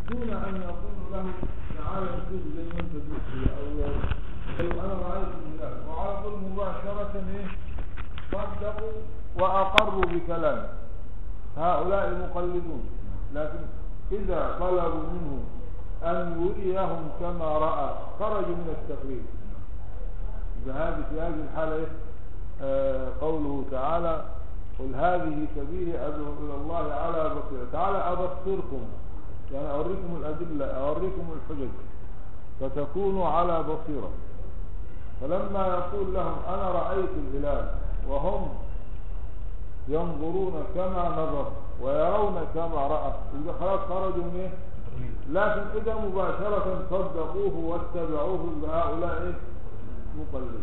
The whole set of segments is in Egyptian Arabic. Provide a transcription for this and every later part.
دون أن يقول له تعالى نشوف زي ما أنت تقول أو أو أنا رأيت الهلال وعلى طول مباشرة إيه صدقوا وأقروا بكلامه هؤلاء المقلدون لكن إذا طلبوا منه أن يريهم كما رأى خرجوا من التقليد فهذه في هذه الحالة إيه؟ آه قوله تعالى قل هذه سبيلي أدعو إلى الله على بصيرة تعالى أبصركم يعني أوريكم الأدلة أوريكم الحجج فتكونوا على بصيرة فلما يقول لهم أنا رأيت الهلال وهم ينظرون كما نظر ويرون كما رأى إذا خلاص خرجوا من إيه؟ لكن إذا مباشرة صدقوه واتبعوه هؤلاء إيه؟ مقلدون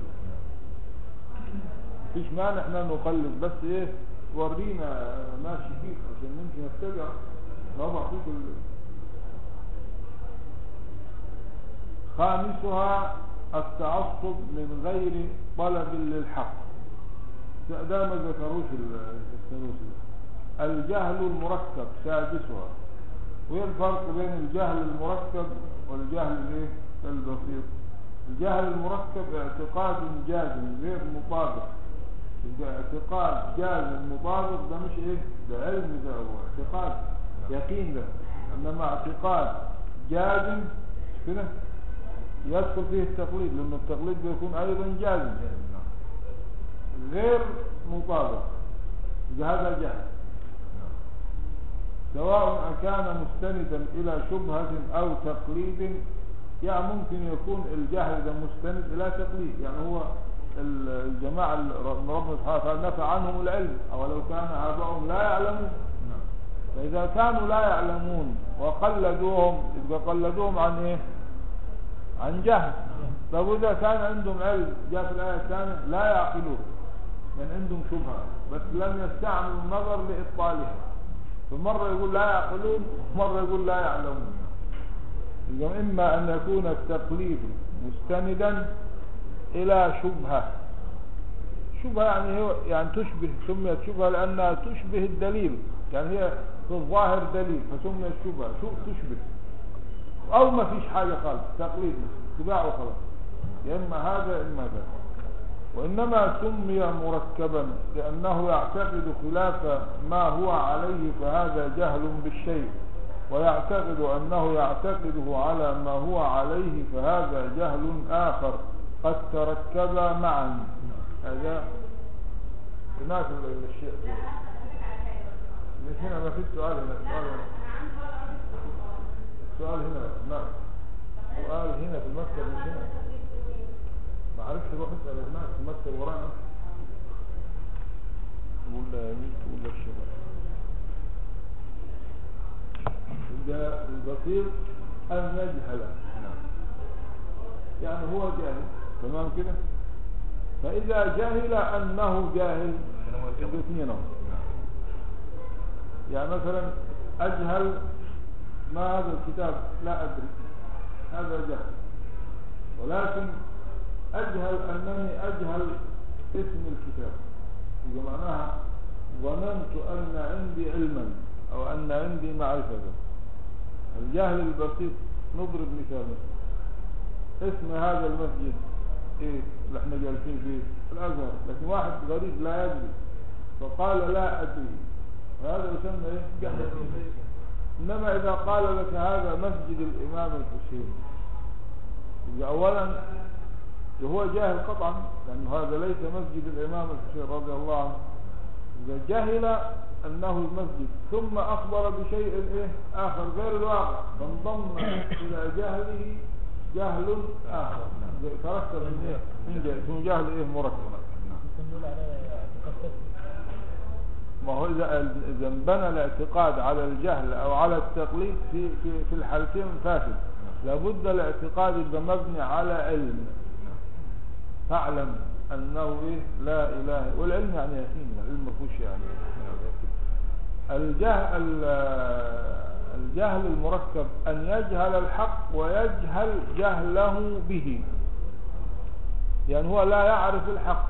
مفيش مانع احنا نقلد بس ايه ورينا ماشي فيك عشان نمشي نتبع نضع فيك ال... خامسها التعصب من غير طلب للحق ده ما ذكروش السنوسي الجهل المركب سادسها وايه الفرق بين الجهل المركب والجهل الايه البسيط الجهل المركب اعتقاد جازم غير مطابق اعتقاد جازم مطابق ده مش ايه ده علم ده هو اعتقاد يقين ده انما اعتقاد جازم كده يدخل فيه التقليد لان التقليد بيكون ايضا جازم غير مطابق هذا جهل سواء كان مستندا الى شبهة او تقليد يعني ممكن يكون الجهل ده مستند الى تقليد يعني هو الجماعة ربنا سبحانه وتعالى نفى عنهم العلم او لو كان ابائهم لا يعلمون فاذا كانوا لا يعلمون وقلدوهم يبقى قلدوهم عن ايه عن جهل طب واذا كان عندهم علم جاء في الايه الثانيه لا يعقلون من عندهم شبهه بس لم يستعملوا النظر لابطالها فمره يقول لا يعقلون ومره يقول لا يعلمون يبقى اما ان يكون التقليد مستندا الى شبهه شبهه يعني هو يعني تشبه سميت شبهه لانها تشبه الدليل يعني هي في الظاهر دليل فسميت شبهه شو تشبه او ما فيش حاجه خالص تقليد اتباع وخلاص يا اما هذا اما ذاك وانما سمي مركبا لانه يعتقد خلاف ما هو عليه فهذا جهل بالشيء ويعتقد انه يعتقده على ما هو عليه فهذا جهل اخر قد تركبا معا هذا هناك الشيء مش هنا ما في سؤال هنا السؤال هنا السؤال هنا نعم سؤال هنا في المكتب مش هنا ما عرفت روح اسال هناك في المكتب ورانا تقول لا يمين تقول لا الشمال ده البصير ان يجهل يعني هو جاهل تمام كده فاذا جهل انه جاهل الاثنين يعني مثلا اجهل ما هذا الكتاب لا ادري هذا جهل ولكن اجهل انني اجهل اسم الكتاب يبقى معناها ظننت ان عندي علما او ان عندي معرفة الجهل البسيط نضرب مثال اسم هذا المسجد ايه اللي احنا جالسين فيه الازهر لكن واحد غريب لا يدري فقال لا ادري هذا يسمى ايه جهل انما اذا قال لك هذا مسجد الامام الحسين يبقى اولا هو جاهل قطعا لان هذا ليس مسجد الامام الحسين رضي الله عنه اذا جهل انه المسجد ثم اخبر بشيء ايه اخر غير الواقع فانضم الى جهله جهل اخر تركب من ايه من جهل من جهل ايه مركب ما هو اذا اذا بنى الاعتقاد على الجهل او على التقليد في في في الحالتين فاسد لابد الاعتقاد يبقى مبني على علم فاعلم انه ايه لا اله والعلم يعني يقين العلم ما فيهوش يعني الجهل الجهل المركب ان يجهل الحق ويجهل جهله به يعني هو لا يعرف الحق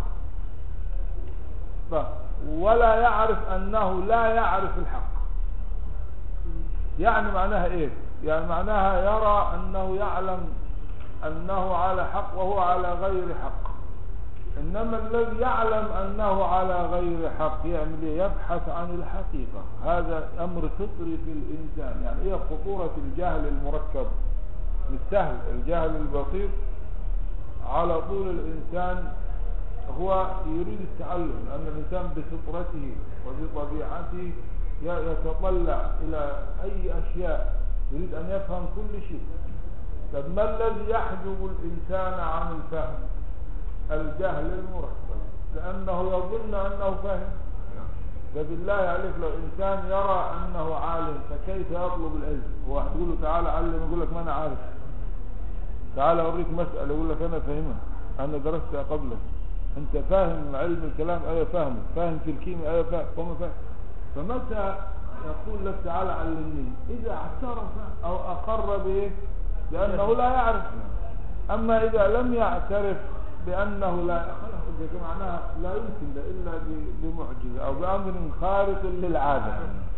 ولا يعرف انه لا يعرف الحق يعني معناها ايه يعني معناها يرى أنه يعلم أنه على حق وهو على غير حق إنما الذي يعلم أنه على غير حق يعمل إيه؟ يبحث عن الحقيقة هذا أمر فطري في الإنسان يعني إيه خطورة الجهل المركب مش سهل الجهل البسيط على طول الإنسان هو يريد التعلم لأن الإنسان بفطرته وبطبيعته ي- يتطلع إلى أي أشياء يريد أن يفهم كل شيء طب ما الذي يحجب الإنسان عن الفهم الجهل المركب لأنه يظن أنه فاهم فبالله عليك لو إنسان يرى أنه عالم فكيف يطلب العلم هو هتقول له تعالى علم يقول لك ما أنا عارف تعالى أوريك مسألة يقول لك أنا فاهمها أنا درستها قبلك أنت فاهم علم الكلام أيوة فاهمه فاهم في الكيمياء أيوة فاهم هم فاهم فمتى يقول لك تعالى علمني إذا اعترف أو أقر به لأنه لا يعرف أما إذا لم يعترف بأنه لا خلاص إذا معناها لا يمكن ده إلا ب- بمعجزة أو بأمر خارق للعادة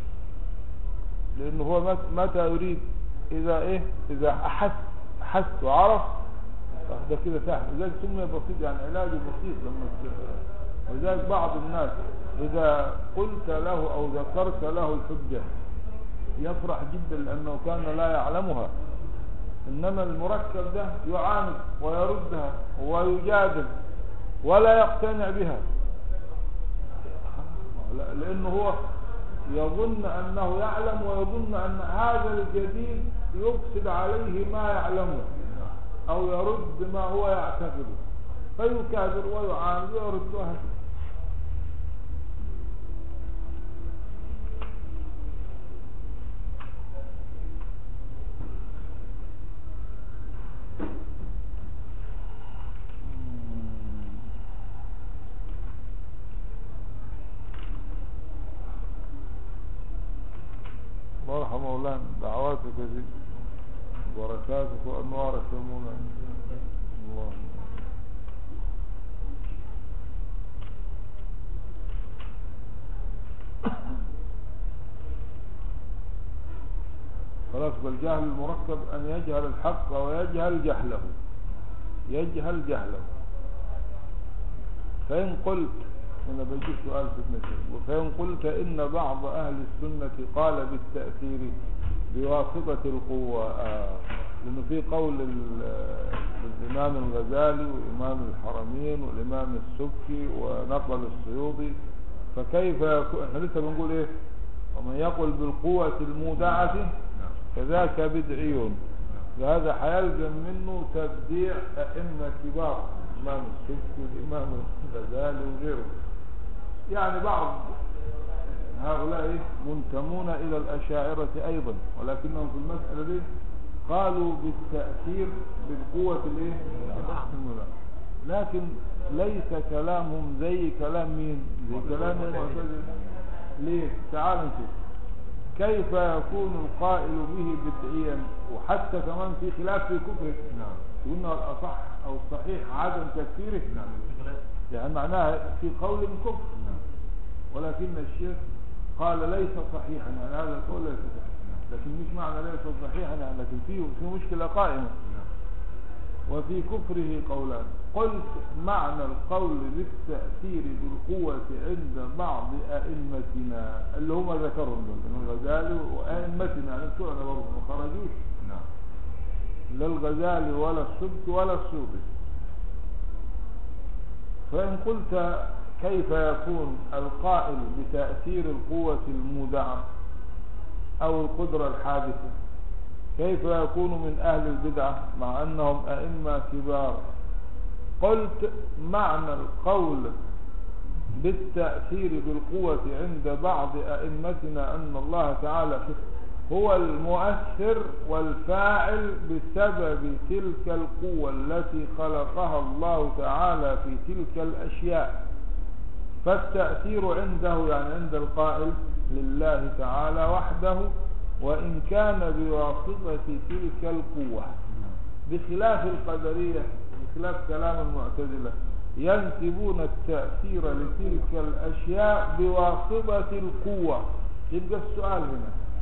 لأنه هو مت- متى يريد إذا إيه إذا أحس أحس وعرف ده كده سهل لذلك سمي بسيط يعني علاجه بسيط لما ت- ولذلك بعض الناس إذا قلت له أو ذكرت له الحجة يفرح جدا لأنه كان لا يعلمها إنما المركب ده يعاند ويردها ويجادل ولا يقتنع بها لا- لأنه هو يظن أنه يعلم ويظن أن هذا الجديد يفسد عليه ما يعلمه أو يرد ما هو يعتقده فيكابر ويعاند ويرد وهكذا مرحبا مولانا دعواتك يا سيدي بركاتك وانوارك يا مولانا الله خلاص بالجهل المركب ان يجهل الحق ويجهل جهله يجهل جهله فإن قلت أنا بجيب سؤال في المثل فإن قلت إن بعض أهل السنة قال بالتأثير بواسطة القوة آه. لأنه في قول ال- الإمام الغزالي وإمام الحرمين والإمام السبكي ونقل السيوطي فكيف يكون احنا لسه بنقول ايه ومن يقل بالقوة المودعة فذاك بدعي وهذا حيلزم منه تبديع أئمة كبار الإمام السبكي والإمام الغزالي وغيره يعني بعض هؤلاء منتمون إلى الأشاعرة أيضا ولكنهم في المسألة دي قالوا بالتأثير بالقوة الايه الملائمة. لكن ليس كلامهم زي كلام مين زي كلام المعتزلة ليه تعال نشوف كيف يكون القائل به بدعيا وحتى كمان في خلاف في كفره نعم قلنا الأصح أو الصحيح عدم تكفيره نعم يعني معناها في قول كفر نعم ولكن الشيخ قال ليس صحيحا يعني هذا القول ليس صحيحا لكن مش معنى ليس صحيحا يعني لكن فيه في مشكلة قائمة نعم وفي كفره قولان قلت معنى القول بالتأثير بالقوة عند بعض أئمتنا اللي هم ذكرهم دول من الغزالي وأئمتنا يعني بتوعنا برضه ما خرجوش نعم لا الغزالي ولا السبك ولا السوبي فإن قلت كيف يكون القائل بتأثير القوة المودعة أو القدرة الحادثة كيف يكون من أهل البدعة مع أنهم أئمة كبار قلت معنى القول بالتأثير بالقوة عند بعض أئمتنا أن الله تعالى هو المؤثر والفاعل بسبب تلك القوة التي خلقها الله تعالى في تلك الأشياء فالتأثير عنده يعني عند القائل لله تعالى وحده وإن كان بواسطة تلك القوة بخلاف القدرية بخلاف كلام المعتزلة ينسبون التأثير لتلك الأشياء بواسطة القوة يبقى السؤال هنا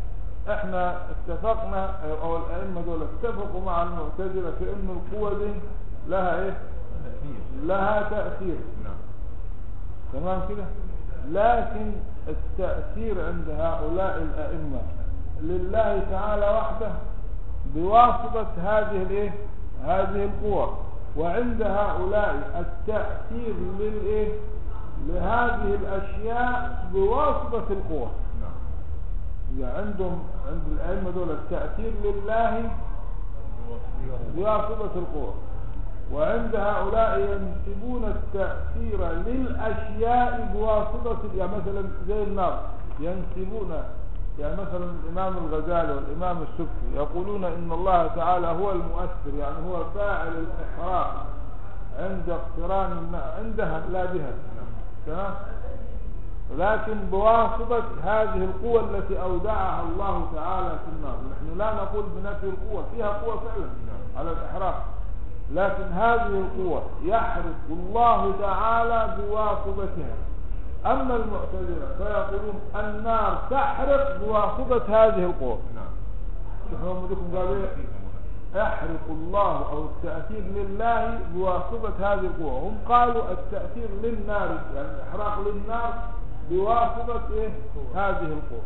احنا اتفقنا او الائمه دول اتفقوا مع المعتزله في ان القوه دي لها ايه تأثير لها تاثير نعم تمام كده لكن التاثير عند هؤلاء الائمه لله تعالى وحده بواسطه هذه الايه هذه القوه وعند هؤلاء التاثير للايه لهذه الاشياء بواسطه القوه نعم يعني عندهم عند الأئمة دول التأثير لله بواسطة القوة وعند هؤلاء ينسبون التأثير للأشياء بواسطة يعني مثلا زي النار ينسبون يعني مثلا الإمام الغزالي والإمام السبكي يقولون إن الله تعالى هو المؤثر يعني هو فاعل الإحراق عند اقتران النار عندها لا بها تمام لكن بواسطة هذه القوة التي أودعها الله تعالى في النار نحن لا نقول بنفي القوة فيها قوة فعلا على الإحراق لكن هذه القوة يحرق الله تعالى بواسطتها أما المعتزلة فيقولون النار تحرق بواسطة هذه القوة نعم شوفوا مدكم قالوا إيه؟ يحرق الله أو التأثير لله بواسطة هذه القوة هم قالوا التأثير للنار يعني الإحراق للنار بواسطة إيه؟ هذه القوة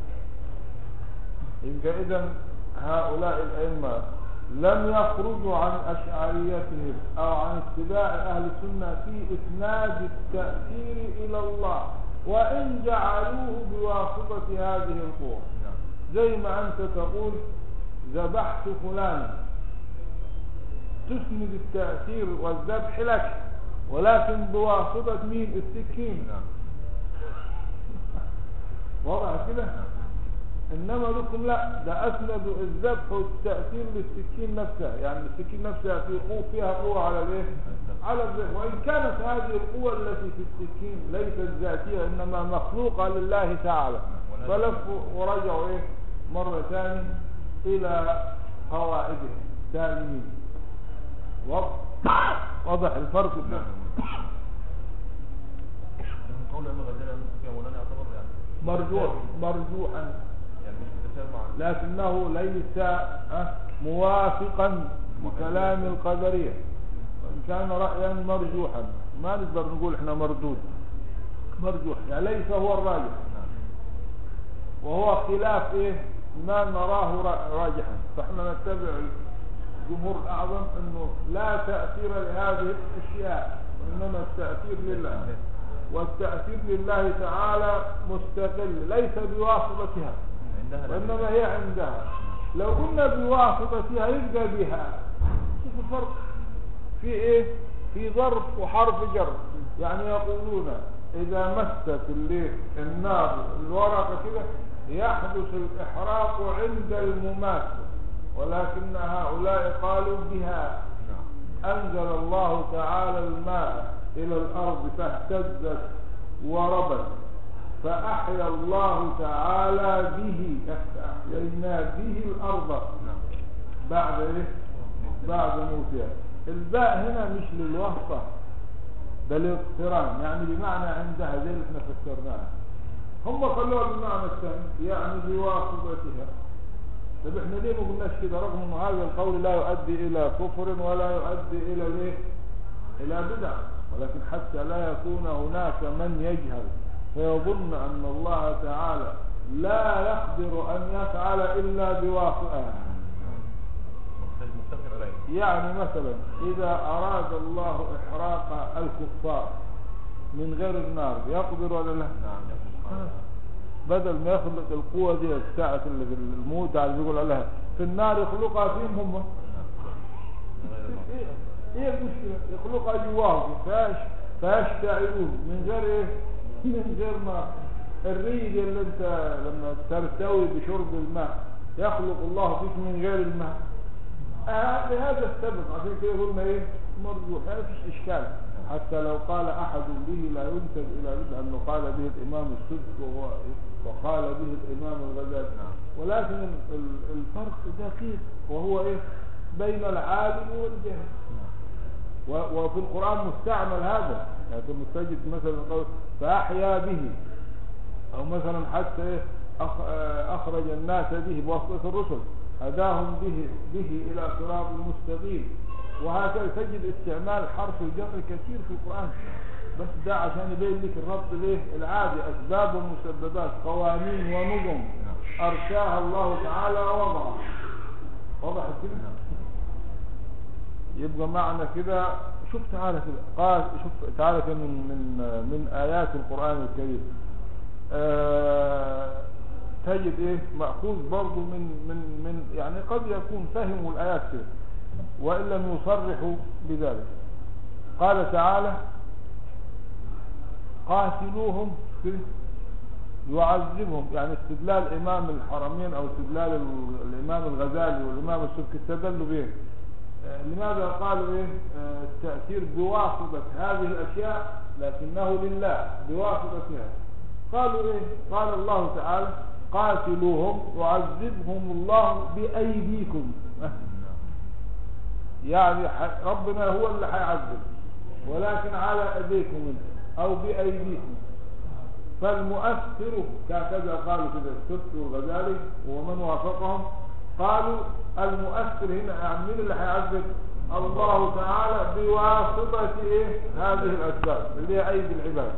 يبقى إذا هؤلاء الأئمة لم يخرجوا عن أشعريتهم أو عن اتباع أهل السنة في إسناد التأثير إلى الله وإن جعلوه بواسطة هذه القوة نعم زي ما أنت تقول ذبحت فلانا تسند التأثير والذبح لك ولكن بواسطة مين السكين نعم واضح كده انما لكم لا ده اسندوا الذبح والتاثير للسكين نفسها يعني السكين نفسها في قوه فيها قوه على الايه على الذبح وان كانت هذه القوه التي في السكين ليست ذاتيه انما مخلوقه لله تعالى فلفوا ورجعوا ايه مره ثانيه الى قواعدهم ثانيين واضح واضح الفرق نعم ده لكن قول أما غزالة أن فيها مولانا يعتبر يعني مرجوح مرجوحا يعني مش متساوي مع لكنه ليس أه، موافقا لكلام القدرية وإن كان رأيا مرجوحا ما نقدر نقول احنا مردود مرجوح يعني ليس هو الراجح نعم وهو خلاف ايه ما نراه را- راجحا فاحنا نتبع الجمهور الاعظم انه لا تأثير لهذه الاشياء انما التأثير لله والتأثير لله تعالى مستقل ليس بواسطتها عندها لا وإنما هي عندها لو قلنا بواسطتها يبقى بها شوف الفرق في ايه في ظرف وحرف جر يعني يقولون اذا مست الليل النار الورقة كده يحدث الاحراق عند الممات ولكن هؤلاء قالوا بها نعم أنزل الله تعالى الماء إلى الأرض فاهتزت وربت فأحيا الله تعالى به أحيينا به الأرض نعم بعد إيه؟ بعد موتها الباء هنا مش للواسطة ده للاقتران يعني بمعنى عندها زي اللي احنا فسرناها هم خلوها بالمعنى الثاني يعني بواسطتها طب احنا ليه ما قلناش كده رغم ان هذا القول لا يؤدي الى كفر ولا يؤدي الى الايه الى بدع ولكن حتى لا يكون هناك من يجهل فيظن ان الله تعالى لا يقدر ان يفعل الا بواسطه مختلف متفق عليه يعني مثلا اذا اراد الله احراق الكفار من غير النار يقدر ولا لا نعم يقول سبحانه بدل ما يخلق القوة دي الساعة اللي في الموت على اللي بيقول عليها في النار يخلقها فيهم هم من غير الله ايه ايه المشكلة يخلقها جواهم فاش فيشتعلون من غير ايه من غير ما الريق اللي انت لما ترتوي بشرب الماء يخلق الله فيك من غير الماء آه لهذا السبب عشان كده قلنا ايه مرجوح ما فيش اشكال حتى لو قال احد به لا ينسب الى بدعه انه قال به الامام السدس وهو وقال به الامام الغزالي نعم. ولكن ال- ال- الفرق دقيق وهو ايه بين العالم والجاهل و- وفي القرآن مستعمل هذا يعني في المستجد مثلا قول فأحيا به أو مثلا حتى إيه أخ- آه، أخرج الناس به بواسطة الرسل هداهم به به إلى صراط مستقيم وهكذا تجد استعمال حرف الجر كثير في القرآن بس ده عشان يبين لك الربط ليه العادي أسباب ومسببات قوانين ونظم أرساها الله تعالى ووضعها وضح كده يبقى معنى كده شوف تعالى كده قال شوف تعالى كده من من من آيات القرآن الكريم آه تجد ايه مأخوذ برضه من من من يعني قد يكون فهموا الآيات كده وإن لم يصرحوا بذلك قال تعالى قاتلوهم في يعذبهم يعني استدلال إمام الحرمين أو استدلال ال- الإمام الغزالي والإمام السبكي استدلوا به آه، لماذا قالوا إيه آه، التأثير بواسطة هذه الأشياء لكنه لله بواسطتها قالوا إيه قال الله تعالى قاتلوهم يعذبهم الله بأيديكم يعني ح- ربنا هو اللي هيعذب ولكن على ايديكم انت او بايديكم فالمؤثر كهكذا قالوا كده السبت والغزالي ومن وافقهم قالوا المؤثر هنا يعني مين اللي هيعذب الله تعالى بواسطة ايه هذه الاسباب اللي هي ايدي العباد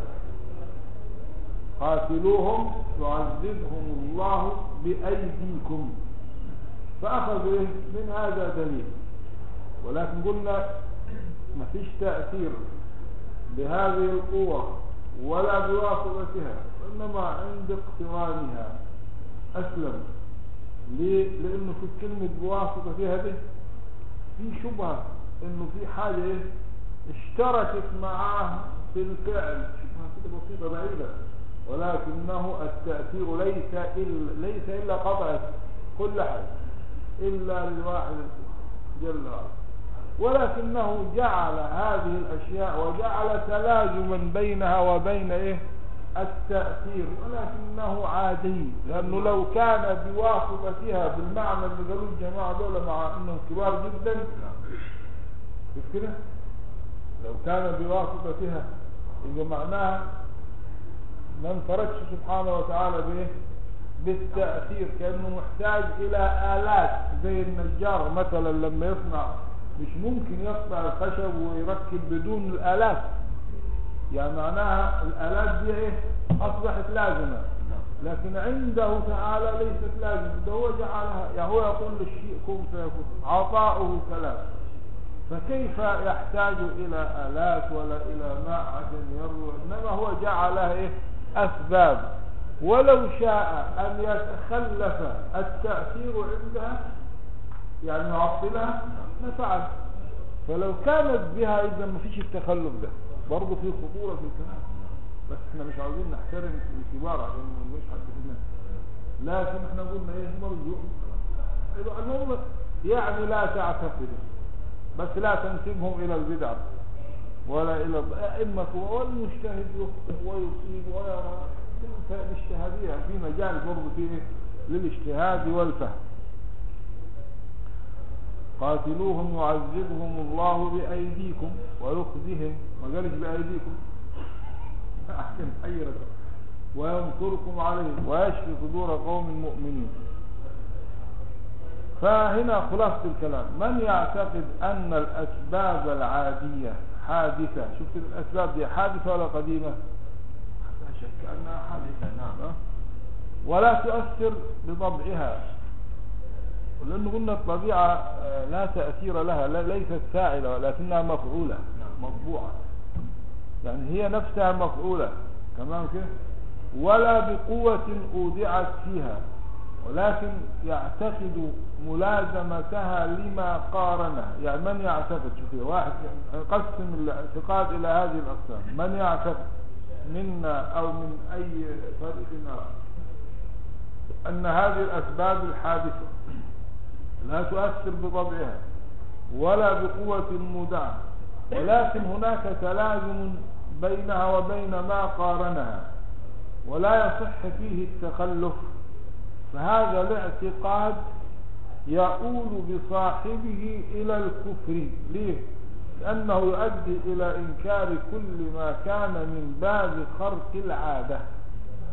قاتلوهم يعذبهم الله بايديكم فاخذوا ايه من هذا دليل ولكن قلنا ما فيش تأثير بهذه القوة ولا بواسطتها وإنما عند اقترانها أسلم ليه؟ لأنه في كلمة بواسطتها دي في شبهة إنه في حاجة إيه؟ اشتركت معاه في الفعل شبهة كده بسيطة بعيدة ولكنه التأثير ليس إلا, ليس إلا قطعة كل حاجة إلا للواحد جل وعلا ولكنه جعل هذه الأشياء وجعل تلازما بينها وبين إيه التأثير ولكنه عادي لأنه لو كان بواسطتها بالمعنى اللي قالوه الجماعة دول مع أنهم كبار جدا كيف كده لو كان بواسطتها يبقى معناها ما انفردش سبحانه وتعالى بايه بالتأثير كأنه محتاج إلى آلات زي النجار مثلا لما يصنع مش ممكن يصنع الخشب ويركب بدون الآلات يعني معناها الآلات دي ايه أصبحت لازمة لكن عنده تعالى ليست لازمة ده هو جعلها يعني هو يقول للشيء كن فيكون عطاؤه كلام فكيف يحتاج إلى آلات ولا إلى ماء عشان يروي إنما هو جعلها إيه أسباب ولو شاء أن يتخلف التأثير عندها يعني يعطلها لفعل فلو كانت بها إذا ما فيش التخلف ده برضه في خطورة في الكلام بس احنا مش عاوزين نحترم الكبار عشان ما نقولش حد فينا لكن احنا قلنا ايه مرجو يبقى المهم يعني لا تعتقدوا بس لا تنسبهم الى البدع ولا الى الائمه والمجتهد يخطئ ويصيب ويرى تلك الاجتهاديه في مجال برضه فيه للاجتهاد والفهم قاتلوهم يعذبهم الله بأيديكم ويخزهم ما قالش بأيديكم أحسن حيرة وينصركم عليهم ويشفي صدور قوم مؤمنين فهنا خلاصة الكلام من يعتقد أن الأسباب العادية حادثة شفت الأسباب دي حادثة ولا قديمة لا شك أنها حادثة نعم. ولا تؤثر بطبعها لأنه قلنا الطبيعة آه، لا تأثير لها لا- ليست فاعلة ولكنها مفعولة نعم. مطبوعة يعني هي نفسها مفعولة تمام كده ولا بقوة أودعت فيها ولكن يعتقد ملازمتها لما قارنها يعني من يعتقد شوف كده واحد يقسم الاعتقاد إلى هذه الأقسام من يعتقد منا أو من أي طريق آخر أن هذه الأسباب الحادثة لا تؤثر بطبعها ولا بقوة مودعة ولكن هناك تلازم بينها وبين ما قارنها ولا يصح فيه التخلف فهذا الاعتقاد يؤول بصاحبه إلى الكفر ليه؟ لأنه يؤدي إلى إنكار كل ما كان من باب خرق العادة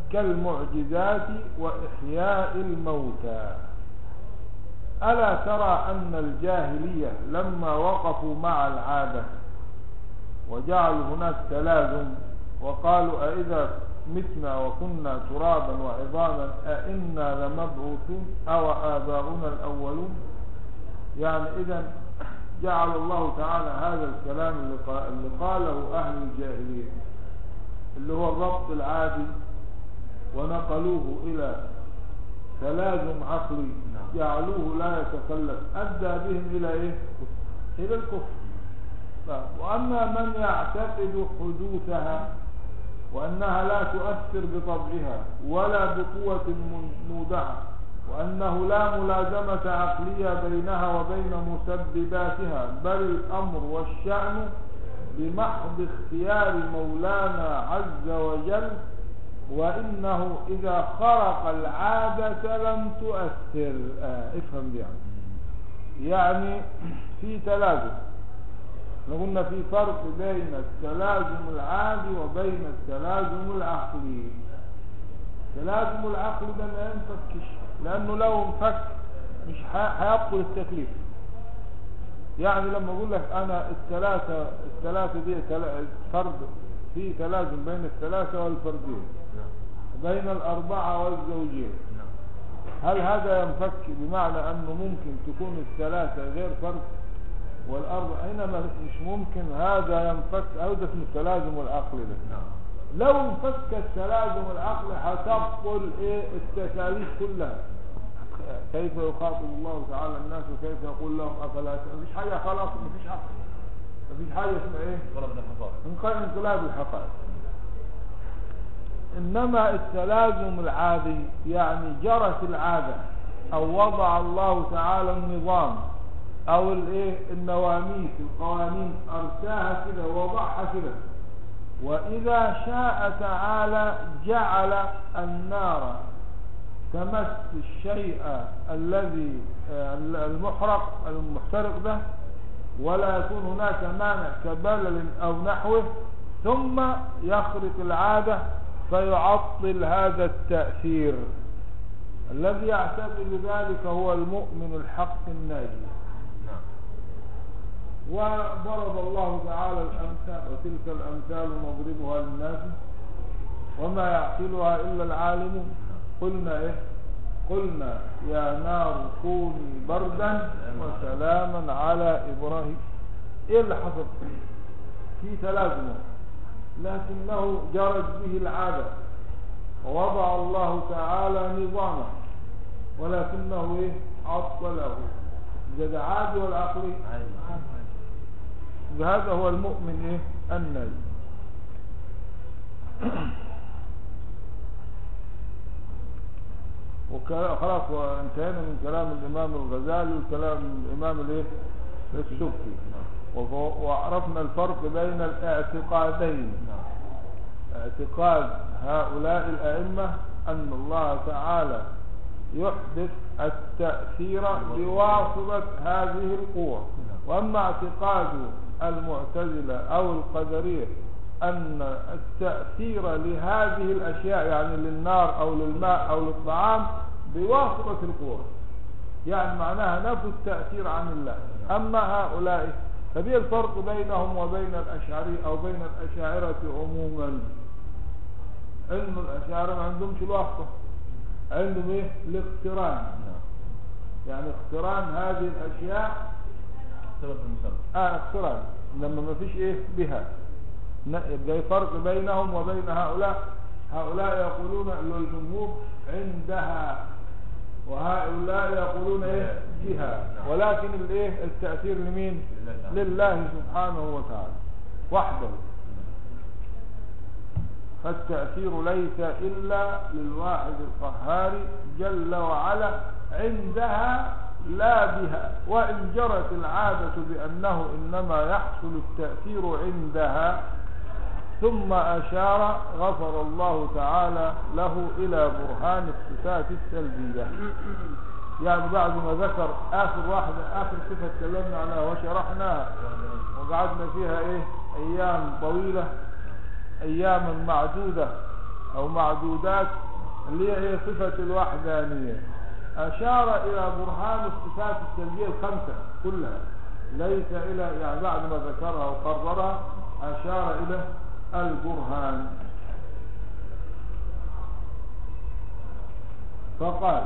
كالمعجزات وإحياء الموتى ألا ترى أن الجاهلية لما وقفوا مع العادة وجعلوا هناك تلازم وقالوا أئذا متنا وكنا ترابا وعظاما أئنا لمبعوثون أو آباؤنا الأولون يعني إذا جعل الله تعالى هذا الكلام اللي قا- اللي قاله أهل الجاهلية اللي هو الربط العادي ونقلوه إلى تلازم عقلي نعم. جعلوه لا يتكلم أدى بهم إلى إيه؟ إلى الكفر طيب، وأما من يعتقد حدوثها وأنها لا تؤثر بطبعها ولا بقوة من- مودعة وأنه لا ملازمة عقلية بينها وبين مسبباتها بل الأمر والشأن بمحض اختيار مولانا عز وجل وإنه إذا خرق العادة لم تؤثر آه افهم دي يعني. يعني في تلازم احنا قلنا في فرق بين التلازم العادي وبين التلازم العقلي التلازم العقلي ده ما ينفكش لانه لو انفك مش ح- هيبطل التكليف يعني لما اقول لك انا الثلاثه الثلاثه دي تلا- فرد في تلازم بين الثلاثه والفردين نعم بين الاربعه والزوجين نعم هل هذا ينفك بمعنى أنه ممكن تكون الثلاثة غير فرد والأربع حينما مش ممكن هذا ينفك هذا اسمه التلازم العقلي ده نعم لو انفك التلازم العقلي هتبطل ايه التكاليف كلها كيف يخاطب الله تعالى الناس وكيف يقول لهم افلا ت- مفيش حاجه خلاص مفيش حاجه مفيش حاجه اسمها ايه طلب الحقائق انقلاب انقلاب الحقائق انما التلازم العادي يعني جرت العاده او وضع الله تعالى النظام او الايه النواميس القوانين ارساها كده ووضعها كده واذا شاء تعالى جعل النار تمس الشيء الذي آه، المحرق المحترق ده ولا يكون هناك مانع كبلل أو نحوه ثم يخرق العادة فيعطل هذا التأثير الذي يعتقد ذلك هو المؤمن الحق الناجي نعم وضرب الله تعالى الأمثال وتلك الأمثال نضربها للناس وما يعقلها إلا العالمون قلنا إيه قلنا يا نار كوني بردا وسلاما على إبراهيم إيه اللي حصل في تلازم لكنه جرت به العادة ووضع الله تعالى نظاما ولكنه إيه عطله جد عادي والعقلي هذا هو المؤمن ايه الناجي وكلا- خلاص وانتهينا من كلام الامام الغزالي وكلام الامام الايه السبكي وف- وعرفنا الفرق بين الاعتقادين نعم اعتقاد هؤلاء الأئمة أن الله تعالى يحدث التأثير بواسطة هذه القوة وأما اعتقاد المعتزلة أو القدرية أن التأثير لهذه الأشياء يعني للنار أو للماء أو للطعام بواسطة القوة يعني معناها نفي التأثير عن الله أما هؤلاء فدي الفرق بينهم وبين الأشعري أو بين الأشاعرة عموما إنه الأشاعرة ما عندهمش الواسطة عندهم إيه الاقتران نعم يعني اقتران هذه الأشياء سبب المسبب آه اقتران لما ما فيش إيه بها ن- يبقى فرق بينهم وبين هؤلاء هؤلاء يقولون أن الجمهور عندها وهؤلاء يقولون ايه بها ولكن الايه التأثير لمين لله سبحانه وتعالى وحده فالتأثير ليس إلا للواحد القهار جل وعلا عندها لا بها وإن جرت العادة بأنه إنما يحصل التأثير عندها ثم أشار غفر الله تعالى له إلى برهان الصفات السلبية يعني بعد ما ذكر آخر واحدة آخر صفة تكلمنا عنها وشرحناها وقعدنا فيها إيه أيام طويلة أياما معدودة او معدودات اللي هي صفة الوحدانية اشار الى برهان الصفات السلبية الخمسة كلها ليس الى يعني بعد ما ذكرها وقررها اشار الى البرهان فقال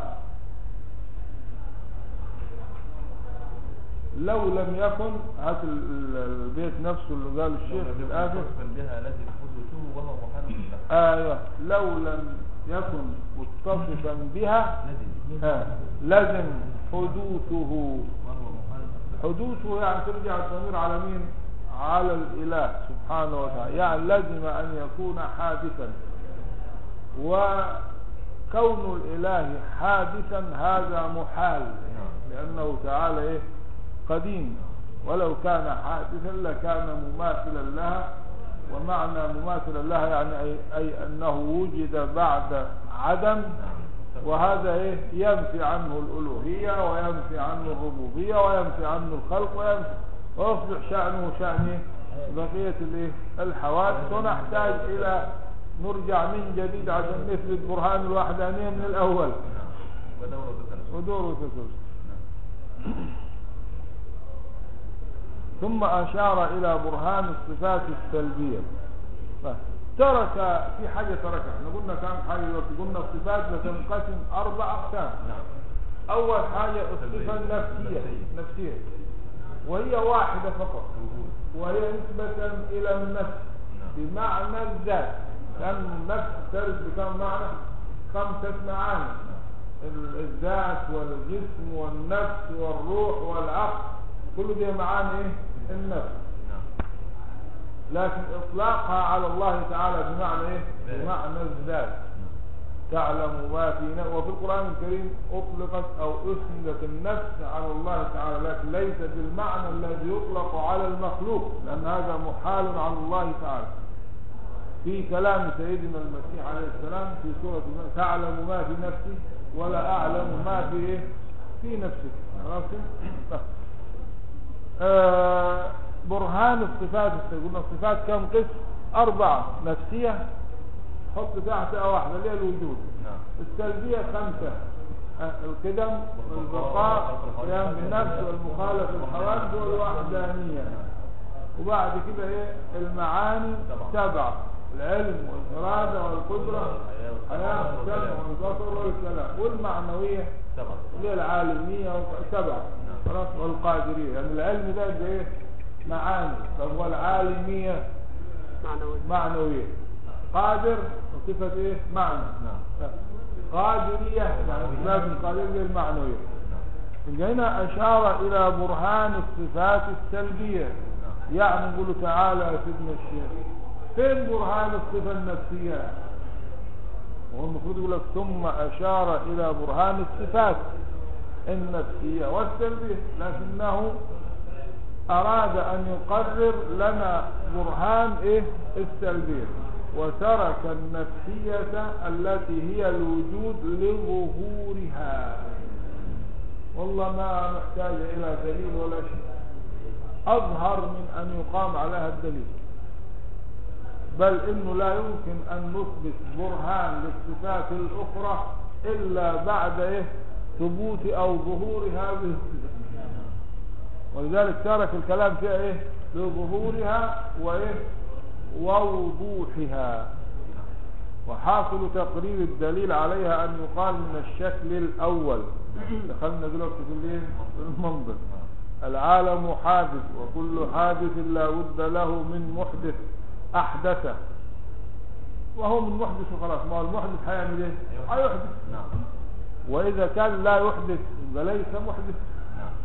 لو لم يكن هات ال- ال- البيت نفسه اللي قاله الشيخ في الاخر متصفا بها الذي حدوثه وهو محال له ايوه لو لم يكن متصفا بها لازم آه، لازم حدوثه وهو محال له حدوثه يعني ترجع الضمير على مين على الاله سبحانه وتعالى يعني لازم ان يكون حادثا وكون الاله حادثا هذا محال لانه تعالى ايه قديم ولو كان حادثا لكان مماثلا لها ومعنى مماثلا لها يعني أي, أي أنه وجد بعد عدم وهذا إيه ينفي عنه الألوهية وينفي عنه الربوبية وينفي عنه الخلق وينفي ويصبح شأنه شأن إيه؟ بقية الإيه الحوادث ونحتاج إلى نرجع من جديد عشان نثبت برهان الوحدانية من الأول ودور بثلاث ودور وتسلسل ثم أشار إلى برهان الصفات السلبية ف- ترك في حاجة تركها احنا قلنا كام حاجة دلوقتي قلنا الصفات بتنقسم أربع أقسام نعم أول حاجة الصفة سلبية. النفسية نفسية. نفسية وهي واحدة فقط الوجود وهي نسبة إلى النفس نعم. بمعنى الذات لأن النفس ترد بكم معنى خمسة معاني ال- الذات والجسم والنفس والروح والعقل كل دي معاني ايه النفس نعم لكن اطلاقها على الله تعالى بمعنى ايه ذات. بمعنى الذات تعلم ما في نفس وفي القرآن الكريم أطلقت أو أسندت النفس على الله تعالى لكن ليس بالمعنى الذي يطلق على المخلوق لأن هذا محال على الله تعالى في كلام سيدنا المسيح عليه السلام في سورة الم- تعلم ما في نفسي ولا أعلم ما في إيه في نفسك خلاص كده؟ آه برهان الصفات قلنا الصفات كم قسم أربعة نفسية حط تحتها واحدة اللي هي الوجود نعم السلبية خمسة آه، القدم والبقاء قيام بالنفس والمخالفة الحوادث والوحدانية وبعد كده ايه المعاني سبعة. سبعة العلم والإرادة والقدرة الحياة والسمع والبصر والكلام والمعنوية سبعة اللي هي العالمية وك- سبعة خلاص والقادرية يعني العلم ده ده ايه معاني طب والعالمية معنوي معنوية قادر وصفة ايه معنى نعم قادرية يعني معنوية. لازم القادرية المعنوية نعم يبقى هنا أشار إلى برهان الصفات السلبية نعم يعني نقول تعالى يا سيدنا الشيخ فين برهان الصفة النفسية وهو المفروض يقول لك ثم أشار إلى برهان الصفات النفسية والسلبية لكنه أراد أن يقرر لنا برهان إيه السلبية وترك النفسية التي هي الوجود لظهورها والله ما محتاج إلى دليل ولا شيء أظهر من أن يقام عليها الدليل بل إنه لا يمكن أن نثبت برهان للصفات الأخرى إلا بعد إيه ثبوت أو ظهور هذه الصفات ولذلك ترك الكلام فيها إيه لظهورها وإيه ووضوحها وحاصل تقرير الدليل عليها أن يقال من الشكل الأول دخلنا دلوقتي في الايه في المنظر العالم حادث وكل حادث لا بد له من محدث أحدثه وهو من محدث وخلاص ما هو المحدث هيعمل ايه؟ هيحدث نعم وإذا كان لا يحدث يبقى ليس محدث نعم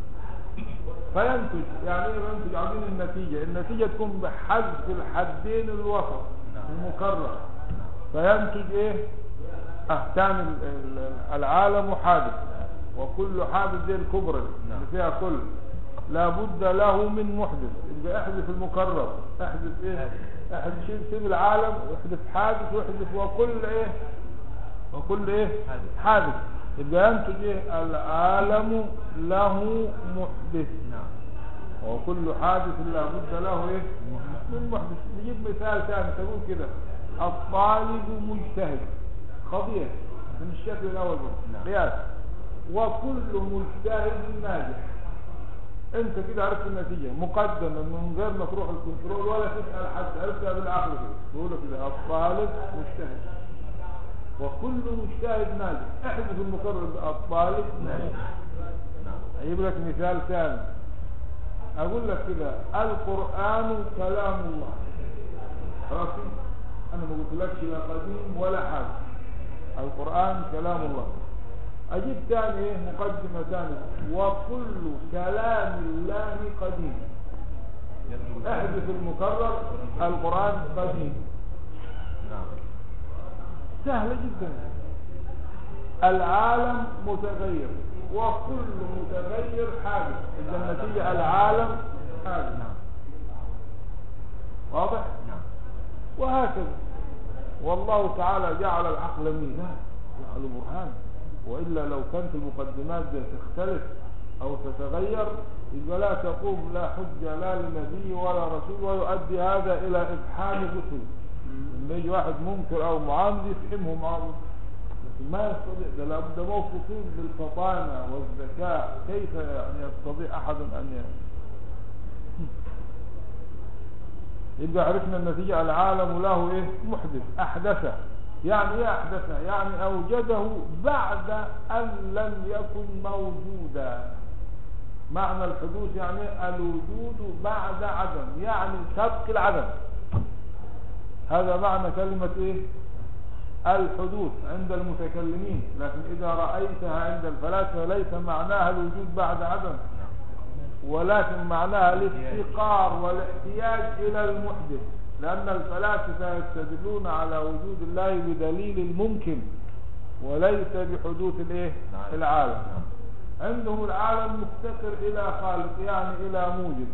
فينتج يعني ايه ينتج عايزين النتيجة النتيجة تكون بحذف الحدين الوسط نعم. المكرر فينتج ايه اهتام ال- ال- العالم حادث وكل حادث زي الكبرى دي، نعم. اللي فيها كل لابد له من محدث يبقى احذف المكرر احذف ايه احذف شيء سيب العالم واحذف حادث واحذف وكل ايه وكل ايه حادث. حادث يبقى ينتج ايه العالم له محدث نعم وكل حادث لابد له ايه من محدث نجيب مثال ثاني تقول كده الطالب مجتهد قضية من الشكل الأول بس. نعم. قياس وكل مجتهد ناجح انت كده عرفت النتيجة مقدما من غير ما تروح الكنترول ولا تسأل حد عرفتها بالعقل كده تقول لك كده الطالب مجتهد وكل مجتهد ناجح احذف المقرر ده، الطالب ناجح نعم اجيب لك مثال ثاني اقول لك كده القرآن كلام الله خلاص كده؟ انا ما قلتلكش لا قديم ولا حاجة القرآن كلام الله اجيب ثاني ايه مقدمة ثانية وكل كلام الله قديم يدخل احذف المكرر القرآن قديم نعم سهلة جدا العالم متغير وكل متغير حادث إذا النتيجة العالم حادث نعم واضح نعم وهكذا والله تعالى جعل العقل ميزان جعل برهان وإلا لو كانت المقدمات دي تختلف أو تتغير يبقى لا تقوم لا حجة لا لنبي ولا رسول ويؤدي هذا إلى إفحام الرسل لما يجي واحد منكر أو معاند يفحمه معاند لكن ما يستطيع ده لابد موصوفين بالفطانة والذكاء كيف يعني يستطيع أحد أن ي... يبقى عرفنا النتيجة العالم له ايه محدث احدثه يعني ايه احدثه يعني اوجده بعد ان لم يكن موجودا معنى الحدوث يعني الوجود بعد عدم يعني سبق العدم هذا معنى كلمة ايه الحدوث عند المتكلمين لكن اذا رأيتها عند الفلاسفة ليس معناها الوجود بعد عدم ولكن معناها الافتقار والاحتياج إلى المحدث لأن الفلاسفة يستدلون على وجود الله بدليل الممكن وليس بحدوث الايه نعم. العالم عندهم العالم مفتقر إلى خالق يعني إلى موجد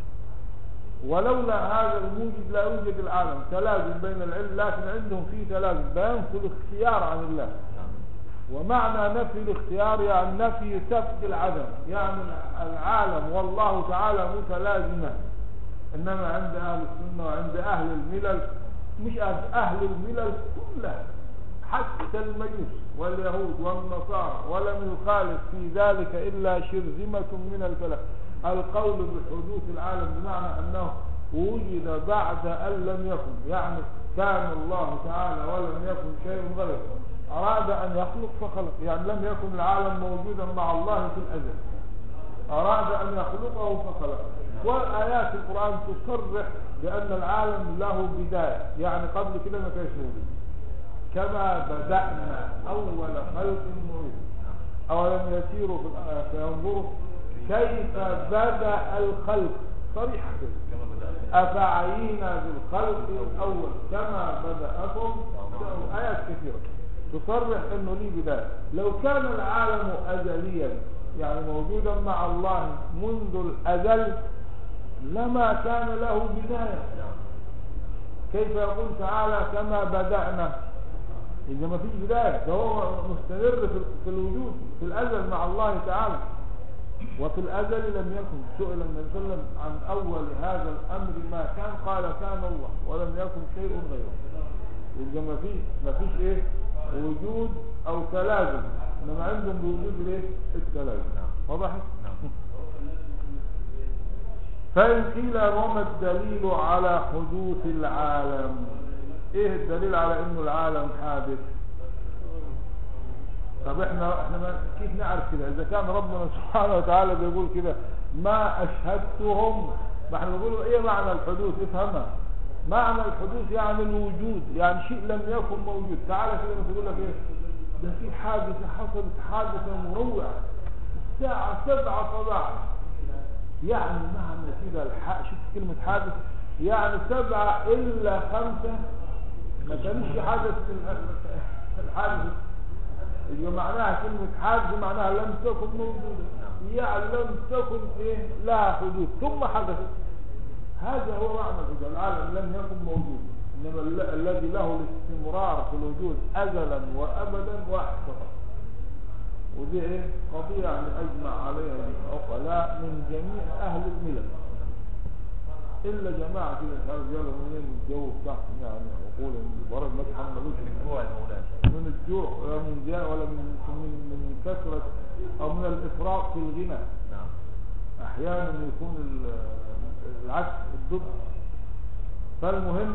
ولولا هذا الموجد لا يوجد العالم تلازم بين العلم لكن عندهم في تلازم بينفي الاختيار عن الله نعم ومعنى نفي الاختيار يعني نفي سفك العدم يعني العالم والله تعالى متلازمة إنما عند أهل السنة وعند أهل الملل مش أهل, أهل الملل كلها حتى المجوس واليهود والنصارى ولم يخالف في ذلك إلا شرذمة من الكلام القول بحدوث العالم بمعنى أنه وجد بعد أن لم يكن يعني كان الله تعالى ولم يكن شيء غيره أراد أن يخلق فخلق يعني لم يكن العالم موجودا مع الله في الأزل أراد أن يخلقه فخلق والآيات القرآن تصرح بأن العالم له بداية يعني قبل كده ما كانش موجود كما بدأنا أول خلق نعيد أولم يسيروا في الآيات فينظروا كيف بدأ الخلق صريحة كده كما بدأت أفعينا بالخلق الأول كما بدأكم تبدأوا آيات كثيرة تصرح أنه ليه بداية لو كان العالم أزليا يعني موجودا مع الله منذ الأزل لما كان له بداية نعم كيف يقول تعالى كما بدأنا إذا ما فيش بداية ده هو مستمر في في الوجود في الأزل مع الله تعالى وفي الأزل لم يكن سئل النبي صلى الله عليه وسلم عن أول هذا الأمر ما كان قال كان الله ولم يكن شيء غيره إذا ما فيش ما فيش إيه وجود أو تلازم إنما عندهم بوجود الإيه التلازم وضحت؟ نعم فإن قيل وما الدليل على حدوث العالم ايه الدليل على انه العالم حادث طب احنا احنا ما كيف نعرف كده اذا كان ربنا سبحانه وتعالى بيقول كده ما اشهدتهم ما احنا بنقول ايه معنى الحدوث افهمها معنى الحدوث يعني الوجود يعني شيء لم يكن موجود تعالى كده بتقول لك ايه ده في حادثة حصلت حادثة مروعة الساعة سبعة صباحا يعني معنى كده الح... شوف كلمة حادث يعني سبعة إلا خمسة ما كانش حدث في ال- الحادث يبقى معناها كلمة حادث معناها لم تكن موجودة يعني لم تكن إيه لها حدوث ثم حدثت هذا هو معنى كده العالم لم يكن موجود إنما ال- الذي له الاستمرار في الوجود أزلا وأبدا واحد فقط ودي ايه قضية يعني اجمع عليها العقلاء من جميع اهل الملل الا جماعه كده مش عارف جالهم منين الجو بتاعهم يعني عقولهم برد ما تحملوش من الجوع يا مولانا من الجوع ولا من جاء ولا من من من كثره او من الافراط في الغنى نعم احيانا يكون ال- العكس الضد فالمهم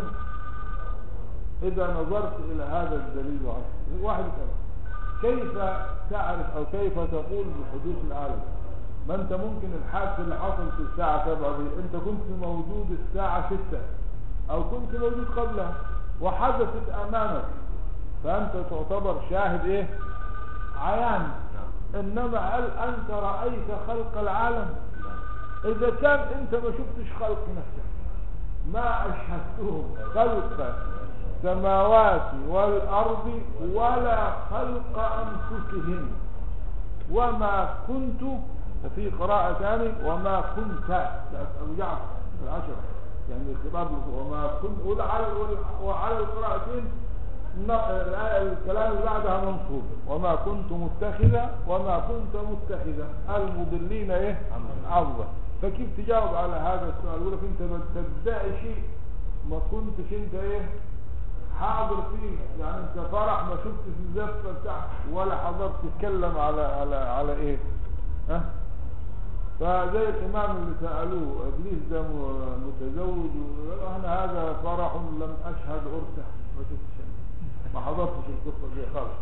اذا نظرت الى هذا الدليل وعكسه واحد يسأل كيف تعرف او كيف تقول بحدوث العالم ما انت ممكن الحادث اللي حصل في الساعة 7 دي انت كنت موجود الساعة 6 او كنت موجود قبلها وحدثت امامك فانت تعتبر شاهد ايه عيان نعم انما هل انت رأيت خلق العالم اذا كان انت ما شفتش خلق نفسك ما اشهدتهم خلق السماوات والارض ولا خلق انفسهم وما كنت وفي قراءة ثانية وما كنت أبو جعفر العشرة يعني الخطاب وما كنت وعلى وعلى القراءتين ن- الآية- الكلام اللي بعدها منصوب وما كنت متخذا وما كنت متخذا المضلين ايه عضا فكيف تجاوب على هذا السؤال يقول لك انت بتدعي شيء ما كنتش انت ايه حاضر فيه يعني انت فرح ما شفتش الزفه بتاعك ولا حضرت تتكلم على على على ايه ها فزي الامام اللي سالوه ابليس ده م- متزوج وقال انا هذا فرح لم اشهد عرسه ما شفتش أنا. ما حضرتش القصه دي خالص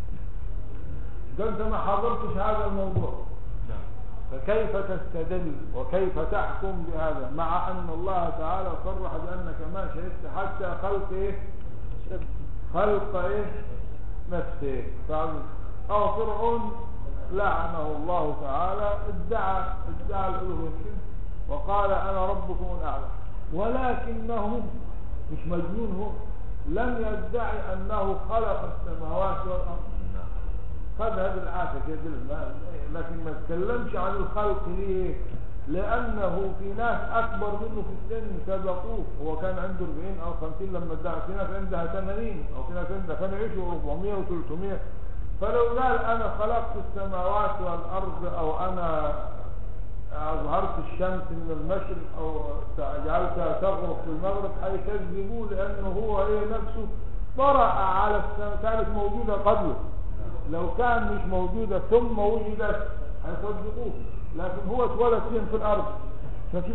ده انت ما حضرتش هذا الموضوع نعم فكيف تستدل وكيف تحكم بهذا مع ان الله تعالى صرح بانك ما شهدت حتى خلق ايه خلق ايه نفسه فعل- او فرعون لعنه الله تعالى ادعى ادعى الالوهيه وقال انا ربكم الاعلى ولكنه مش مجنون هو لم يدعي انه خلق السماوات والارض نعم خذها بالعافية كده بالماء لكن ما تكلمش عن الخلق ليه لأنه في ناس أكبر منه في السن سبقوه هو كان عنده 40 أو 50 لما ادعى في ناس عندها 80 أو في ناس عندها كانوا يعيشوا 400 و300 فلو قال أنا خلقت السماوات والأرض أو أنا أظهرت الشمس من المشرق أو جعلتها تغرب في المغرب هيكذبوه لأنه هو إيه نفسه طرأ على السماء كانت موجودة قبله لو كان مش موجودة ثم وجدت هيصدقوه لكن هو اتولد فين في الأرض فكيف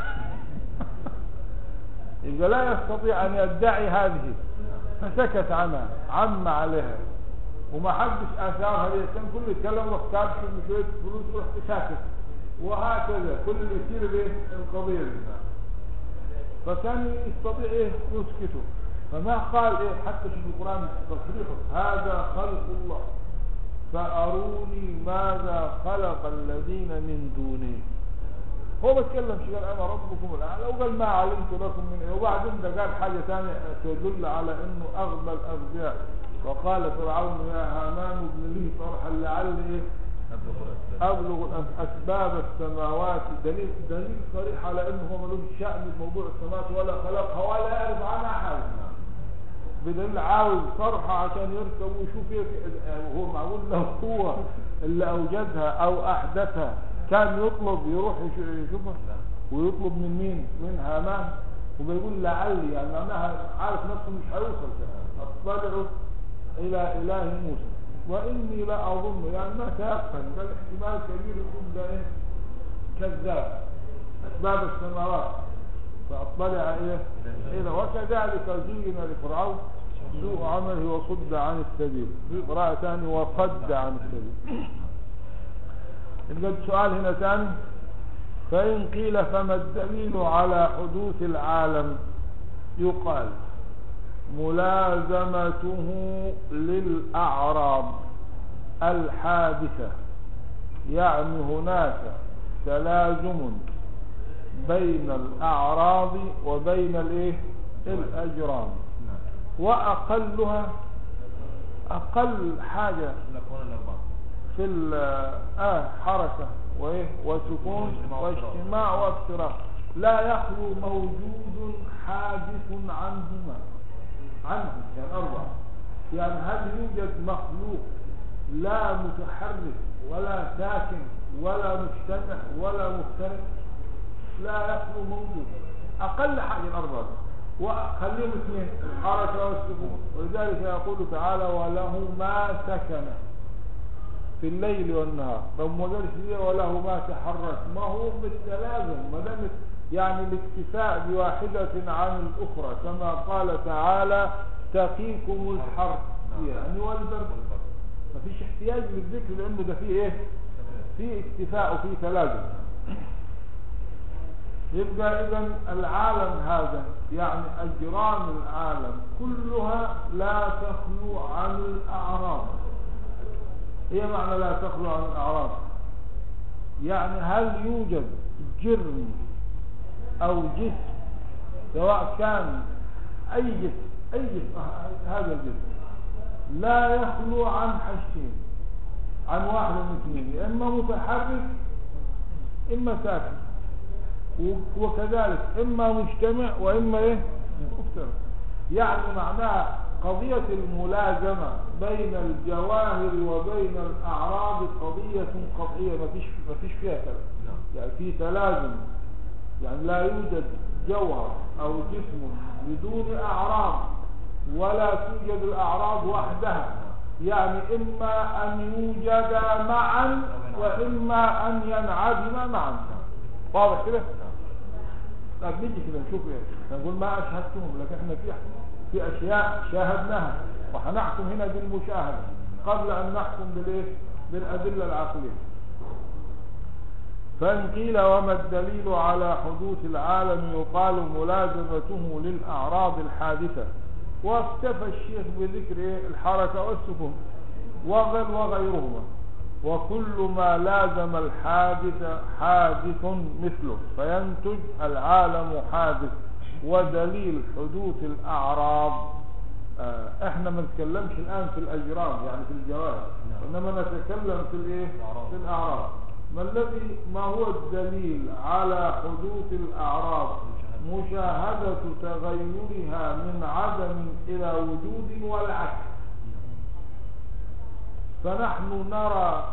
إذا لا يستطيع أن يدعي هذه فسكت عنها عم عليها وما حدش أثارها ليه كان كل يتكلم روح كابش شوية فلوس روح ساكت وهكذا كل اللي يصير بايه القضية دي فكان يستطيع ايه يسكته فما قال ايه حتى في القرآن تصريحه هذا خلق الله فأروني ماذا خلق الذين من دونه هو ما تكلمش قال انا ربكم الاعلى وقال ما علمت لكم من ايه وبعدين ده قال حاجه ثانيه تدل على انه اغبى الاغبياء وقال فرعون يا هامان ابن لي صرحا لعل ايه أبلغ الأسباب ابلغ الأس- اسباب السماوات دليل دليل صريح على انه هو ملوش شأن بموضوع السماوات ولا خلقها ولا يعرف عنها حاجه بدليل عاوز صرحة عشان يركب ويشوف ايه في- هو معقول لو هو اللي اوجدها او احدثها كان يطلب يروح يش- يشوفها ويطلب من مين من هامان وبيقول لعلي يعني معناها عارف نفسه مش هيوصل كده اطلع الى اله موسى واني لا اظن يعني ما تيقن بل احتمال كبير يكون ده ايه كذاب اسباب السماوات فاطلع اليه الى وكذلك زين لفرعون سوء عمله وصد عن السبيل في قراءة ثانية وصد عن السبيل نجد سؤال هنا ثاني فإن قيل فما الدليل على حدوث العالم يقال ملازمته للأعراض الحادثة يعني هناك تلازم بين الأعراض وبين الإيه؟ الأجرام نعم وأقلها أقل حاجة الأكوان الأربعة في ال- آه حركة وإيه وسكون واجتماع وافتراق. واجتماع وافتراق لا يخلو موجود حادث عنهما عنهم يعني أربعة يعني هل يوجد مخلوق لا متحرك ولا ساكن ولا مجتمع ولا مفترق لا يخلو موجود اقل حاجه الاربعه وخليهم اثنين الحركه والسكون ولذلك يقول تعالى وله ما سكن في الليل والنهار طب ما قالش ليه وله ما تحرك ما هو بالتلازم ما دام يعني الاكتفاء بواحدة عن الأخرى كما قال تعالى تقيكم الحر يعني والبرد والبر ما فيش احتياج للذكر لأنه ده فيه ايه في اكتفاء وفي تلازم يبقى اذا العالم هذا يعني اجرام العالم كلها لا تخلو عن الاعراض هي معنى لا تخلو عن الاعراض يعني هل يوجد جرم او جسم سواء كان اي جسم اي جسم آه، هذا الجسم لا يخلو عن حاجتين عن واحد من اثنين يا اما متحرك اما ساكن و- وكذلك اما مجتمع واما ايه مفترق يعني معناها قضية الملازمة بين الجواهر وبين الأعراض قضية قطعية ما فيش ما فيش فيها كلام نعم يعني في تلازم يعني لا يوجد جوهر أو جسم بدون أعراض ولا توجد الأعراض وحدها يعني إما أن يوجدا معا وإما أن ينعدما معا واضح كده؟ طيب نيجي كده نشوف ايه نقول ما اشهدتهم لكن احنا في في اشياء شاهدناها وهنحكم هنا بالمشاهده قبل ان نحكم بالايه بالادله العقليه فان قيل وما الدليل على حدوث العالم يقال ملازمته للاعراض الحادثه واكتفى الشيخ بذكر إيه؟ الحركه والسكون وغل وغيرهما وكل ما لازم الحادث حادث مثله فينتج العالم حادث ودليل حدوث الأعراض آه، احنا ما نتكلمش الآن في الأجرام يعني في الجواهر نعم. إنما نتكلم في الإيه؟ الأعراض. في الأعراض ما الذي ما هو الدليل على حدوث الأعراض مشاهدة تغيرها من عدم إلى وجود والعكس فنحن نرى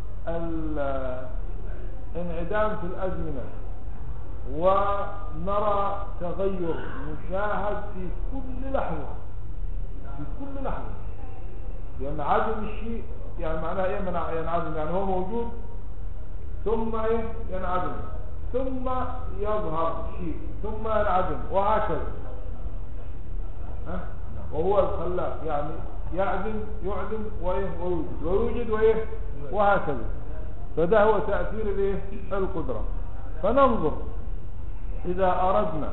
الانعدام في الأزمنة ونرى تغير مشاهد في كل لحظة في كل لحظة ينعدم الشيء يعني معناه ايه منع- ينعدم يعني هو موجود ثم ايه ينعدم ثم يظهر شيء ثم ينعدم وهكذا ها؟ وهو الخلاق يعني يعدم يعدم وإيه؟ ويوجد ويوجد وايه وهكذا فده هو تأثير الايه القدرة فننظر إذا أردنا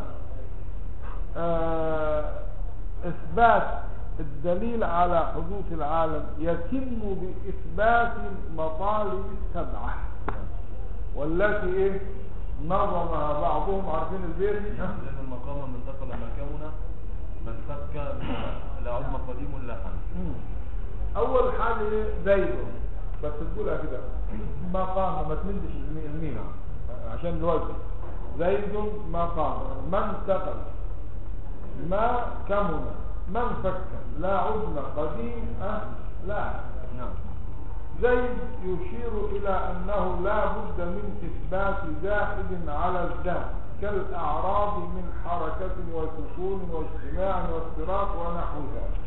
آه، إثبات الدليل على حدوث العالم يتم بإثبات المطالب السبعة والتي إيه نظمها بعضهم عارفين البيت ها؟ لأن المقام من انتقل مكانه من فك لا عظم قديم لا حمل مم. أول حاجة إيه؟ زيد بس تقولها كده مقام ما تمدش المي- الميم عشان الوزن زيد مقام من انتقل ما كمل من فك لا عدن قديم أه لا نعم زيد يشير إلى أنه لا بد من إثبات زائد على الذات كالأعراض من حركة وسكون واجتماع وافتراق ونحو ذلك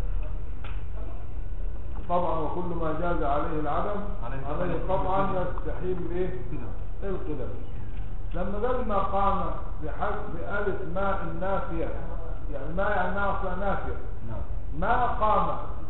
طبعا وكل ما جاز عليه العدم عليه عليه العدم. طبعا يستحيل الايه كده القدم لما قال ما قام بحذف بألف ماء النافية يعني ما يعني ما أصلا نافية نعم ما قام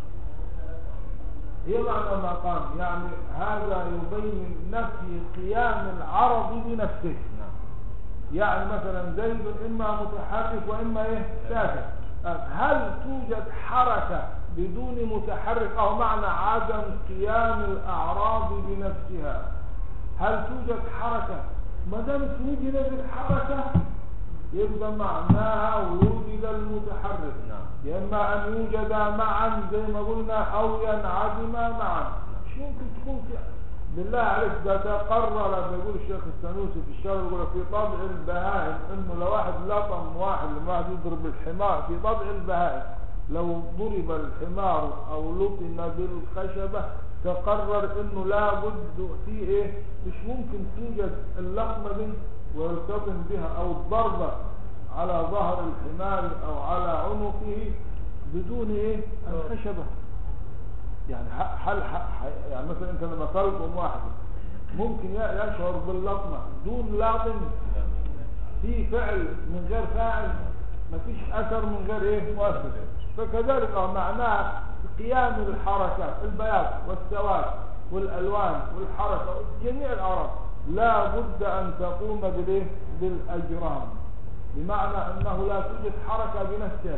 ايه معنى ما قام يعني هذا يبين نفي قيام العرض بنفسه نعم يعني مثلا زيد اما متحرك واما ايه ساكن هل توجد حركة بدون متحرك او معنى عدم قيام الاعراض بنفسها هل توجد حركة ما دام توجد الحركة يبقى معناها وجد المتحرك نعم. يا اما ان يوجدا معا زي ما قلنا او ينعدما معا مش ممكن تكون في بالله عليك ده تقرر بيقول الشيخ السنوسي في الشرع يقول في طبع البهائم انه لو واحد لطم واحد لما واحد يضرب الحمار في طبع البهائم لو ضرب الحمار او لطم بالخشبة تقرر انه لا بد في ايه مش ممكن توجد اللطمة دي ويلتطم بها او الضربة على ظهر الحمار او على عنقه بدون ايه الخشبة يعني ح- هل ح- ح- يعني مثلا انت لما تلقم واحد ممكن ي- يشعر باللطمة دون لاطم في فعل من غير فاعل مفيش اثر من غير ايه مؤثر فكذلك اه معناها قيام الحركات البياض والسواد والالوان والحركه جميع الاعراض لا بد ان تقوم بالايه بالاجرام بمعنى انه لا توجد حركه بنفسها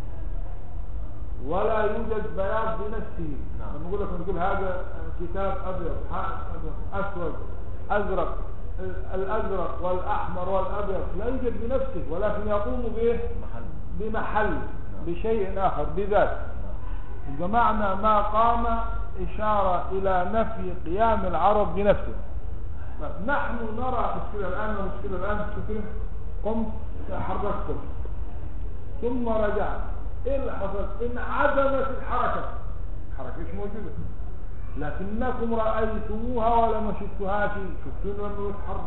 ولا يوجد بياض بنفسه نعم. لما نقول لك نقول هذا كتاب ابيض ح- اسود ازرق ال- الازرق والاحمر والابيض لا يوجد بنفسه ولكن يقوم بايه محل بمحل بشيء اخر بذات جمعنا ما قام اشاره الى نفي قيام العرب بنفسه طيب نحن نرى مشكله الان ومشكله الان شوف قمت تحركتم ثم رجعت ايه اللي حصل انعدمت الحركه الحركه مش موجوده لكنكم رايتموها ولا ما شفتوهاش شفتونا انه يتحرك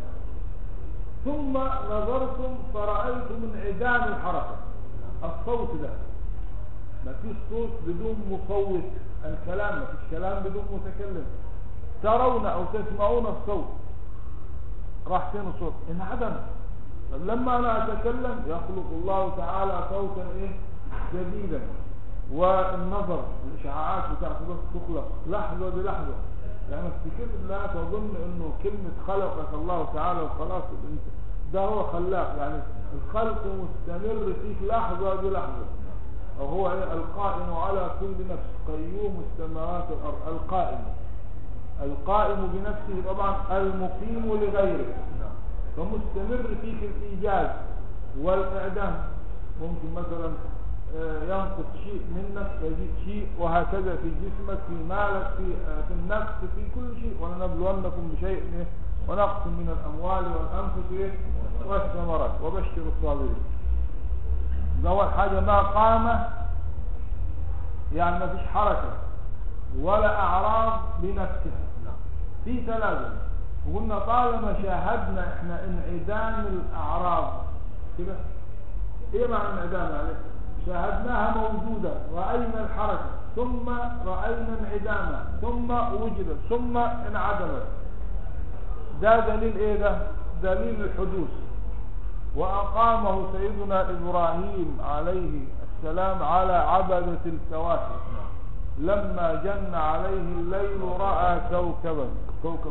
ثم نظرتم فرأيتم انعدام الحركة الصوت ده ما فيش صوت بدون مصوت الكلام ما فيش كلام بدون متكلم ترون او تسمعون الصوت راح فين الصوت انعدم طب لما انا اتكلم يخلق الله تعالى صوتا ايه جديدا والنظر الاشعاعات بتاعته بس تخلق لحظه بلحظه يعني افتكر لا تظن انه كلمه خلقك الله تعالى وخلاص انت ده هو خلاق يعني الخلق مستمر فيك لحظه بلحظه او هو ايه القائم على كل نفس قيوم السماوات والارض القائم القائم بنفسه طبعا المقيم لغيره نعم فمستمر فيك الإيجاد والإعدام ممكن مثلا آه، ينقص شيء منك يزيد شيء وهكذا في جسمك في مالك في آه، في النفس في كل شيء ولنبلونكم بشيء إيه؟ ونقص من الأموال والأنفس إيه؟ والثمرات وبشر الصابرين ده أول حاجة ما قام يعني ما فيش حركة ولا أعراض بنفسها نعم في تلازم وقلنا طالما شاهدنا احنا انعدام الاعراض كده ايه معنى انعدام يعني شاهدناها موجودة رأينا الحركة ثم رأينا انعدامها ثم وجدت ثم انعدمت ده دليل ايه ده دليل الحدوث وأقامه سيدنا إبراهيم عليه السلام على عبدة الكواكب نعم لما جن عليه الليل رأى كوكبا كوكب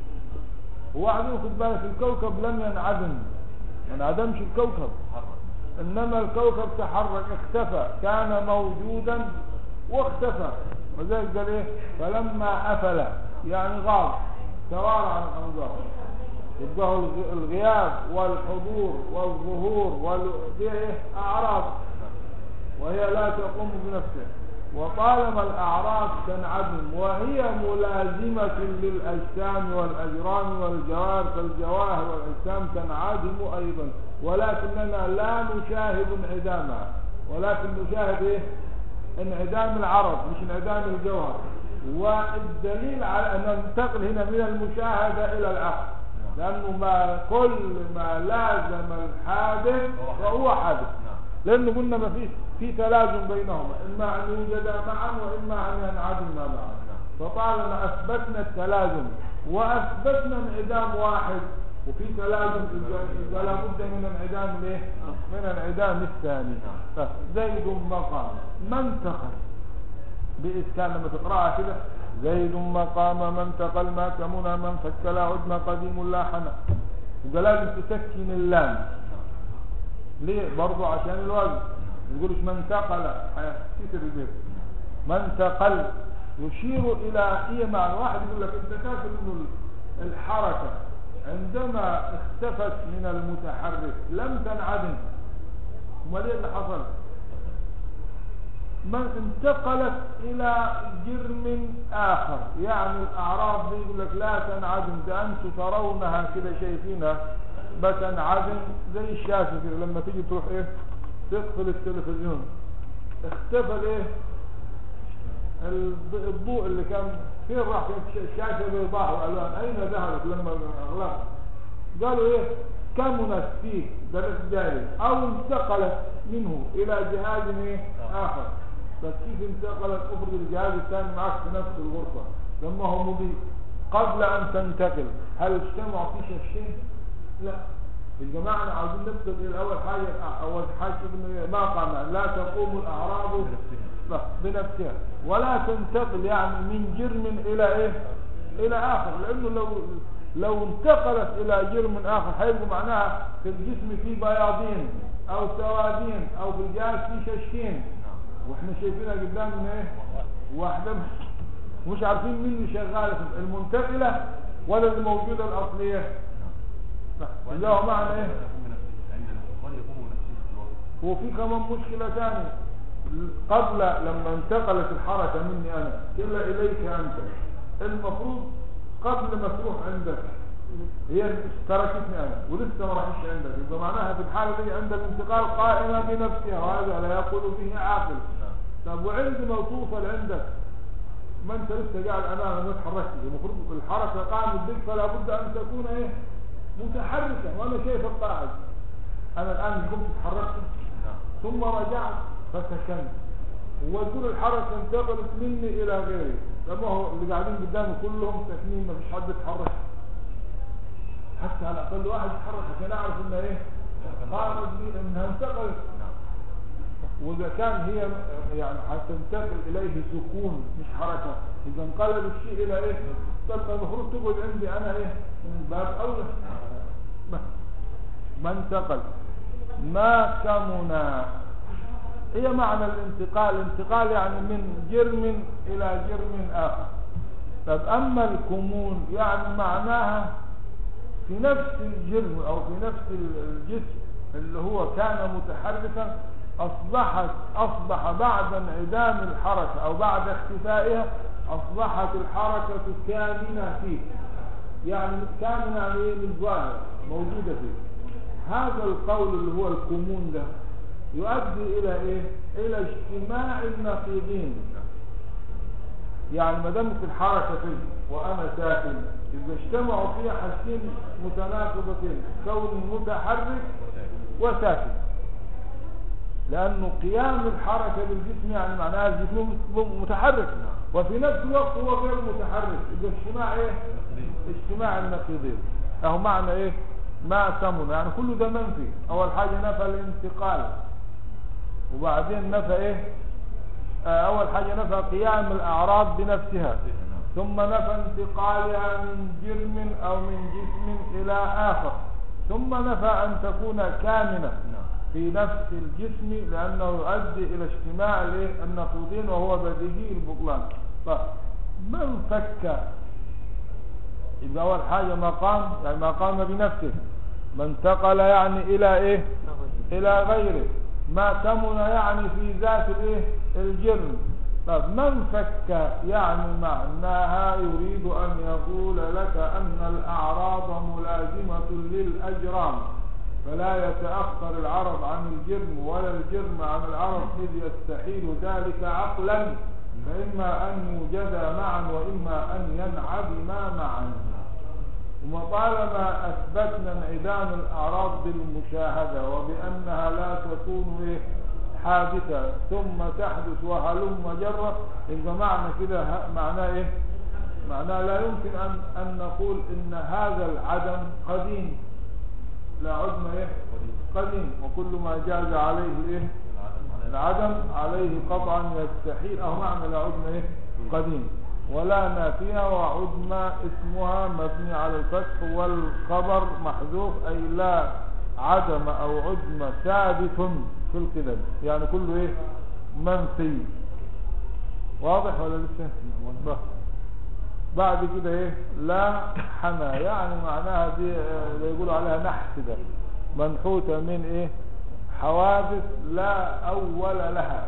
وبعدين خد بالك الكوكب لم ينعدم ما انعدمش الكوكب حرك انما الكوكب تحرك اختفى كان موجودا واختفى وذلك قال ايه فلما افل يعني غاب توارى عن الانظار يبقى هو الغ- الغياب والحضور والظهور وال... دي ايه اعراض وهي لا تقوم بنفسها وطالما الأعراض تنعدم وهي ملازمة للأجسام والأجرام والجوار فالجواهر والأجسام تنعدم أيضا ولكننا لا نشاهد انعدامها ولكن نشاهد إيه؟ انعدام العرض مش انعدام الجوهر والدليل على أن ننتقل هنا من المشاهدة إلى العقل لأنه ما كل ما لازم الحادث فهو حادث نعم لأنه قلنا ما فيش في تلازم بينهما إما أن يوجدا معا وإما أن ينعدما معا فطالما أثبتنا التلازم وأثبتنا انعدام واحد وفي تلازم إذا لا بد من انعدام ليه؟ من انعدام الثاني زيد مقام من انتقل بإسكان لما تقرأها كده زيد مقام من انتقل ما كمنا من فك لا عدنا قديم لا حنا يبقى لازم تسكن اللام ليه برضو عشان الوزن يقولش من انتقل كتر البيت من انتقل يشير الى ايه معنى واحد يقول لك انت فاكر انه الحركه عندما اختفت من المتحرك لم تنعدم امال ايه اللي حصل من انتقلت الى جرم اخر يعني الاعراض دي يقول لك لا تنعدم ده انتم ترونها كده شايفينها بتنعدم زي الشاشه كده لما تيجي تروح ايه تقفل التلفزيون اختفى الايه الض- الضوء اللي كان فين راح كانت الشاشه بيضاء والوان اين ذهبت لما اغلق قالوا ايه كمنت فيه درس جاري او انتقلت منه الى جهاز ايه اخر بس كيف انتقلت افرض الجهاز الثاني معك في نفس الغرفة لما هو مضيء قبل ان تنتقل هل اجتمعوا في شيء لا الجماعة أنا عاوزين نفصل إلى أول حاجة أول حاجة إن ما قام لا تقوم الأعراض لا بنفسها ولا تنتقل يعني من جرم إلى إيه إلى آخر لأنه لو لو انتقلت إلى جرم آخر هيبقى معناها في الجسم في بياضين أو سوادين أو في الجهاز في ششين نعم واحنا شايفينها قدامنا ايه واحدة مش عارفين مين اللي شغالة المنتقلة ولا الموجودة الأصلية نعم لا اللي هو معنى ايه يكون بنفسه عند الانتقال يقوم بنفسه في الوقت وفي كمان مشكلة ثانية قبل لما انتقلت الحركة مني أنا إلا إليك أنت المفروض قبل ما تروح عندك هي تركتني أنا ولسه ما راحتش عندك يبقى معناها في الحالة دي عند الانتقال قائمة بنفسها وهذا لا يقول به عاقل نعم طب وعندما توصل عندك ما انت لسه قاعد امامه ما تحركتش المفروض الحركه قامت بك فلا بد ان تكون ايه متحركه وانا شايفك قاعد انا الان قمت اتحركت نعم ثم رجعت فسكنت وتقول الحركه انتقلت مني الى غيري لما هو اللي قاعدين قدامي كلهم ساكنين ما فيش حد اتحرك حتى على الاقل واحد يتحرك عشان اعرف انها ايه قامت بي انها انتقلت نعم وإذا كان هي يعني هتنتقل إليه سكون مش حركة إذا انقلب الشيء إلى إيه طب ما المفروض تقعد عندي أنا إيه من باب أولى ما- ما انتقل ما كمنا هي معنى الانتقال الانتقال يعني من جرم إلى جرم آخر طب أما الكمون يعني معناها في نفس الجرم او في نفس الجسم اللي هو كان متحركا اصبحت اصبح بعد انعدام الحركة او بعد اختفائها اصبحت الحركة كامنة فيه يعني كامنة يعني ايه للظاهر موجودة فيه هذا القول اللي هو الكمون ده يؤدي الى ايه الى اجتماع النقيضين يعني ما دامت الحركة فيه وأنا ساكن إذا اجتمعوا فيها حاجتين متناقضتين كون متحرك وساكن لأنه قيام الحركة بالجسم يعني معناها الجسم متحرك وفي نفس الوقت هو غير متحرك إذا اجتماع إيه؟ اجتماع النقيضين أهو معنى إيه؟ ما سمن يعني كل ده منفي أول حاجة نفى الانتقال وبعدين نفى إيه؟ آه، أول حاجة نفى قيام الأعراض بنفسها نعم ثم نفى انتقالها من جرم أو من جسم إلى آخر ثم نفى أن تكون كامنة نعم في نفس الجسم لأنه يؤدي إلى اجتماع الإيه؟ النقيضين وهو بديهي البطلان طيب من فك يبقى أول حاجة ما قام يعني ما قام بنفسه ما انتقل يعني إلى إيه إلى غيره ما كمن يعني في ذات الإيه الجرم طب من فك يعني معناها يريد أن يقول لك أن الأعراض ملازمة للأجرام فلا يتأخر العرض عن الجرم ولا الجرم عن العرض إذ يستحيل ذلك عقلا فإما أن يوجدا معا وإما أن ينعدما معا وطالما أثبتنا انعدام الأعراض بالمشاهدة وبأنها لا تكون إيه حادثة ثم تحدث وهلم جرة يبقى معنى كده ه- معناه إيه معناه لا يمكن أن, أن نقول إن هذا العدم قديم لا عدم إيه قديم وكل ما جاز عليه إيه العدم عليه قطعا يستحيل أو معنى لا عدم إيه قديم ولا نافيها وعدم اسمها مبني على الفتح والخبر محذوف أي لا عدم أو عدم ثابت في القدم يعني كله إيه منفي واضح ولا لسه واضح. بعد كده ايه لا حنا يعني معناها دي آه، اللي يقولوا عليها نحت ده منحوتة من ايه حوادث لا اول لها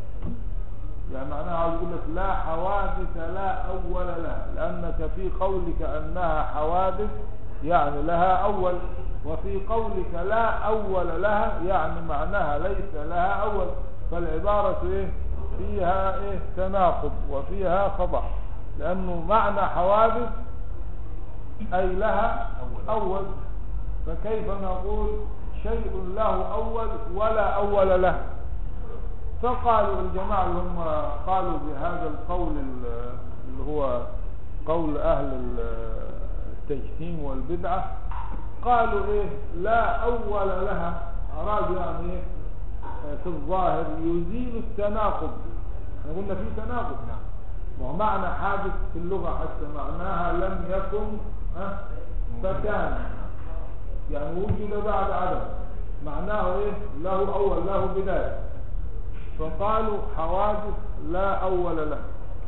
يعني معناها عاوز يقول لك لا حوادث لا اول لها لانك في قولك انها حوادث يعني لها اول وفي قولك لا اول لها يعني معناها ليس لها اول فالعبارة ايه فيها ايه تناقض وفيها خطأ لانه معنى حوادث اي لها أول. اول فكيف نقول شيء له أول ولا أول له فقالوا الجماعة اللي هم قالوا بهذا القول ال- اللي هو قول أهل ال- التجسيم والبدعة قالوا إيه لا أول لها أرادوا يعني إيه في الظاهر يزيل التناقض احنا قلنا في تناقض نعم ومعنى حادث في اللغة حتى معناها لم يكن ها، فكان يعني وجد بعد عدم معناه ايه له اول له بداية فقالوا حوادث لا اول لها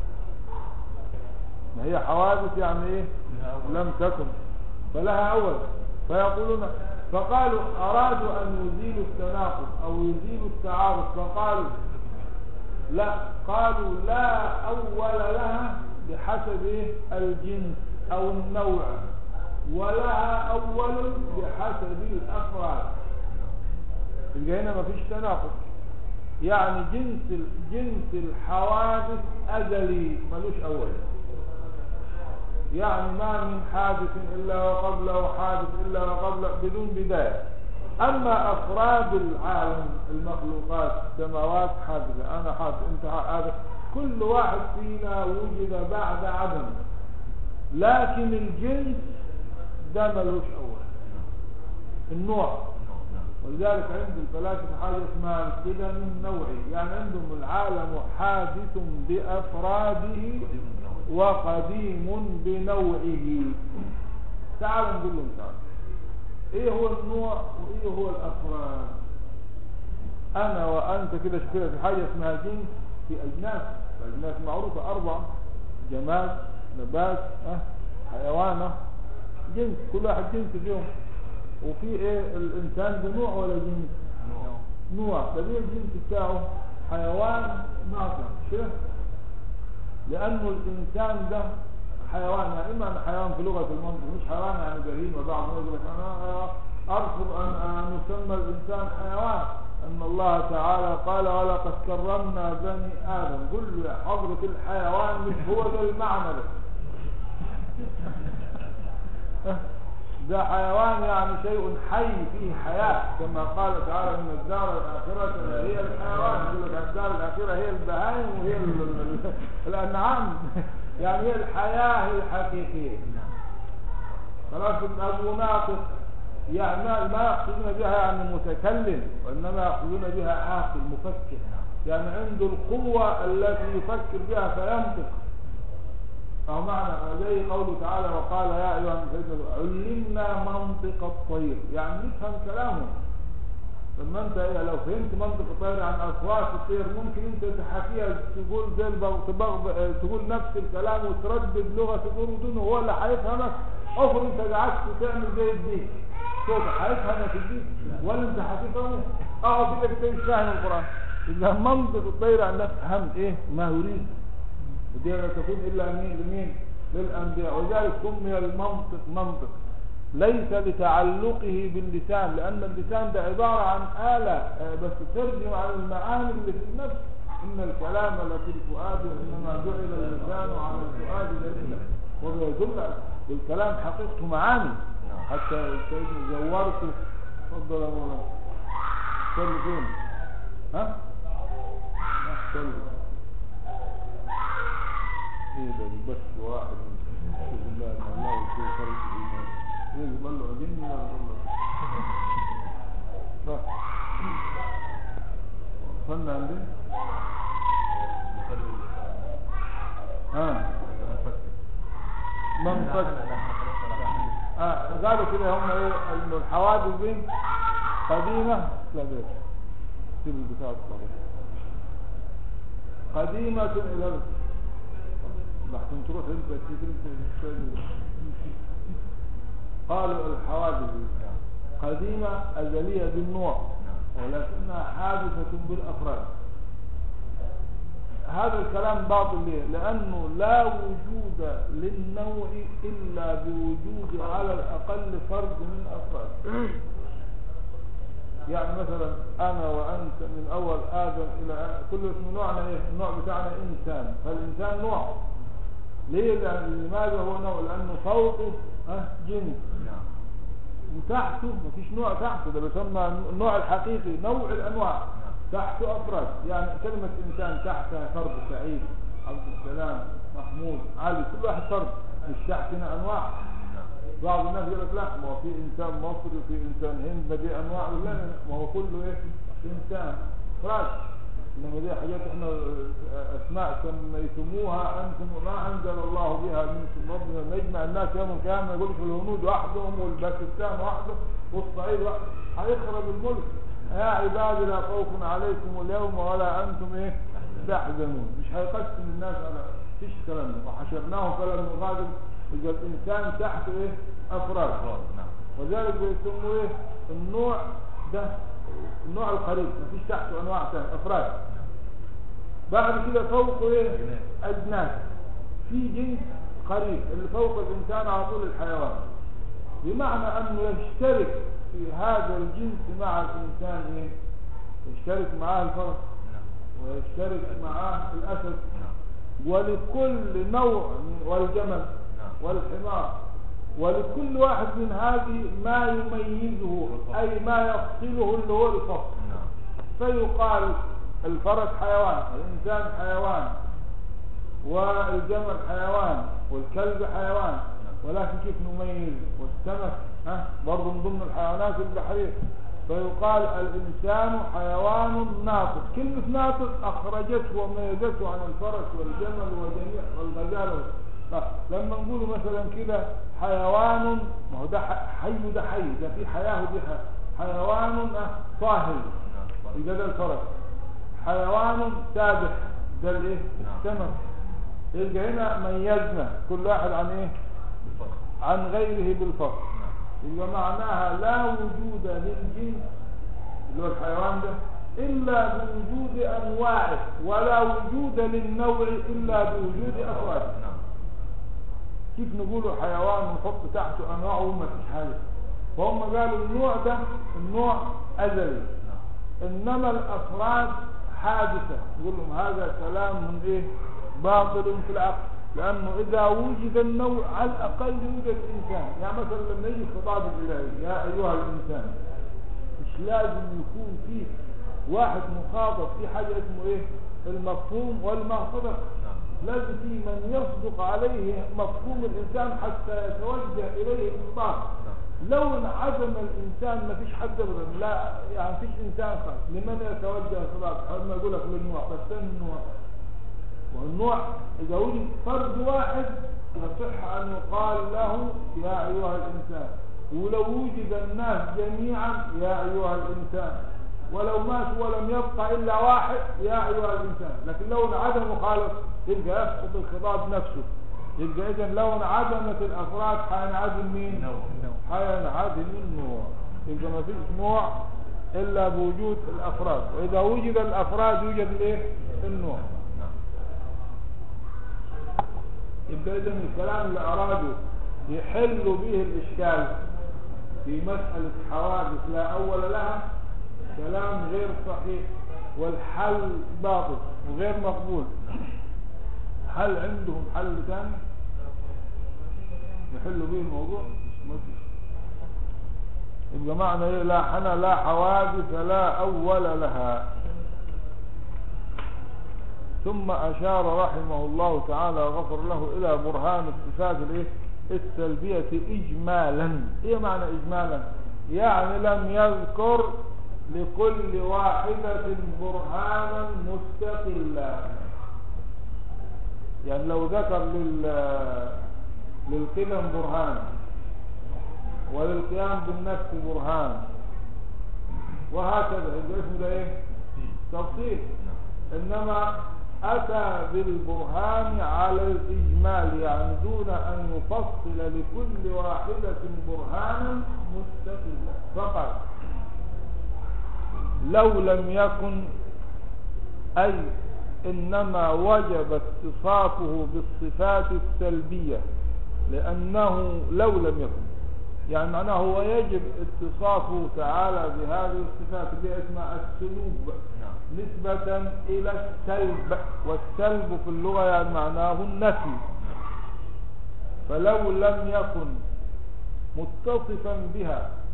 ما هي حوادث يعني ايه لها أول. لم تكن فلها اول فيقولون فقالوا ارادوا ان يزيلوا التناقض او يزيلوا التعارض فقالوا لا قالوا لا أول لها بحسب إيه؟ الجنس أو النوع ولها أول بحسب الأفراد يبقى هنا مفيش تناقض يعني جنس ال- جنس الحوادث أزلي ملوش أول يعني ما من حادث إلا وقبله حادث إلا وقبله بدون بداية أما أفراد العالم المخلوقات السماوات حادثة أنا حادث أنت حادث كل واحد فينا وجد بعد عدم لكن الجنس ده ملوش أول النوع نعم ولذلك عند الفلاسفة حاجة اسمها القدم النوعي يعني عندهم العالم حادث بأفراده قديم النوع. وقديم بنوعه تعال نقول لهم تعال ايه هو النوع وايه هو الافراد انا وانت كده شكلنا في حاجه اسمها جنس في اجناس الاجناس معروفه اربعه جماد نبات أه حيوانه جنس كل واحد جنس فيهم وفي ايه الانسان ده نوع ولا جنس نوع. نوع بديل الجنس بتاعه حيوان ناطق كده لأنه الإنسان ده حيوان يعني إما أن حيوان في لغة المنطق مش حيوان يعني بهيمة بعض الناس يقول لك أنا أرفض أن أن يسمى الإنسان حيوان أن الله تعالى قال ولقد كرمنا بني آدم قل له يا حضرة الحيوان مش هو ده المعنى ده ده حيوان يعني شيء حي فيه حياة كما قال تعالى إن الدار الآخرة هي الحيوان يقول لك الدار الآخرة هي البهائم وهي ال- ال- الأنعام يعني هي الحياة الحقيقية خلاص أبو ناطق يعني ما ما يقصدون بها يعني متكلم وإنما يقصدون بها عاقل مفكر يعني عنده القوة التي يفكر بها فينطق أو معنى زي قوله تعالى وقال يا أيها المسلمون علمنا منطق الطير يعني نفهم كلامه لما انت إيه لو فهمت منطق الطير عن اصوات الطير ممكن انت تحكيها تقول زي البغ- تبغ- اه تقول نفس الكلام وتردد لغه تقول بدون هو اللي هيفهمك افرض انت قعدت تعمل زي الدين صوتك هيفهمك الدين ولا انت هتفهمه اه كده كده مش فاهم القران اذا منطق الطير عندك فهمت ايه ما يريد ودي لا تكون الا مين لمين للانبياء ولذلك سمي المنطق منطق ليس لتعلقه باللسان لان اللسان ده عباره عن اله آه، بس ترجم عن المعاني اللي في النفس ان الكلام لفي الفؤاد وانما جعل اللسان على الفؤاد دليلا وبيدل والكلام حقيقته معاني حتى سيدنا زورته تفضل يا مولانا صلي فين ها صلي ايه ده بس واحد بسم الله ان الله يكون فرج الايمان ايه بلغ جني ولا بلغ صح وصلنا عندنا مقلب اللسان. ها منفك. من فك لا، لا، لا، خلاص، لا. آه قالوا كده هم ايه انه الحوادث دي قديمة لا بيت سيب البتاع الصغير قديمة الى الأرض. لحسن تروح انت تيجي انت تشتغل. قالوا الحوادث دي قديمة أزلية بالنوع ولكنها حادثة بالأفراد هذا الكلام باطل ليه؟ لأنه لا وجود للنوع إلا بوجود على الأقل فرد من أفراد يعني مثلا أنا وأنت من أول آدم إلى كل اسم نوعنا إيه؟ النوع بتاعنا إنسان فالإنسان نوع ليه؟ لأن لماذا هو نوع؟ لأنه فوقه ها، جنس نعم وتحته مفيش نوع تحته ده بيسمى النوع الحقيقي نوع الانواع تحته افراد يعني كلمة انسان تحتها فرد سعيد عبد السلام محمود علي كل واحد فرد مش تحتنا انواع نعم بعض الناس يقول لك لا ما هو في انسان مصري وفي انسان هند ما دي انواع لا لا لا، ما هو كله ايه انسان افراد انما دي حاجات احنا اسماء سميتموها انتم ما انزل الله بها من ربنا نجمع الناس يوم القيامه يقول لك الهنود وحدهم والباكستان وحده والصعيد وحده هيخرب الملك يا عبادي لا خوف عليكم اليوم ولا انتم ايه تحزنون مش هيقسم الناس على فيش كلام ده وحشرناهم فلم نغادر يبقى الانسان تحت ايه افراد أفراد نعم وذلك بيسموه ايه النوع ده النوع القريب مفيش تحته انواع ثانيه افراد بعد كده فوقه ايه أجناس. اجناس في جنس قريب اللي فوق الانسان على طول الحيوان بمعنى انه يشترك في هذا الجنس مع الانسان ايه يشترك معاه الفرس نعم ويشترك معاه الاسد نعم ولكل نوع والجمل نعم. والحمار ولكل واحد من هذه ما يميزه أي ما يفصله اللي هو الفصل نعم فيقال الفرس حيوان والإنسان حيوان والجمل حيوان والكلب حيوان ولكن كيف نميز والسمك ها برضه من ضمن الحيوانات البحرية فيقال الإنسان حيوان ناطق كلمة ناطق أخرجته وميزته عن الفرس والجمل وجميع والغزال وال- لا، لما نقول مثلا كده حيوان ما هو ده ح- حي ده حي ده في حياة ودي حياة حيوان آه، طاهر نعم يبقى ده الفرس حيوان سابح ده الايه نعم. السمك يبقى هنا ميزنا كل واحد عن ايه بالفرق عن غيره بالفصل نعم يبقى معناها لا وجود للجنس اللي هو الحيوان ده إلا بوجود أنواعه ولا وجود للنوع إلا بوجود أفراده نعم كيف نقولوا حيوان ونحط تحته أنواعه وما فيش حاجة فهم قالوا النوع ده النوع أزلي نعم إنما الأفراد حادثة يقول لهم هذا كلام من إيه باطل في العقل لأنه إذا وجد النوع على الأقل يوجد الإنسان يعني مثلا لما يجي الخطاب الإلهي يا أيها الإنسان مش لازم يكون فيه واحد مخاطب في حاجة اسمه إيه المفهوم والمعتبر نعم لازم في من يصدق عليه مفهوم الإنسان حتى يتوجه إليه الخطاب نعم لو انعدم الانسان ما فيش حد ابدا لا يعني فيش انسان خالص لمن يتوجه الخطاب حد ما يقول لك للنوع بس النوع والنوع اذا وجد فرد واحد يصح ان يقال له يا ايها الانسان ولو وجد الناس جميعا يا ايها الانسان ولو مات ولم يبقى الا واحد يا ايها الانسان لكن لو انعدموا خالص يبقى يسقط الخطاب نفسه يبقى اذا لو انعدمت الافراد حينعدم مين؟ نوع حينعدم النوع يبقى ما فيش نوع الا بوجود الافراد واذا وجد الافراد يوجد الايه النوع نعم يبقى اذا الكلام اللي اراده يحل به الاشكال في مساله حوادث لا اول لها كلام غير صحيح والحل باطل وغير مقبول هل عندهم حل ثاني يحلوا به الموضوع ما فيش يبقى معنى ايه لا حنا لا حوادث لا اول لها ثم اشار رحمه الله تعالى غفر له الى برهان الصفات الايه السلبية اجمالا ايه معنى اجمالا يعني لم يذكر لكل واحدة برهانا مستقلا يعني لو ذكر لل للقدم برهان وللقيام بالنفس برهان وهكذا يبقى اسمه ده ايه تفصيل نعم انما اتى بالبرهان على الاجمال يعني دون ان يفصل لكل واحدة برهانا مستقلا فقط لو لم يكن اي انما وجب اتصافه بالصفات السلبية لانه لو لم يكن يعني معناه هو يجب اتصافه تعالى بهذه الصفات اللي اسمها السلوب نعم نسبة إلى السلب والسلب في اللغة يعني معناه النفي فلو لم يكن متصفا بها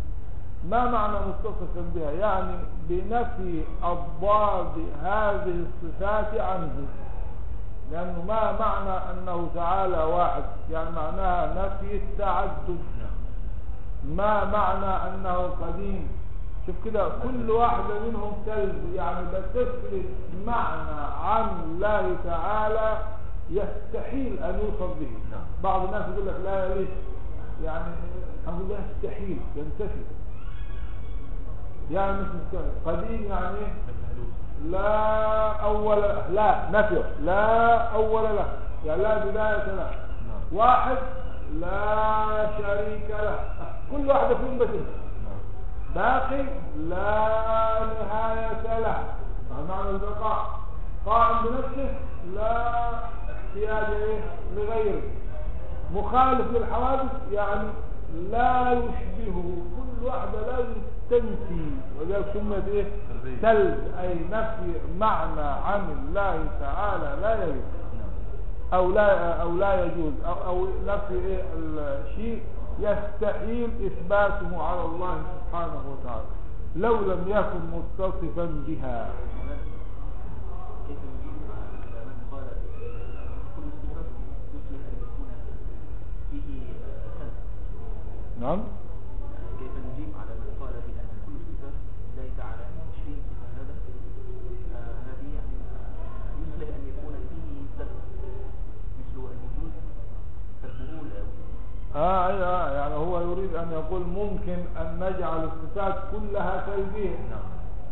ما معنى متصفا بها يعني بنفي أضداد هذه الصفات عنه لأنه ما معنى أنه تعالى واحد يعني معناها نفي التعدد نعم ما معنى أنه قديم شوف كده كل واحدة منهم سلب يعني بتسلب معنى عن الله تعالى يستحيل أن يوصف به نعم. بعض الناس يقول لك لا يليق يعني الحمد لله يستحيل ينتفي يعني مش مستحيل قديم يعني ايه مثل حدوث لا أول له لا نفي لا أول له يعني لا بداية له نعم واحد لا شريك له كل واحدة فيهم بس نعم باقي لا نهاية له هذا معنى البقاء قائم بنفسه لا احتياج إيه لغيره مخالف للحوادث يعني لا يشبهه كل واحدة لازم تنفي ولذلك سميت ايه سلبية. سلب اي نفي معنى عن الله تعالى لا يجوز نعم او لا او لا يجوز او, أو نفي ايه الشيء يستحيل اثباته على الله سبحانه وتعالى لو لم يكن متصفا بها كيف نجيب على من قال كل صفة يصلح أن يكون فيه سلب نعم كيف نجيب على من قال بأن كل صفة لله تعالى 20 صفة هذا آه، هذه يعني آه، يصلح أن يكون فيه سلب مثل الوجود سلبه لا آه أيوة آه يعني هو يريد أن يقول ممكن أن نجعل الصفات كلها سلبية نعم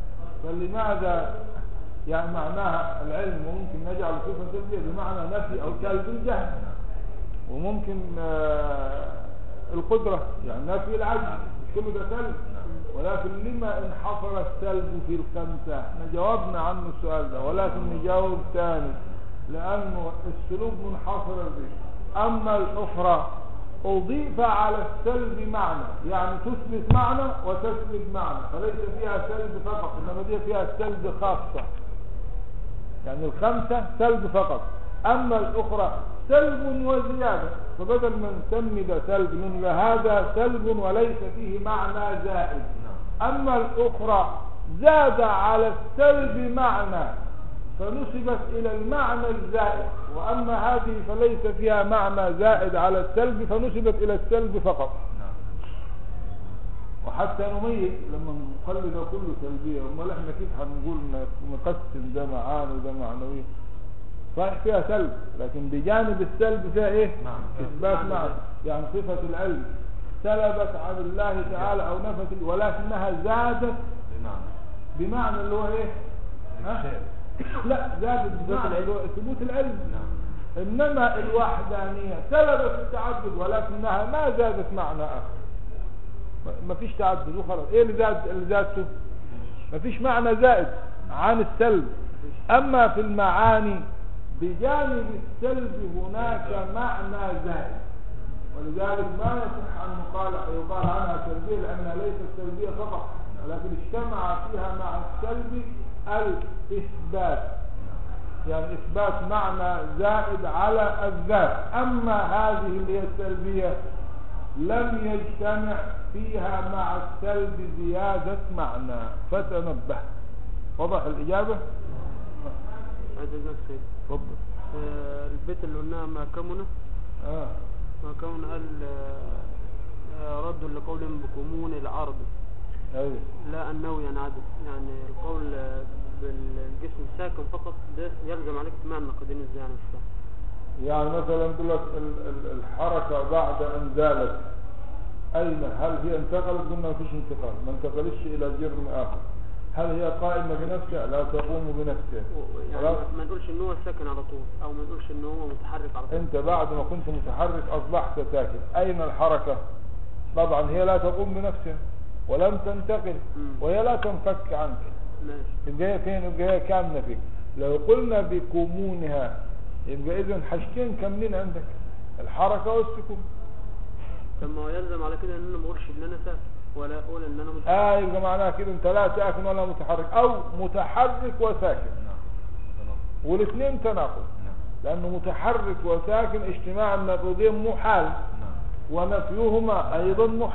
فلماذا يعني معناها العلم ممكن نجعل صفة سلبية بمعنى نفي أو سلب الجهل نعم وممكن آه، القدرة يعني نفي العجز مش كله ده سلب نعم ولكن لما انحصر السلب في الخمسة احنا جاوبنا عنه السؤال ده ولكن نجاوب ثاني لأنه السلوك منحصر به أما الأخرى أضيف على السلب معنى يعني تثبت معنى وتسلب معنى فليس فيها سلب فقط إنما دي فيها سلب خاصة يعني الخمسة سلب فقط أما الأخرى سلب وزيادة فبدل ما نسمي ده سلب نقول هذا سلب وليس فيه معنى زائد نعم أما الأخرى زاد على السلب معنى فنسبت إلى المعنى الزائد وأما هذه فليس فيها معنى زائد على السلب فنسبت إلى السلب فقط نعم وحتى نميز لما نخلي ده كله سلبية امال احنا كيف هنقول ن- نقسم ده معاني وده معنوي صحيح فيها سلب لكن بجانب السلب فيها ايه معنى. اثبات معنى. معنى يعني صفة العلم سلبت عن الله تعالى او نفت ولكنها زادت بمعنى بمعنى اللي هو ايه ها؟ الشيء لا زادت بمعنى العلم. اللي هو ثبوت العلم نعم انما الوحدانية سلبت التعدد ولكنها ما زادت معنى اخر ما- ما فيش تعدد وخلاص ايه اللي زاد اللي زادته ما فيش معنى زائد عن السلب اما في المعاني بجانب السلب هناك معنى زائد ولذلك ما يصح ان يقال يقال عنها سلبيه لانها ليست سلبيه فقط ولكن اجتمع فيها مع السلب الاثبات يعني إثبات معنى زائد على الذات أما هذه اللي هي السلبية لم يجتمع فيها مع السلب زيادة معنى فتنبه وضح الإجابة عايز نفسي تفضل آه، البيت اللي قلناه ما كمنا آه. ما كمنا قال آه، آه، رد لقولهم بكمون العرض أيوه لا أنه يعني عدد يعني القول آه، بالجسم ساكن فقط ده يلزم عليك معنى قدين ازاي يعني مش فاهم يعني مثلا يقول لك ال- ال- الحركة بعد أن زالت أين هل هي انتقلت قلنا ما فيش انتقال ما انتقلتش إلى جرم آخر هل هي قائمة بنفسها لا تقوم بنفسها و- يعني خلاص؟ ما نقولش ان هو ساكن على طول او ما نقولش ان هو متحرك على طول انت بعد ما كنت متحرك اصبحت ساكن اين الحركة طبعا هي لا تقوم بنفسها ولم تنتقل مم. وهي لا تنفك عنك ماشي يبقى هي فين يبقى هي كامنة فيك لو قلنا بكمونها يبقى اذا حاجتين كاملين عندك الحركة والسكون طب ما هو يلزم على كده ان انا ما اقولش ان انا ساكن ولا اقول ان انا متحرك اه يبقى معناها كده انت لا ساكن ولا متحرك او متحرك وساكن نعم متناقض والاثنين تناقض نعم لانه متحرك وساكن اجتماع النقيضين محال نعم ونفيهما ايضا محال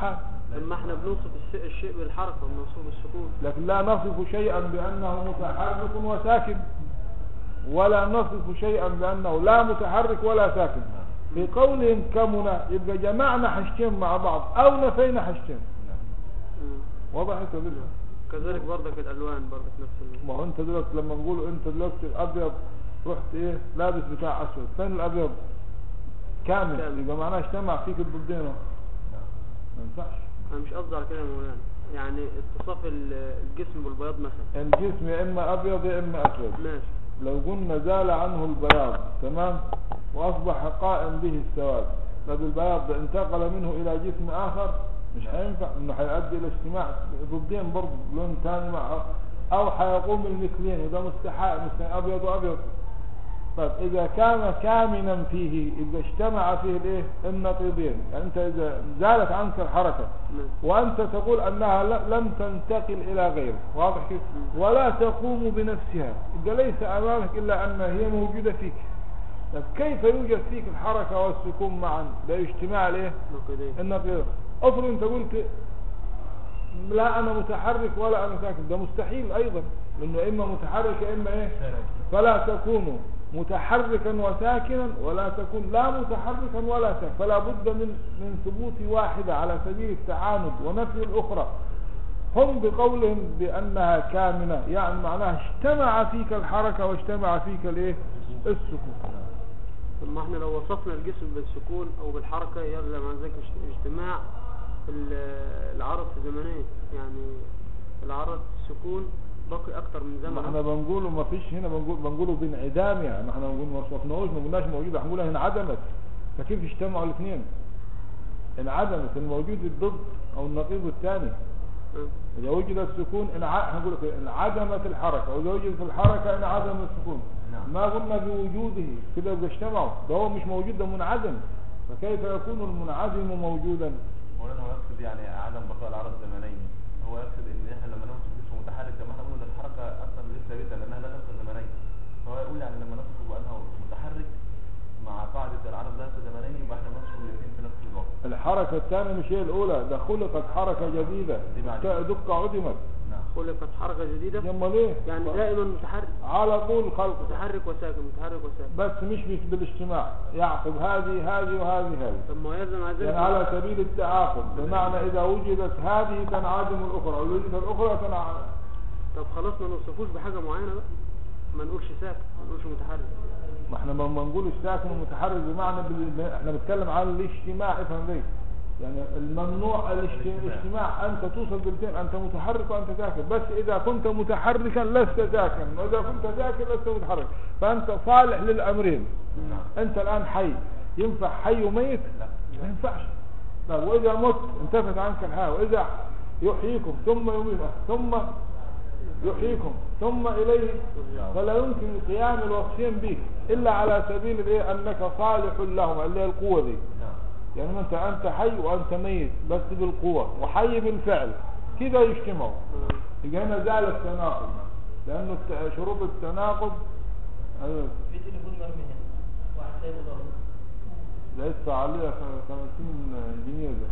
لما احنا بنوصف الشيء, الشيء بالحركة بنوصفه بالسكون لكن لا نصف شيئا بأنه متحرك وساكن ولا نصف شيئا بأنه لا متحرك ولا ساكن في قولهم كمنا يبقى جمعنا حاجتين مع بعض أو نفينا حاجتين مم. واضح انت دلوقتي كذلك برضك الألوان برضك نفس ال- ما هو انت دلوقتي لما نقول انت دلوقتي الابيض رحت ايه لابس بتاع اسود فين الابيض كامل كامل. يبقى معناه اجتمع فيك الضدين اهو. ما ينفعش أنا مش قصدي على كده يا مولانا يعني اتصاف ال- الجسم بالبياض مثلا الجسم يا اما ابيض يا اما اسود ماشي لو قلنا زال عنه البياض تمام واصبح قائم به السواد طب البياض ده انتقل منه الى جسم اخر مش هينفع انه هيؤدي الى اجتماع ضدين برضه لون ثاني مع او هيقوم المثلين وده مستحيل مستحيل ابيض وابيض طيب اذا كان كامنا فيه اذا اجتمع فيه الايه النقيضين يعني انت اذا زالت عنك الحركه ماشي وأنت تقول أنها ل- لم تنتقل إلى غيره واضح كيف ولا تقوم بنفسها إذا ليس أمامك إلا أنها هي موجودة فيك طب كيف يوجد فيك الحركة والسكون معا باجتماع الايه نقدين النقيض افرض انت قلت لا انا متحرك ولا انا ساكن ده مستحيل ايضا لانه اما متحرك يا اما ايه فلا تكون متحركا وساكنا ولا تكون لا متحركا ولا ساكنا فلا بد من من ثبوت واحدة على سبيل التعاند ونفي الأخرى هم بقولهم بأنها كامنة يعني معناها اجتمع فيك الحركة واجتمع فيك الايه السكون طب ما احنا لو وصفنا الجسم بالسكون او بالحركة يلزم عن ذلك اجت- اجتماع ال- العرض في زمنين يعني العرض سكون بقي اكتر من ما زمن احنا بنقوله ما فيش هنا بنقول بنقوله بانعدامها ما احنا بنقول ما وصفناهوش ما قلناش موجوده هنقولها انعدمت فكيف اجتمعوا الاثنين انعدمت الموجود الضد او النقيض الثاني آه. اذا وجد السكون انع... هنقول لك انعدمت الحركه واذا وجد الحركه انعدم السكون نعم. ما قلنا بوجوده كده يبقى اجتمعوا ده هو مش موجود ده منعدم فكيف يكون المنعدم موجودا مولانا هو يقصد يعني عدم بقاء العرض زمنين هو يقصد ان احنا لما نوصف جسم متحرك لما احنا قلنا ان الحركه اصلا غير ثابته لانها لا تبقى زمنين فهو يقول يعني لما نصفه بانه متحرك مع قاعده العرض لا تبقى زمنين يبقى احنا نصفه الاثنين في نفس الوقت الحركه الثانيه مش هي الاولى ده خلقت حركه جديده دي معنى. دقه عدمت نعم خلقت حركة جديدة امال ايه يعني دائما متحرك على طول خلق متحرك وساكن متحرك وساكن بس مش مش بالاجتماع يعقب هذه هذه وهذه هذه طب ما هو يلزم عن ذلك يعني على سبيل التعاقب بمعنى إذا وجدت هذه تنعدم الأخرى ووجدت الأخرى تنعدم طب خلاص ما نوصفوش بحاجة معينة بقى ما نقولش ساكن ما نقولش متحرك ما احنا لما نقول الساكن المتحرك بمعنى بال... احنا بنتكلم عن الاجتماع افهم ليه يعني الممنوع الاجت- الاجتماع انت توصل بالاثنين انت متحرك وانت ساكن بس اذا كنت متحركا لست ساكن واذا كنت ساكن لست متحرك فانت صالح للامرين انت الان حي ينفع حي وميت ما ينفعش طيب واذا مت انتفت عنك الحياه واذا يحييكم ثم يميتكم ثم يحييكم ثم اليه فلا يمكن قيام الوصفين بك الا على سبيل الايه انك صالح لهم اللي هي القوه دي نعم يعني انت انت حي وانت ميت بس بالقوه وحي بالفعل كده يجتمعوا آه. يبقى هنا زال التناقض لانه الت- شروط التناقض ايوه في تليفون مرمي هنا واحد سايبه ضرب ده لسه عليه 50 جنيه ده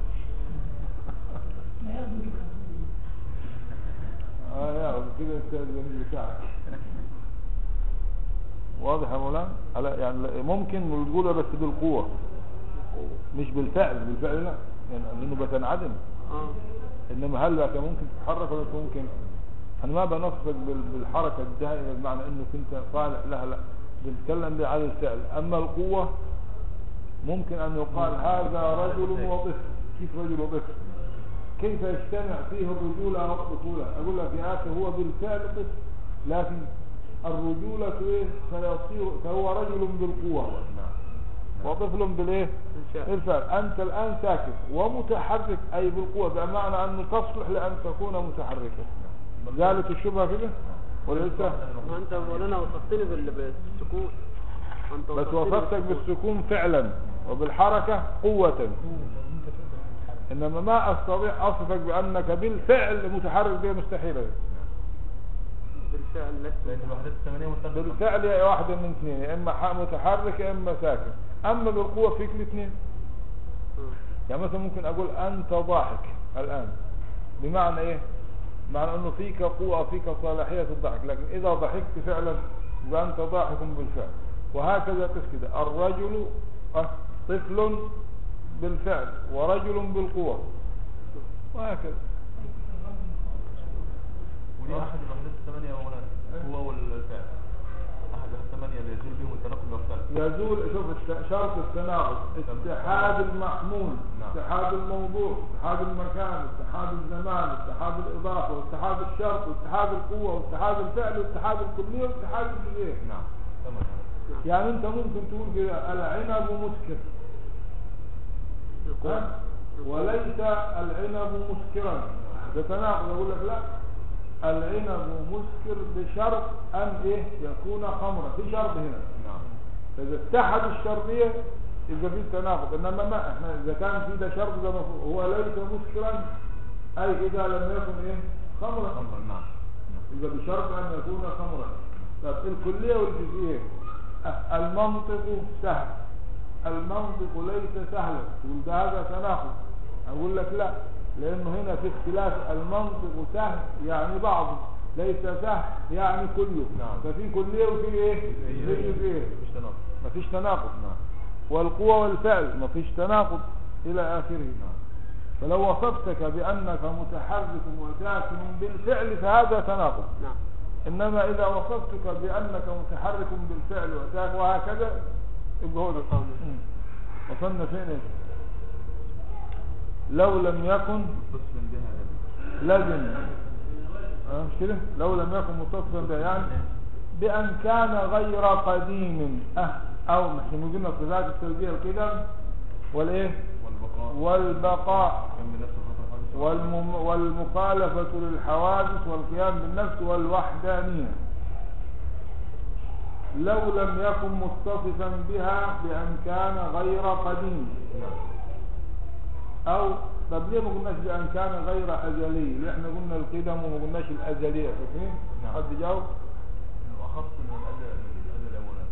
اه يا كده انت الجميل بتاعك واضح يا مولانا على يعني ممكن تقولها بس بالقوه مش بالفعل بالفعل لا يعني لانه بتنعدم اه انما هل بقى ممكن تتحرك ولا مش ممكن انا ما بنصفك بال- بالحركه الدائمه بمعنى انك انت صالح لها لا بنتكلم على الفعل اما القوه ممكن ان يقال هذا رجل وطفل كيف رجل وطفل كيف يجتمع فيه الرجوله والطفوله اقول لك يا اخي هو بالفعل طفل لكن الرجوله ايه سيصير فهو رجل بالقوه وطفل بالايه بالفعل. بالفعل انت الان ساكت ومتحرك اي بالقوه بمعنى انه تصلح لان تكون متحركا زالت الشبهه كده ولا لسه ما انت مولانا وصفتني بال- بالسكون انت بس وصفتني وصفتك بالسكون. بالسكون فعلا وبالحركه قوه انما ما استطيع اصفك بانك بالفعل متحرك دي مستحيله بالفعل لان لست الوحدات الثمانيه مرتبطه بالفعل يا واحده من اثنين يا اما ح- متحرك يا اما ساكن اما بالقوه فيك الاثنين آه. يعني مثلا ممكن اقول انت ضاحك الآن بمعنى إيه معنى أنه فيك قوة فيك صلاحية الضحك لكن إذا ضحكت فعلا يبقى أنت ضاحك بالفعل وهكذا قس كده الرجل آه، طفل بالفعل ورجل بالقوة وهكذا ودي احد الوحدات الثمانية يا مولانا هو والفعل احد الثمانية اللي يزول بهم التناقض والفعل يزول شوف الت- شرط التناقض اتحاد المحمول نعم. اتحاد الموضوع اتحاد المكان اتحاد الزمان اتحاد الإضافة واتحاد الشرط واتحاد القوة واتحاد الفعل واتحاد الكلية واتحاد الجزئية نعم تمام يعني انت ممكن تقول كده العنب مسكر القوة ها؟ وليس العنب مسكرا ده تناقض اقول لك لا العنب مسكر بشرط ان ايه يكون خمرا في شرط هنا نعم فاذا اتحد الشرطيه يبقى في تناقض انما ما احنا اذا كان في ده شرط ده مفروض هو ليس مسكرا اي اذا لم يكن ايه خمرا خمرا نعم يبقى بشرط ان يكون خمرا طب الكليه والجزئيه أه، المنطق سهل المنطق ليس سهلا تقول ده هذا تناقض اقول لك لا لانه هنا في اختلاف المنطق سهل يعني بعضه ليس سهل يعني كله نعم. ففي كليه وفي ايه في جزئيه مفيش تناقض مفيش تناقض نعم والقوة والفعل مفيش تناقض إلى آخره نعم فلو وصفتك بأنك متحرك وساكن بالفعل فهذا تناقض نعم إنما إذا وصفتك بأنك متحرك بالفعل وساكن وهكذا يبقى هو ده مقام. مم. وصلنا فين إيه؟ لو لم يكن قسم بها لازم أه مش كده لو لم يكن متصفا به يعني بأن كان غير قديم أه أو نحن قلنا في ذات السلبية القدم والإيه والبقاء والبقاء كم بنفس خطر الحدث والمم والمخالفة للحوادث والقيام بالنفس والوحدانية لو لم يكن متصفا بها بأن كان غير قديم نعم أو طب ليه ما قلناش بأن كان غير أزلي ليه احنا قلنا القدم وما قلناش الأزلية فاكرين نعم. حد جاوب أخص من الأجل من الأجل يا مولانا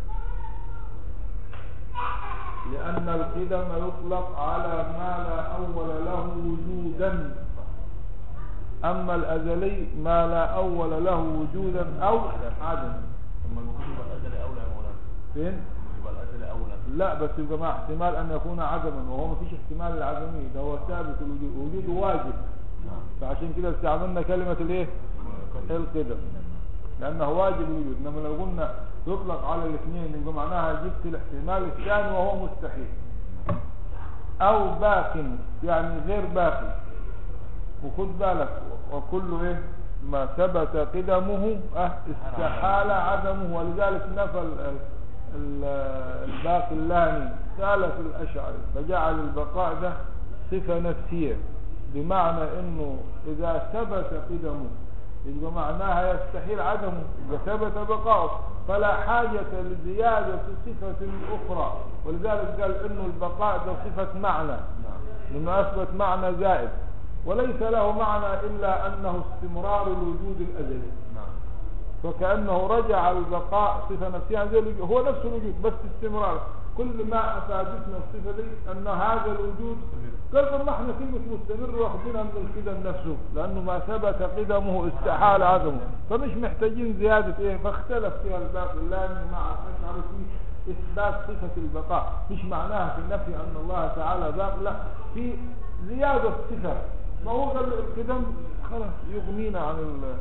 لأن القدم يطلق على ما لا أول له وجودا أما الأزلي ما لا أول له وجودا أو عدم ثم المفروض يبقى الأجل أولى يا مولانا فين؟ يبقى الأجل أولى لا بس يا جماعة احتمال أن يكون عدما وهو ما فيش احتمال للعدمية ده هو ثابت الوجود وجوده واجب نعم فعشان كده استعملنا كلمة الايه؟ القدم لأنه واجب الوجود إنما لو قلنا يطلق على الاثنين يبقى معناها جبت الاحتمال الثاني وهو مستحيل أو باق يعني غير باقي وخد بالك وكل إيه ما ثبت قدمه أه استحال عدمه ولذلك نفى ال- ال- ال- الباقي اللاني سالف الأشعري فجعل البقاء ده صفة نفسية بمعنى انه اذا ثبت قدمه يبقى معناها يستحيل عدمه اذا ثبت بقاؤه فلا حاجة لزيادة صفة اخرى ولذلك قال انه البقاء ده صفة معنى نعم لانه اثبت معنى زائد وليس له معنى الا انه استمرار الوجود الازلي نعم فكأنه رجع البقاء صفة نفسية عن زي الوجود هو نفس الوجود بس استمرار كل ما أفادتنا الصفة دي أن هذا الوجود قال طب ما احنا كلمة مستمر واخدينها من القدم نفسه لأنه ما ثبت قدمه استحال عدمه فمش محتاجين زيادة ايه فاختلف فيها الباقي اللاني مع الأشعر في إثبات صفة البقاء مش معناها في النفي أن الله تعالى باق لا في زيادة صفة ما هو قال القدم خلاص يغنينا عن ال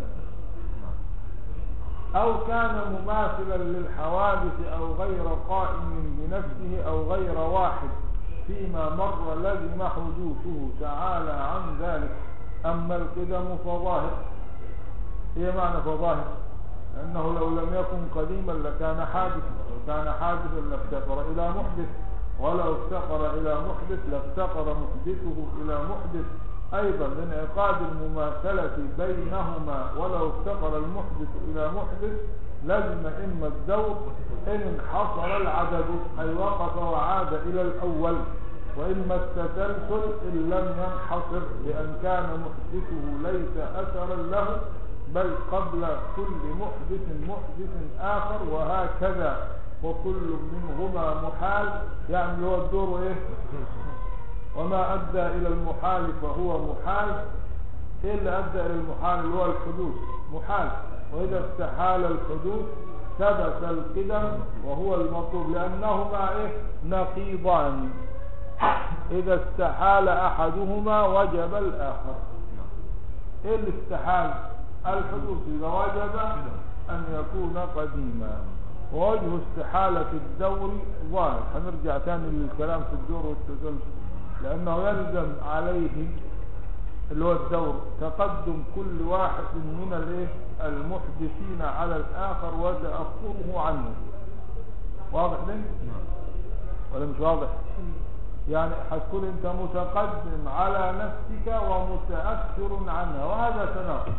أو كان مماثلا للحوادث أو غير قائم بنفسه أو غير واحد فيما مر لزم حدوثه تعالى عن ذلك أما القدم فظاهر هي معنى فظاهر لأنه لو لم يكن قديما لكان حادثا لو كان حادثا لافتقر إلى محدث ولو افتقر إلى محدث لافتقر محدثه إلى محدث أيضا لانعقاد المماثلة بينهما ولو افتقر المحدث إلى محدث لزم إما الدور إن انحصر العدد أي وقف وعاد إلى الأول وإما التسلسل إن لم ينحصر لأن كان محدثه ليس أثرا له بل قبل كل محدث محدث آخر وهكذا وكل منهما محال يعني هو الدور إيه وما أدى إلى المحال فهو محال إيه اللي أدى إلى المحال اللي هو الحدوث محال وإذا استحال الحدوث ثبت القدم وهو المطلوب لأنهما إيه نقيضان إذا استحال أحدهما وجب الآخر إيه اللي استحال الحدوث إذا وجب أن يكون قديما ووجه استحالة الدور ظاهر هنرجع تاني للكلام في الدور والتسلسل لأنه يلزم عليه اللي هو الدور تقدم كل واحد من الايه المحدثين على الآخر وتأخره عنه واضح ده؟ ولا مش واضح يعني هتكون انت متقدم على نفسك ومتأخر عنها وهذا تناقض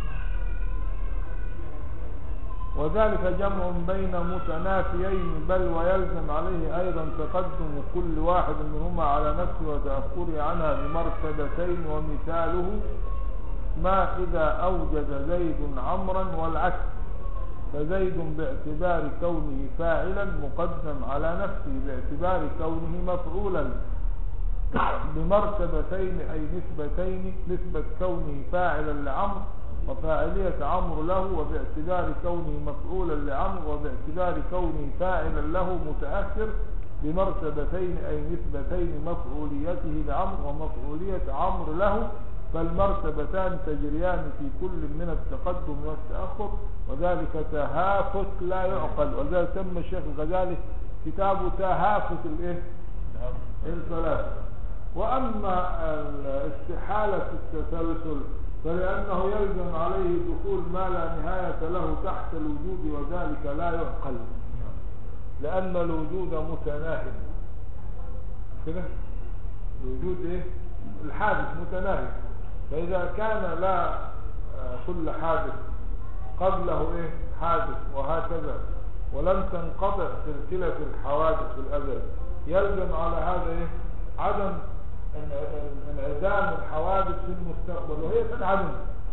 وذلك جمع بين متنافيين بل ويلزم عليه أيضا تقدم كل واحد منهما على نفسه وتأخره عنها بمرتبتين ومثاله ما إذا أوجد زيد عمرا والعكس فزيد باعتبار كونه فاعلا مقدم على نفسه باعتبار كونه مفعولا بمرتبتين أي نسبتين نسبة كونه فاعلا لعمر وفاعلية عمرو له وباعتبار كونه مفعولا لعمرو وباعتبار كونه فاعلا له متأخر بمرتبتين أي نسبتين مفعوليته لعمرو ومفعولية عمرو له فالمرتبتان تجريان في كل من التقدم والتأخر وذلك تهافت لا يعقل ولذلك سمى الشيخ الغزالي كتابه تهافت الايه الثلاثة وأما استحالة التسلسل فلأنه يلزم عليه دخول ما لا نهاية له تحت الوجود وذلك لا يعقل لأن الوجود متناهي كده الوجود ايه الحادث متناهي فإذا كان لا آه، كل حادث قبله ايه حادث وهكذا ولم تنقطع سلسلة الحوادث في الأزل يلزم على هذا ايه عدم ان- انعدام الحوادث في المستقبل وهي تنعدم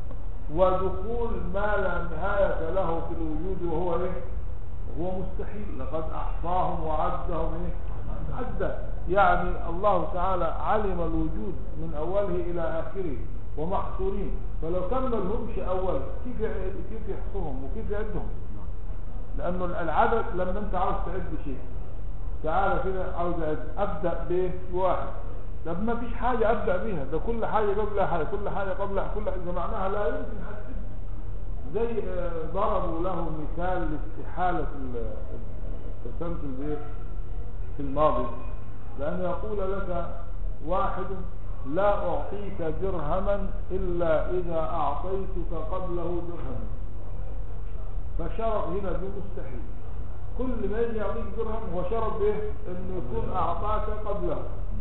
ودخول ما لا نهاية له في الوجود وهو ايه هو مستحيل لقد احصاهم وعدهم ايه عدى يعني الله تعالى علم الوجود من اوله الى اخره ومحصورين فلو كان ملهمش اول كيف يع- كيف يحصرهم وكيف يعدهم لانه العدد لما انت عاوز تعد شيء تعالى كده عاوز أعد. ابدا بايه بواحد طب ما فيش حاجه ابدا بيها ده كل حاجه قبلها حاجه كل حاجه قبلها كل حاجه معناها لا يمكن حد زي آه، ضربوا له مثال لاستحاله ال- التسلسل بايه في الماضي لأن يقول لك واحد لا أعطيك درهما إلا إذا أعطيتك قبله درهما فشرط هنا بمستحيل كل ما يجي يعطيك درهم هو شرط به انه يكون اعطاك قبله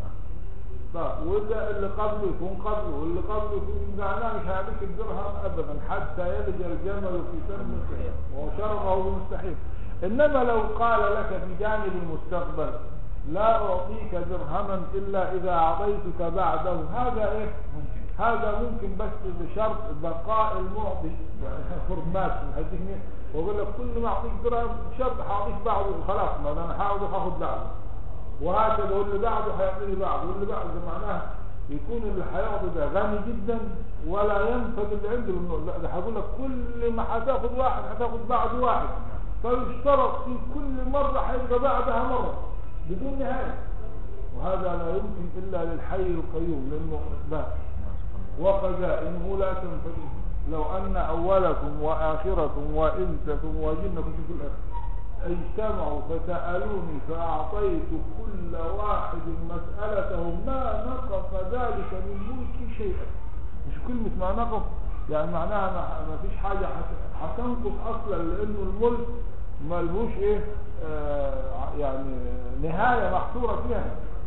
طيب وإذا اللي قبله يكون قبله واللي قبله يكون معناه مش هيعطيك الدرهم ابدا حتى يلج الجمل في سم الخيام وهو شرطه بمستحيل انما لو قال لك في جانب المستقبل لا اعطيك درهما الا اذا اعطيتك بعده هذا ايه ممكن هذا ممكن بس بشرط بقاء المعطي فرمات هديني واقول لك كل ما اعطيك درهم شرط هعطيك بعضه خلاص ما انا هحاول هاخد بعضه وهكذا واللي بعده هيعطيني بعضه واللي بعده معناها يكون اللي هيعطي ده غني جدا ولا ينفذ اللي عنده لانه لا ده هقول لك كل ما هتاخد واحد هتاخد بعده واحد فيشترط في كل مرة هيبقى بعدها مرة بدون نهاية وهذا لا يمكن إلا للحي القيوم لأنه لا وخزائنه لا تنفذ لو أن أولكم وآخركم وإنسكم وجنكم في كل آخر اجتمعوا فسألوني فأعطيت كل واحد مسألته ما نقص ذلك من ملك شيئا مش كلمة ما نقص يعني معناها ما ما فيش حاجة هت- هتنقص أصلا لأنه الملك ملهوش إيه آه يعني نهاية محصورة فيها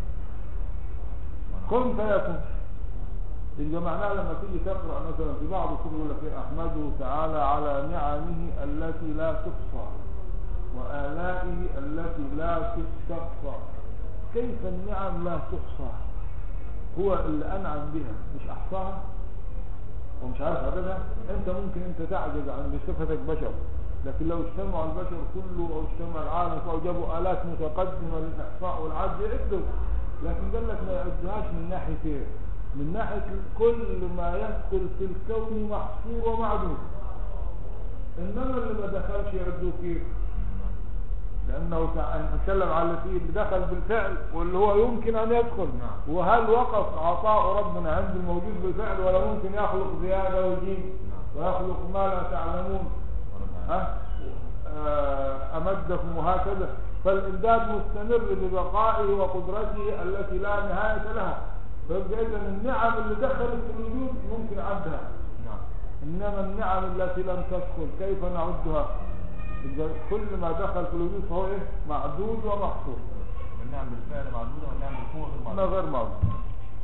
كن فيكون يبقى معناها لما تيجي تقرأ مثلا في بعض الكتب يقول لك إيه أحمده تعالى على نعمه التي لا تحصى وآلائه التي لا تستقصى كيف النعم لا تحصى هو اللي أنعم بها مش أحصاها ومش عارف عددها أنت ممكن أنت تعجز عن بصفتك بشر لكن لو اجتمع البشر كله أو اجتمع العالم كله وجابوا آلات متقدمة للإحصاء والعد يعدوا لكن قال لك ما يعدهاش من ناحية ايه من ناحية كل ما يدخل في الكون محصور ومعدود انما اللي ما دخلش يعدوه كيف لانه تع- نتكلم على اللي فيه اللي دخل بالفعل واللي هو يمكن ان يدخل نعم. وهل وقف عطاء ربنا عند الموجود بالفعل ولا ممكن يخلق زيادة ويجيب نعم. ويخلق ما لا تعلمون ها؟ آه، أمدكم وهكذا فالإمداد مستمر لبقائه وقدرته التي لا نهاية لها فيبقى إذا النعم اللي دخلت في الوجود ممكن عدها نعم إنما النعم التي لم تدخل كيف نعدها إذا كل ما دخل في الوجود فهو إيه معدود ومحصور والنعم بالفعل معدودة والنعم بالقوة غير ما معدودة غير معدود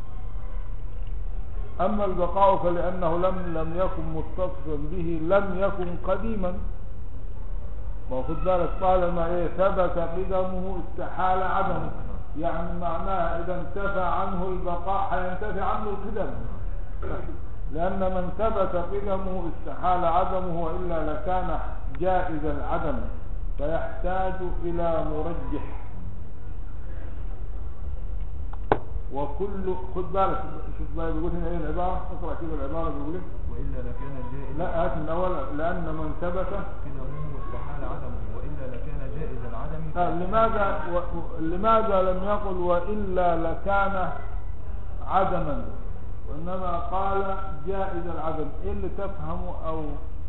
أما البقاء فلأنه لم لم يكن متصفا به لم يكن قديما ما هو خد بالك طالما إيه ثبت قدمه استحال عدمه يعني معناها إذا انتفى عنه البقاء هينتفي عنه القدم لأن من ثبت قدمه استحال عدمه وإلا لكان جائز العدم فيحتاج إلى مرجح وكل خد بالك شوف بقى بيقول هنا ايه العبارة اقرأ كده العبارة بيقول ايه وإلا لكان جائز لا هات من أول لأن من ثبت قدمه واستحال عدمه وإلا لكان جائز العدم آه، لماذا و... و- لماذا لم يقل وإلا لكان عدما وإنما قال جائز العدم إيه اللي تفهم أو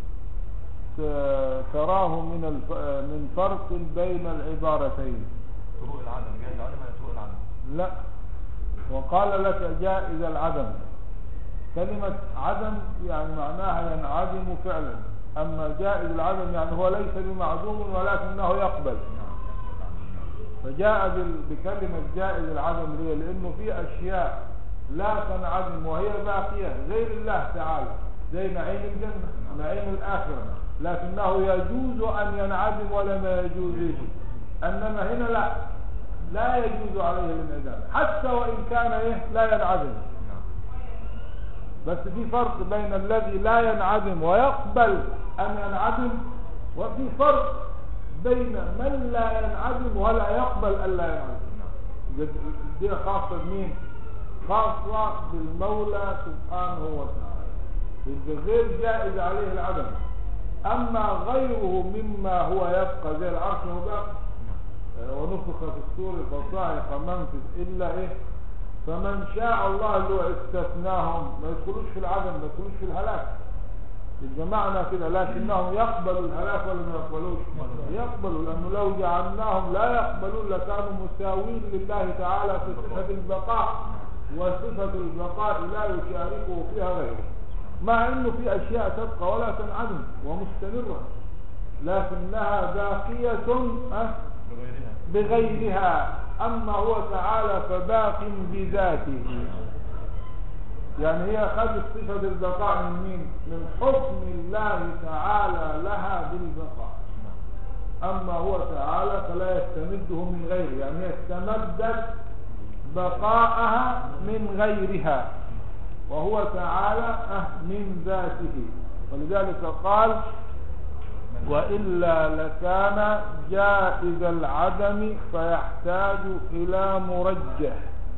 ت- تراه من الف... من فرق بين العبارتين طرق العدم جائز العدم يعني طرق العدم لا وقال لك جائز العدم كلمة عدم يعني معناها ينعدم فعلا أما جائز العدم يعني هو ليس بمعدوم ولكنه يقبل نعم يقبل العدم نعم فجاء بال- بكلمة جائز العدم ليه لأنه في أشياء لا تنعدم وهي باقية غير الله تعالى زي نعيم الجنة نعيم الآخرة لكنه يجوز أن ينعدم ولا ما يجوز أنما هنا لا لا يجوز عليه الانعدام حتى وإن كان إيه لا ينعدم نعم بس في فرق بين الذي لا ينعدم ويقبل أن ينعدم وفي فرق بين من لا ينعدم ولا يقبل أن لا ينعدم نعم جد- دي خاصة بمين خاصة بالمولى سبحانه وتعالى يبقى غير جائز عليه العدم أما غيره مما هو يبقى زي العرش هو باقي نعم آه، ونفخ في الصور فصاعق من في إلا إيه فمن شاء الله اللي هو استثناهم ما يدخلوش في العدم ما يدخلوش في الهلاك يبقى معنى كده لكنهم يقبلوا الهلاك ولا ما يقبلوش يقبلوا لأنه لو جعلناهم لا يقبلون لكانوا مساوين لله تعالى في صفة البقاء وصفة البقاء لا يشاركه فيها غيره مع انه في اشياء تبقى ولا تنعدم ومستمرة لكنها باقية أه بغيرها بغيرها أما هو تعالى فباق بذاته يعني هي خدت صفة البقاء من مين من حكم الله تعالى لها بالبقاء أما هو تعالى فلا يستمده من غيره يعني هي استمدت بقاءها من غيرها وهو تعالى أه من ذاته ولذلك قال وإلا لكان جائز العدم فيحتاج إلى مرجح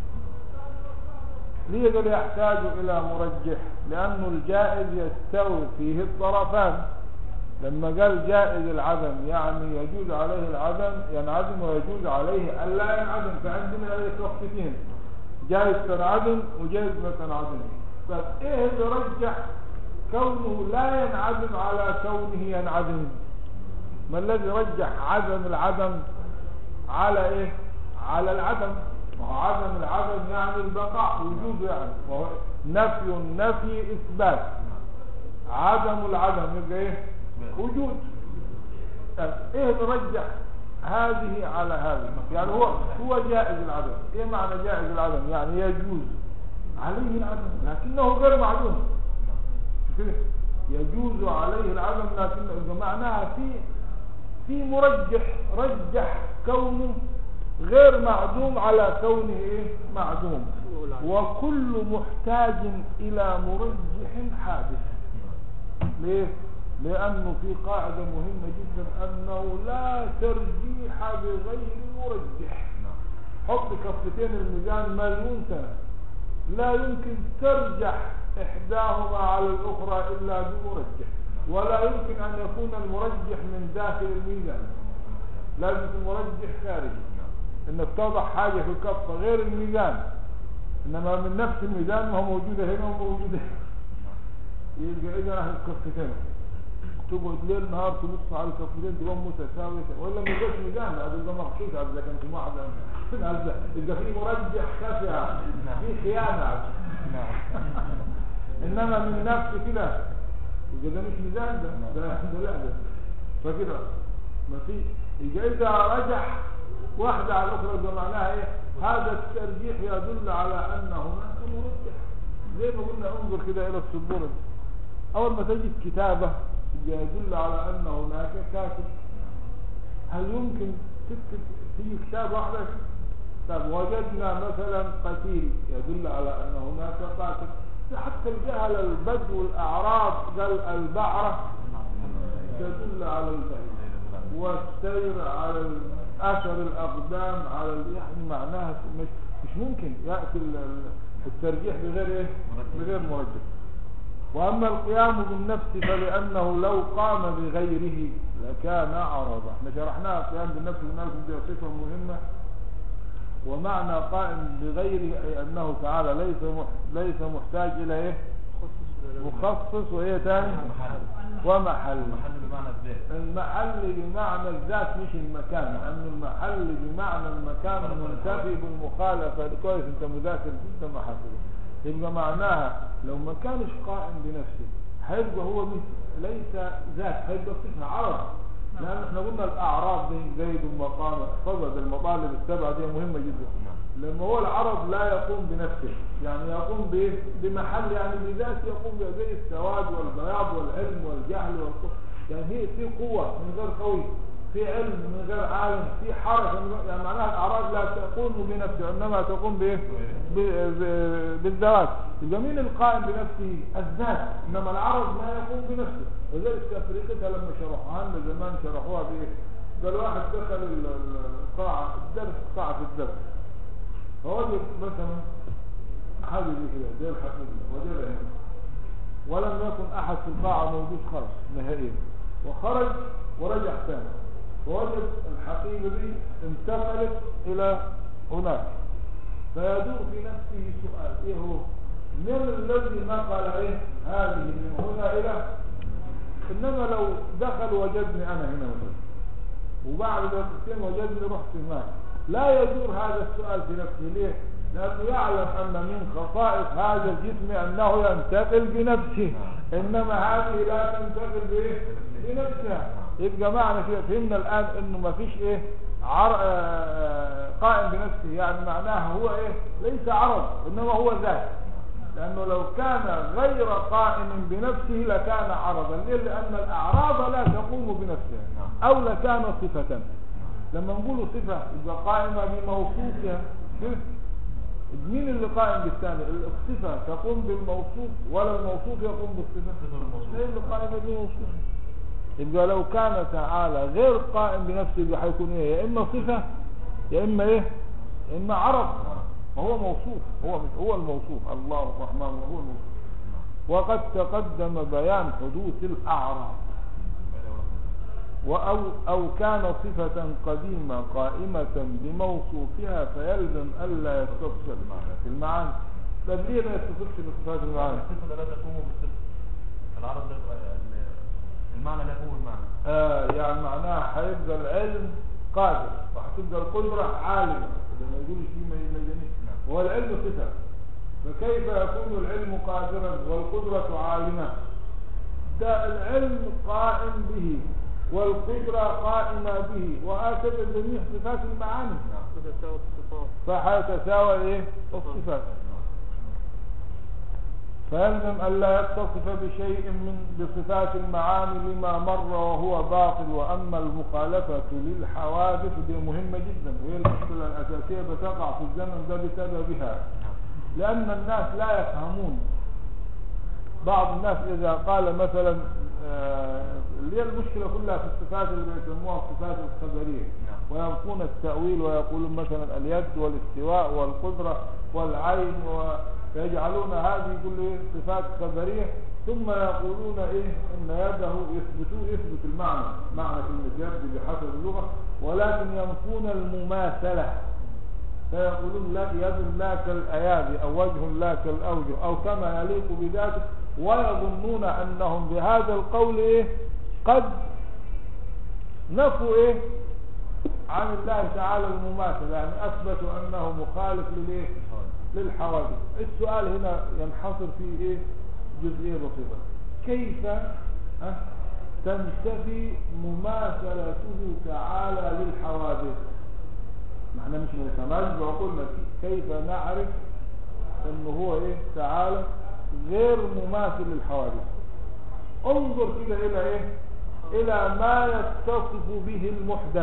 ليه قال يحتاج إلى مرجح لأنه الجائز يستوي فيه الطرفان لما قال جائز العدم يعني يجوز عليه العدم ينعدم ويجوز عليه ألا ينعدم فعندنا وقتين جائز تنعدم وجائز ما تنعدم طيب ايه اللي رجح كونه لا ينعدم على كونه ينعدم ما الذي رجح عدم العدم على ايه على العدم ما هو عدم العدم يعني البقاء وجود يعني وهو نفي النفي اثبات عدم العدم يبقى ايه وجود طيب ايه اللي رجح هذه على هذه يعني هو هو جائز العدم ايه معنى جائز العدم يعني يجوز عليه العدم لكنه غير معدوم كده يجوز عليه العدم لكن إذا معناها في في مرجح رجح كونه غير معدوم على كونه ايه معدوم وكل محتاج الى مرجح حادث ليه لانه في قاعدة مهمة جدا انه لا ترجيح بغير مرجح نعم حط كفتين الميزان مليون سنة لا يمكن ترجح إحداهما على الأخرى إلا بمرجح ولا يمكن أن يكون المرجح من داخل الميزان لازم يكون مرجح خارجي انك توضع حاجة في الكفة غير الميزان انما من نفس الميزان ما هو موجودة هنا وموجودة هنا يبقى اذا اهل الكفتين تقعد ليل نهار تبص على الكفتين تبقى متساوية ولا ما يبقاش ميزان هذا يبقى مخشوش هذا اذا كان في واحدة هذا يبقى في مرجح خفي في خيانة انما من نفس كده يبقى ده مش ميزان ده ده ده لا ده فكده ما في يبقى اذا رجح واحدة على الأخرى يبقى معناها إيه؟ هذا الترجيح يدل على أن هناك مرجح زي ما قلنا انظر كده إلى السبورة أول ما تجد كتابة يبقى يدل على أن هناك كاتب هل يمكن تكتب تيجي كتاب واحدة طب وجدنا مثلا قتيل يدل على أن هناك قاتل حتى الجهل البدو الأعراب قال البعرة تدل على البعيد والسير على اثر الاقدام على ال- يعني معناها مش, مش ممكن ياتي ال- ال- الترجيح بغير ايه بغير مرجح واما القيام بالنفس فلانه لو قام بغيره لكان عرضا احنا شرحناها القيام بالنفس قلنا لكم دي صفه مهمه ومعنى قائم بغيره اي انه تعالى ليس مح- ليس محتاج الى ايه مخصص وهي تاني ومحل المحل بمعنى الذات المحل بمعنى الذات مش المكان لأن المحل بمعنى المكان منتفي بالمخالفة كويس انت مذاكر جدا ما حصل يبقى معناها لو ما كانش قائم بنفسه هيبقى هو مثل ليس ذات هيبقى صفة عرض لأن احنا قلنا الأعراض دي زيد ومقام احفظها دي المطالب السبعة دي مهمة جدا لما هو العرض لا يقوم بنفسه يعني يقوم بإيه؟ بمحل يعني بذاته يقوم بها زي السواد والبياض والعلم والجهل والكفر يعني هي في قوة من غير قوي في علم من غير عالم في حركة من غير يعني معناها الأعراض لا تقوم بنفسه إنما تقوم بإيه؟ ب- ب- بالذوات يبقى مين القائم بنفسه الذات إنما العرض لا يقوم بنفسه وذلك تفريقتها لما شرحوها لنا زمان شرحوها بإيه؟ قال واحد دخل ال- ال- القاعة الدرس قاعة الدرس فوجد مثلا حاجة زي كده زي الحقيقة وجدها هنا ولم يكن أحد في القاعة موجود خرج نهائيا وخرج ورجع ثاني فوجد الحقيبة دي انتقلت إلى هناك فيدور في نفسه سؤال إيه هو من الذي نقل إيه هذه من هنا إلى إنما لو دخل وجدني أنا هنا مثلا وبعد دقيقتين وجدني رحت هناك لا يدور هذا السؤال في نفسه ليه؟ لأنه يعلم أن من خصائص هذا الجسم أنه ينتقل بنفسه إنما هذه لا تنتقل بإيه؟ بنفسها يبقى معنى كده فهمنا الآن إنه ما فيش إيه؟ عر... آه، قائم بنفسه يعني معناها هو إيه؟ ليس عرض إنما هو ذات لأنه لو كان غير قائم بنفسه لكان عرضا ليه؟ لأن الأعراض لا تقوم بنفسها أو لكان صفة لما نقول صفة يبقى قائمة بموصوفها كده. مين اللي قائم بالثاني الصفة تقوم بالموصوف ولا الموصوف يقوم بالصفة مين اللي قائم بالموصوف يبقى لو كان تعالى غير قائم بنفسه يبقى هيكون ايه يا اما صفة يا اما ايه يا اما عرض وهو موصوف هو مش هو الموصوف الله الرحمن هو الموصوف وقد تقدم بيان حدوث الاعراض وأو أو كان صفة قديمة قائمة بموصوفها فيلزم ألا يتصل في المعاني طب ليه ما يتصلش بصفات المعاني؟ الصفة لا تقوم بالصفة العرض ده ال- المعنى لا يقوم بالمعنى آه يعني معناها هيبقى العلم قادر وهتبقى القدرة عالمة إذا ما يقولش فيه ما ما يجنيش نعم. هو العلم صفة فكيف يكون العلم قادرا والقدرة عالمة ده العلم قائم به والقدرة قائمة به وهكذا جميع صفات المعاني تتساوى الصفات فهتساوى ايه الصفات فيلزم ألا يتصف بشيء من بصفات المعاني لما مر وهو باطل وأما المخالفة للحوادث دي مهمة جدا وهي المشكلة الأساسية بتقع في الزمن ده بسببها لأن الناس لا يفهمون بعض الناس إذا قال مثلا آه، اللي هي المشكلة كلها في الصفات اللي بيسموها الصفات الخبرية نعم. وينفون التأويل ويقولون مثلا اليد والاستواء والقدرة والعين ويجعلون هذه كل صفات خبرية ثم يقولون ايه ان يده يثبتون يثبت المعنى معنى كلمة يد بحسب اللغة ولكن ينفون المماثلة فيقولون لا يد لا كالأيادي أو وجه لا كالأوجه أو كما يليق بذاته ويظنون أنهم بهذا القول إيه قد نفوا إيه عن الله تعالى المماثلة يعني أثبتوا أنه مخالف للإيه للحوادث السؤال هنا ينحصر في إيه جزئية بسيطة كيف ها، تنتفي مماثلته تعالى للحوادث ما احنا مش متماثل بعقولنا كيف نعرف انه هو ايه تعالى غير مماثل للحوادث انظر كده الى ايه الى ما يتصف به المحدث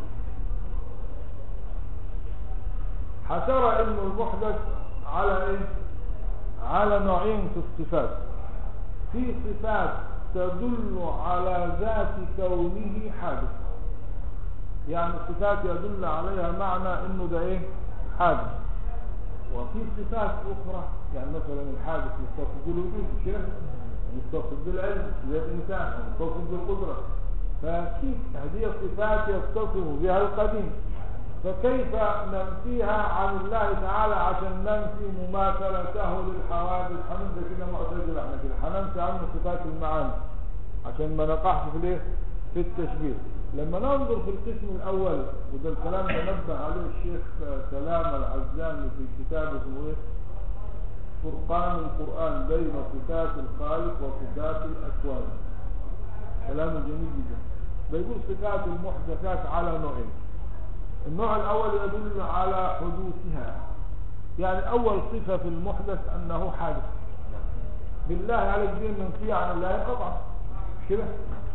هترى انه المحدث على ايه على نوعين في الصفات في صفات تدل على ذات كونه حادث يعني الصفات يدل عليها معنى انه ده ايه حادث وفي صفات اخرى يعني مثلا الحادث يتصف بالوجود مش كده يتصف بالعلم زي الانسان او يتصف بالقدره فكيف هذه الصفات يتصف بها القديم فكيف ننفيها عن الله تعالى عشان ننفي مماثلته للحوادث هنبدا كده معتزله احنا كده هننفي عنه صفات المعاني عشان ما نقعش في الايه في التشبيه لما ننظر في القسم الاول وده الكلام ده نبه عليه الشيخ سلام العزامي في كتاب اسمه ايه فرقان القران بين صفات الخالق وصفات الاكوان كلام جميل جدا بيقول صفات المحدثات على نوعين النوع الاول يدل على حدوثها يعني اول صفه في المحدث انه حادث بالله عليك دي منفيه عن الله قطعا مش كده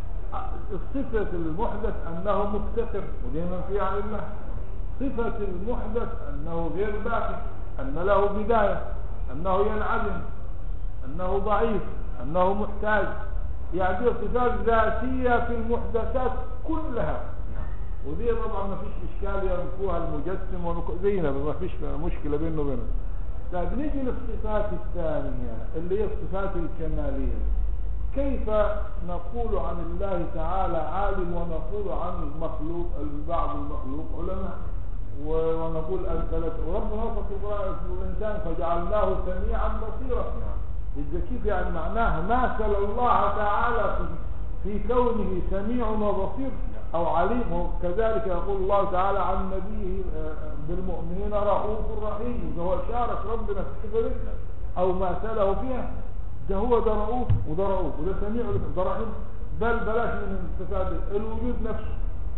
صفة المحدث أنه مفتقر ودي منفية عن الله صفة المحدث أنه غير باقي أن له بداية أنه ينعدم أنه ضعيف أنه محتاج يعني دي صفات ذاتية في المحدثات كلها ودي طبعا ما فيش إشكال ينفوها المجسم ونك- زينا ما فيش مشكلة بينه وبينه طيب نيجي للصفات الثانية اللي هي الصفات الكمالية كيف نقول عن الله تعالى عالم ونقول عن المخلوق بعض المخلوق علماء و- ونقول أنت لك وربنا وصف القرآن في الإنسان فجعلناه سميعا بصيرا إذا كيف يعني معناها مثل الله تعالى في, في كونه سميع وبصير أو عليم وكذلك يقول الله تعالى عن نبيه آه، بالمؤمنين رؤوف رحيم إذا هو شارك ربنا في الصفة دي أو مثله فيها ده هو ده رؤوف وده رؤوف وده سميع وده رحيم بل بلاش من الصفات دي، الوجود نفسه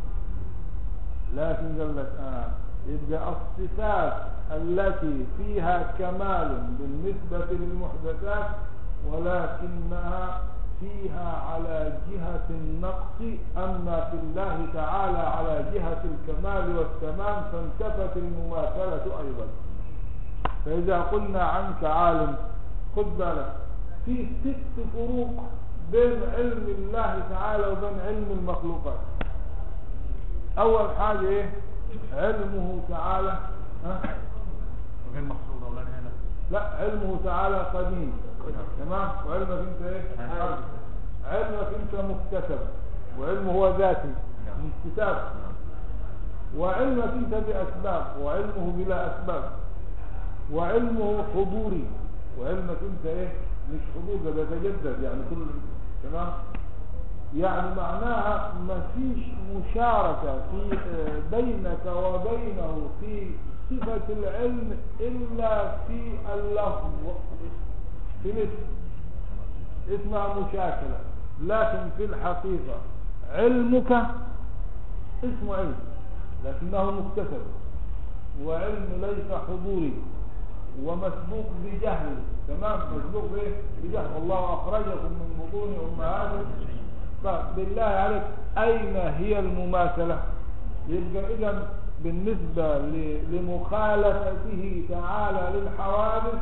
لكن قال لك آه يبقى الصفات التي فيها كمال بالنسبة للمحدثات ولكنها فيها على جهة النقص أما في الله تعالى على جهة الكمال والتمام فانتفت المماثلة أيضا فإذا قلنا عنك عالم خد بالك في ست فروق بين علم الله تعالى وبين علم المخلوقات أول حاجة إيه علمه تعالى ها؟ غير محصور ولا هنا لا علمه تعالى قديم تمام وعلمك انت ايه حادث. علمك انت مكتسب وعلمه هو ذاتي نعم. اكتساب وعلمك انت باسباب وعلمه بلا اسباب وعلمه حضوري وعلمك انت ايه مش حضور ده بيتجدد يعني كل تمام يعني معناها ما فيش مشاركة في آه، بينك وبينه في صفة العلم إلا في اللفظ في الاسم اسمها مشاكلة لكن في الحقيقة علمك اسمه علم لكنه مكتسب وعلم ليس حضوري ومسبوق بجهل تمام مسبوق بايه بجهل الله اخرجكم من بطون امهاتكم فبالله عليك اين هي المماثله يبقى اذا بالنسبه ل- لمخالفته تعالى للحوادث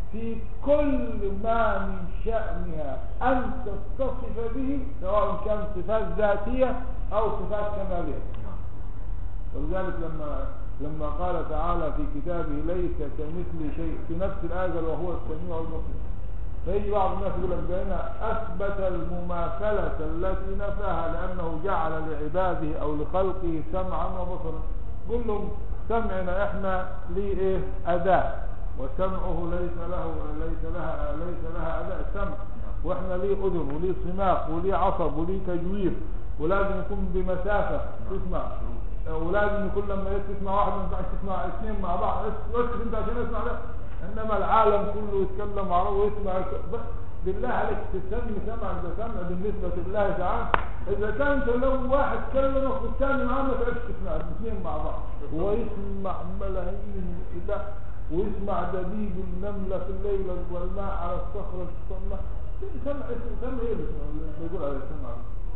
في كل ما من شأنها أن تتصف به سواء كان صفات ذاتية أو صفات كمالية ولذلك لما لما قال تعالى في كتابه ليس كمثل شيء في نفس الآية قال وهو السميع البصير فيجي بعض الناس يقول لك بأن أثبت المماثلة التي نفاها لأنه جعل لعباده أو لخلقه سمعا وبصرا قل لهم سمعنا احنا ليه ايه أداة وسمعه ليس له ليس لها ليس لها أداة سمع واحنا ليه أذن وليه سماق وليه عصب وليه تجوير ولازم يكون بمسافة تسمع ولازم يكون لما تسمع واحد ما ينفعش تسمع اثنين مع بعض اسكت انت عشان اسمع ده انما العالم كله يتكلم عربي ويسمع بس بالله عليك تسمي سمع ده سمع بالنسبة لله تعالى اذا كان انت لو واحد كلمك والثاني معاه ما تعرفش تسمع الاثنين مع بعض ويسمع ملايين اله ويسمع دبيب النملة في الليل والماء على الصخرة الصماء سمع سمع ايه اللي بيقول عليه سمع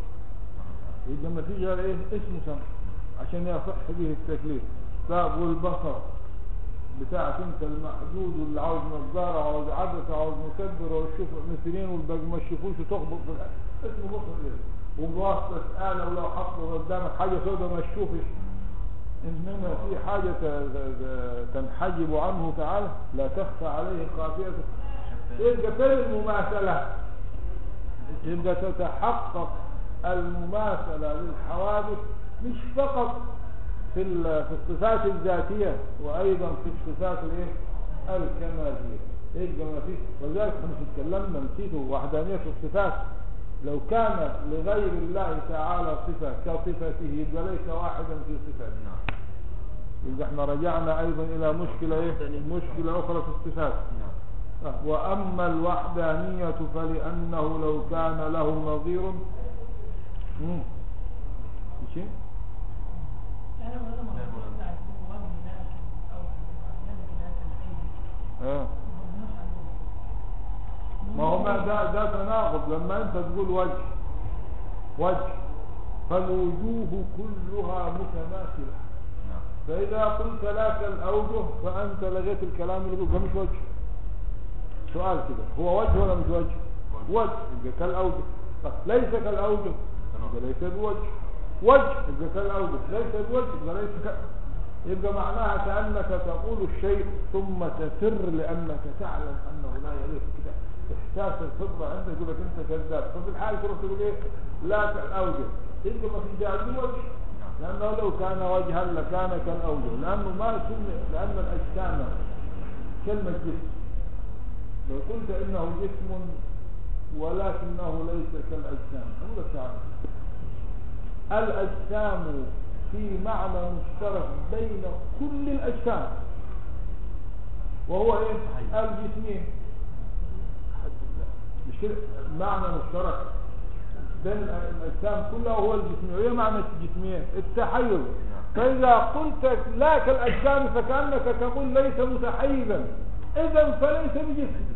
يبقى ما فيش غير ايه اسمه سمع عشان يصح به التكليف طب والبصر بتاعك انت المحدود واللي عاوز نظاره وعاوز عدسه وعاوز مكبر ويشوف مثلين والباقي ما تشوفوش وتخبط في الأرض. اسمه بصر ايه وبواسطه آلة ولو حطوا قدامك حاجه سوداء ما تشوفش انما في حاجه ت- ت- ت- تنحجب عنه تعالى لا تخفى عليه خافيه يبقى فين المماثله يبقى تتحقق المماثله للحوادث مش فقط في ال- في الصفات الذاتية وأيضا في الصفات الايه الكمالية يبقى ما فيش ولذلك احنا اتكلمنا نسيته وحدانية الصفات لو كان لغير الله تعالى صفة كصفته يبقى ليس واحدا في صفاته يبقى احنا رجعنا أيضا إلى مشكلة ايه مشكلة أخرى في الصفات آه، وأما الوحدانية فلأنه لو كان له نظير مم. في شيء اه ما هو ما ده ده تناقض لما انت تقول وجه وجه فالوجوه كلها متماثله فاذا قلت لا كالاوجه فانت لغيت الكلام اللي يقول ده مش وجه سؤال كده هو وجه ولا مش وجه وجه يبقى كالاوجه طب ليس كالاوجه يبقى ليس بوجه وجه يبقى كالاوجه ليس بوجه يبقى ليس ك... يبقى معناها كأنك تقول الشيء ثم تسر لأنك تعلم أنه لا يليق كده إحساس الفطرة عندك يقول لك أنت كذاب ففي الحال تروح تقول إيه لا كالأوجه يبقى ما في داعي وجه لأنه لو كان وجها لكان كالأوجه لأنه ما سمي لأن الأجسام كلمة جسم لو قلت إنه جسم ولكنه ليس كالأجسام أقول لك تعالى الأجسام في معنى مشترك بين كل الأجسام وهو إيه؟ الجسمين مش كده معنى مشترك بين الأجسام كلها وهو الجسمين وإيه معنى الجسمين؟ التحيز فإذا قلت لا كالأجسام فكأنك تقول ليس متحيزا إذا فليس بجسم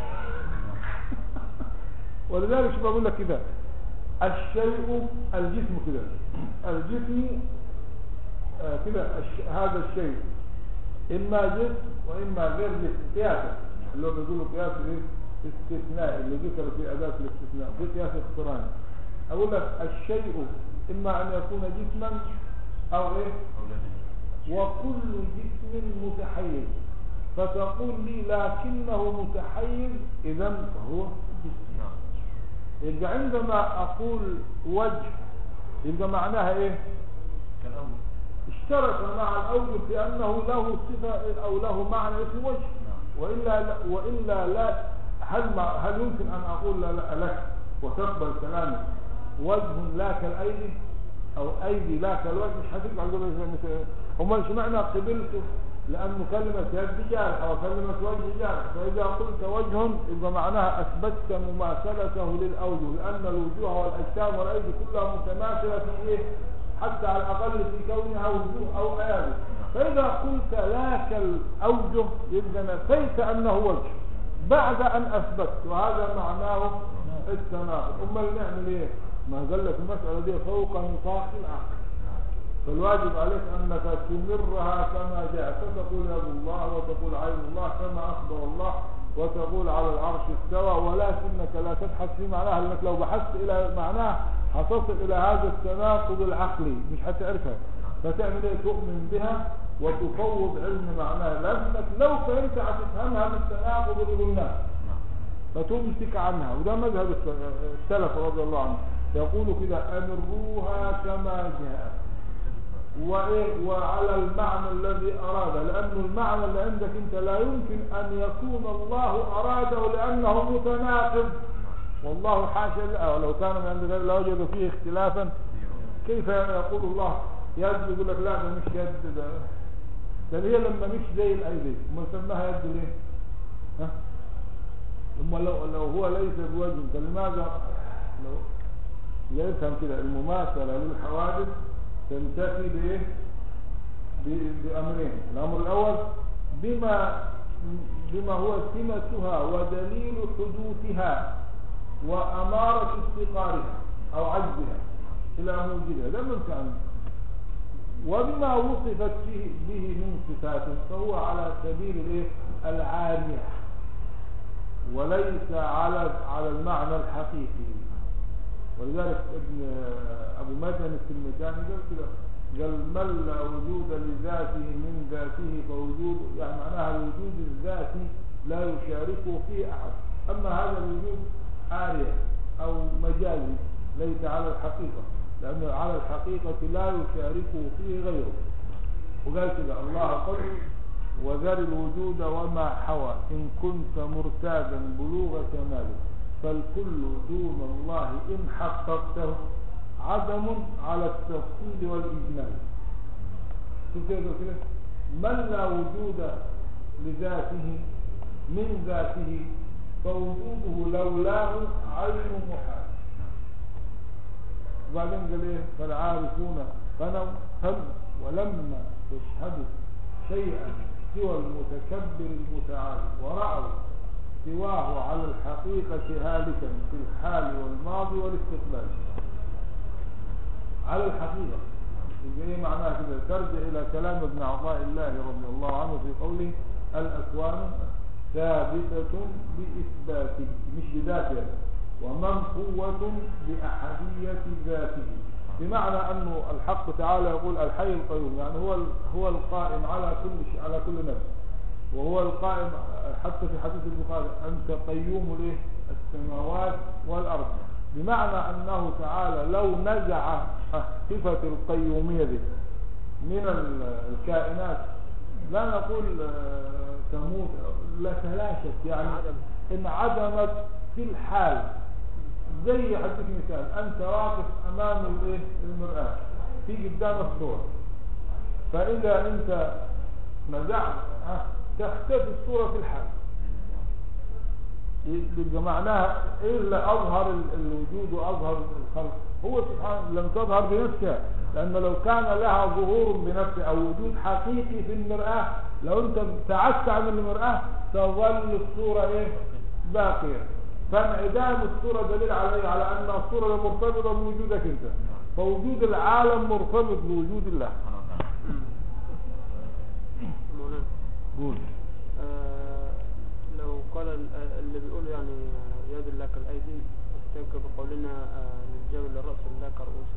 ولذلك شو بقول لك كده الشيء الجسم كده الجسم آه كده الش- هذا الشيء إما جسم وإما غير جسم قياسا اللي هو بيقولوا قياس الايه استثناء اللي ذكر في أداة الاستثناء في قياس اقتراني أقول لك الشيء إما أن يكون جسما أو إيه وكل جسم متحيز فتقول لي لكنه متحيز إذا فهو جسم يبقى عندما أقول وجه يبقى معناها إيه كالأول اشترك مع الأوجه في أنه له صفة أو له معنى اسم وجه وإلا لا وإلا لا هل, ما هل يمكن أن أقول لا لا لك وتقبل كلامي وجه لا كالأيدي أو أيدي لا كالوجه مش هتقبل أقول لك مثل هم مش معنى قبلته لأنه كلمة يد جارحة وكلمة وجه جارحة فإذا قلت وجه يبقى معناها أثبتت مماثلته للأوجه لأن الوجوه والأجسام والأيدي كلها متماثلة في إيه؟ حتى على الأقل في كونها وجوه أو أيادي فإذا قلت لا كالأوجه يبقى نفيت أنه وجه بعد أن أثبت وهذا معناه التناقض أمال نعمل إيه؟ ما قال لك المسألة دي فوق نطاق العقل فالواجب عليك أنك تمرها كما جاء فتقول يد الله وتقول عين الله كما أخبر الله وتقول على العرش استوى ولكنك لا تبحث في معناها لأنك لو بحثت إلى معناها هتصل إلى هذا التناقض العقلي مش هتعرفها فتعمل ايه تؤمن بها وتفوض علم معناها لأنك لو فهمت هتفهمها بالتناقض اللي قلناه نعم فتمسك عنها وده مذهب الس- السلف رضي الله عنه يقول كده أمروها كما جاءت وإيه وعلى المعنى الذي أراده لأن المعنى اللي عندك أنت لا يمكن أن يكون الله أراده لأنه متناقض والله حاشا لا لو كان من عند غير لوجد فيه اختلافا كيف يقول الله يد يقول لك لا ده مش يد ده ده هي لما مش زي الايدي ما سماها يد ليه ها ثم لو لو هو ليس بوجه فلماذا لو يفهم كده المماثله للحوادث تنتفي بايه ب- بامرين الامر الاول بما بما هو سمتها ودليل حدوثها واماره استقرارها او عجزها الى موجودها ده من كان وبما وصفت فيه به من صفاته فهو على سبيل الايه العارية وليس على على المعنى الحقيقي ولذلك ابن ابو مدن السلمكاني قال كده قال من لا وجود لذاته من ذاته فوجود يعني معناها الوجود الذاتي لا يشاركه فيه احد اما هذا الوجود عارية او مجازي ليس على الحقيقة لأنه على الحقيقة لا يشاركه فيه غيره وقال كده الله قل وذر الوجود وما حوى إن كنت مرتادا بلوغ كماله فالكل دون الله إن حققته عدم على التفصيل والإجمال شوف كده كده من لا وجود لذاته من ذاته فوجوده لولاه عين محال وبعدين قال ايه فالعارفون فنوا هم ولما تشهدوا شيئا سوى المتكبر المتعالي ورأوا سواه على الحقيقة هالكا في الحال والماضي والاستقبال على الحقيقة يبقى ايه معناها كده ترجع الى كلام ابن عطاء الله رضي الله عنه في قوله الاكوان ثابتة بإثباته مش بذاته ومن قوة بأحدية ذاته بمعنى أنه الحق تعالى يقول الحي القيوم يعني هو هو القائم على كل شيء على كل نفس وهو القائم حتى في حديث البخاري أنت قيوم له السماوات والأرض بمعنى أنه تعالى لو نزع صفة القيومية دي من الكائنات لا نقول آه، تموت لا تلاشت يعني انعدمت في الحال زي حديث مثال انت واقف امام الايه المرآة في قدامك صورة فاذا انت نزعت ها، تختفي الصورة في الحال يبقى معناها ايه اللي اظهر ال- الوجود واظهر الخلق هو سبحانه لم تظهر بنفسها لان لو كان لها ظهور بنفسها او وجود حقيقي في المرآة لو انت ابتعدت عن المرآة تظل الصورة ايه باقية فانعدام الصورة دليل على ايه على ان الصورة مرتبطة بوجودك انت فوجود العالم مرتبط بوجود الله سبحانه وتعالى مولانا قول آه، لو قال ال- آه، اللي بيقول يعني آه، يد الله كالأيدي احتج بقولنا آه، للجبل الرأس الله كرؤوس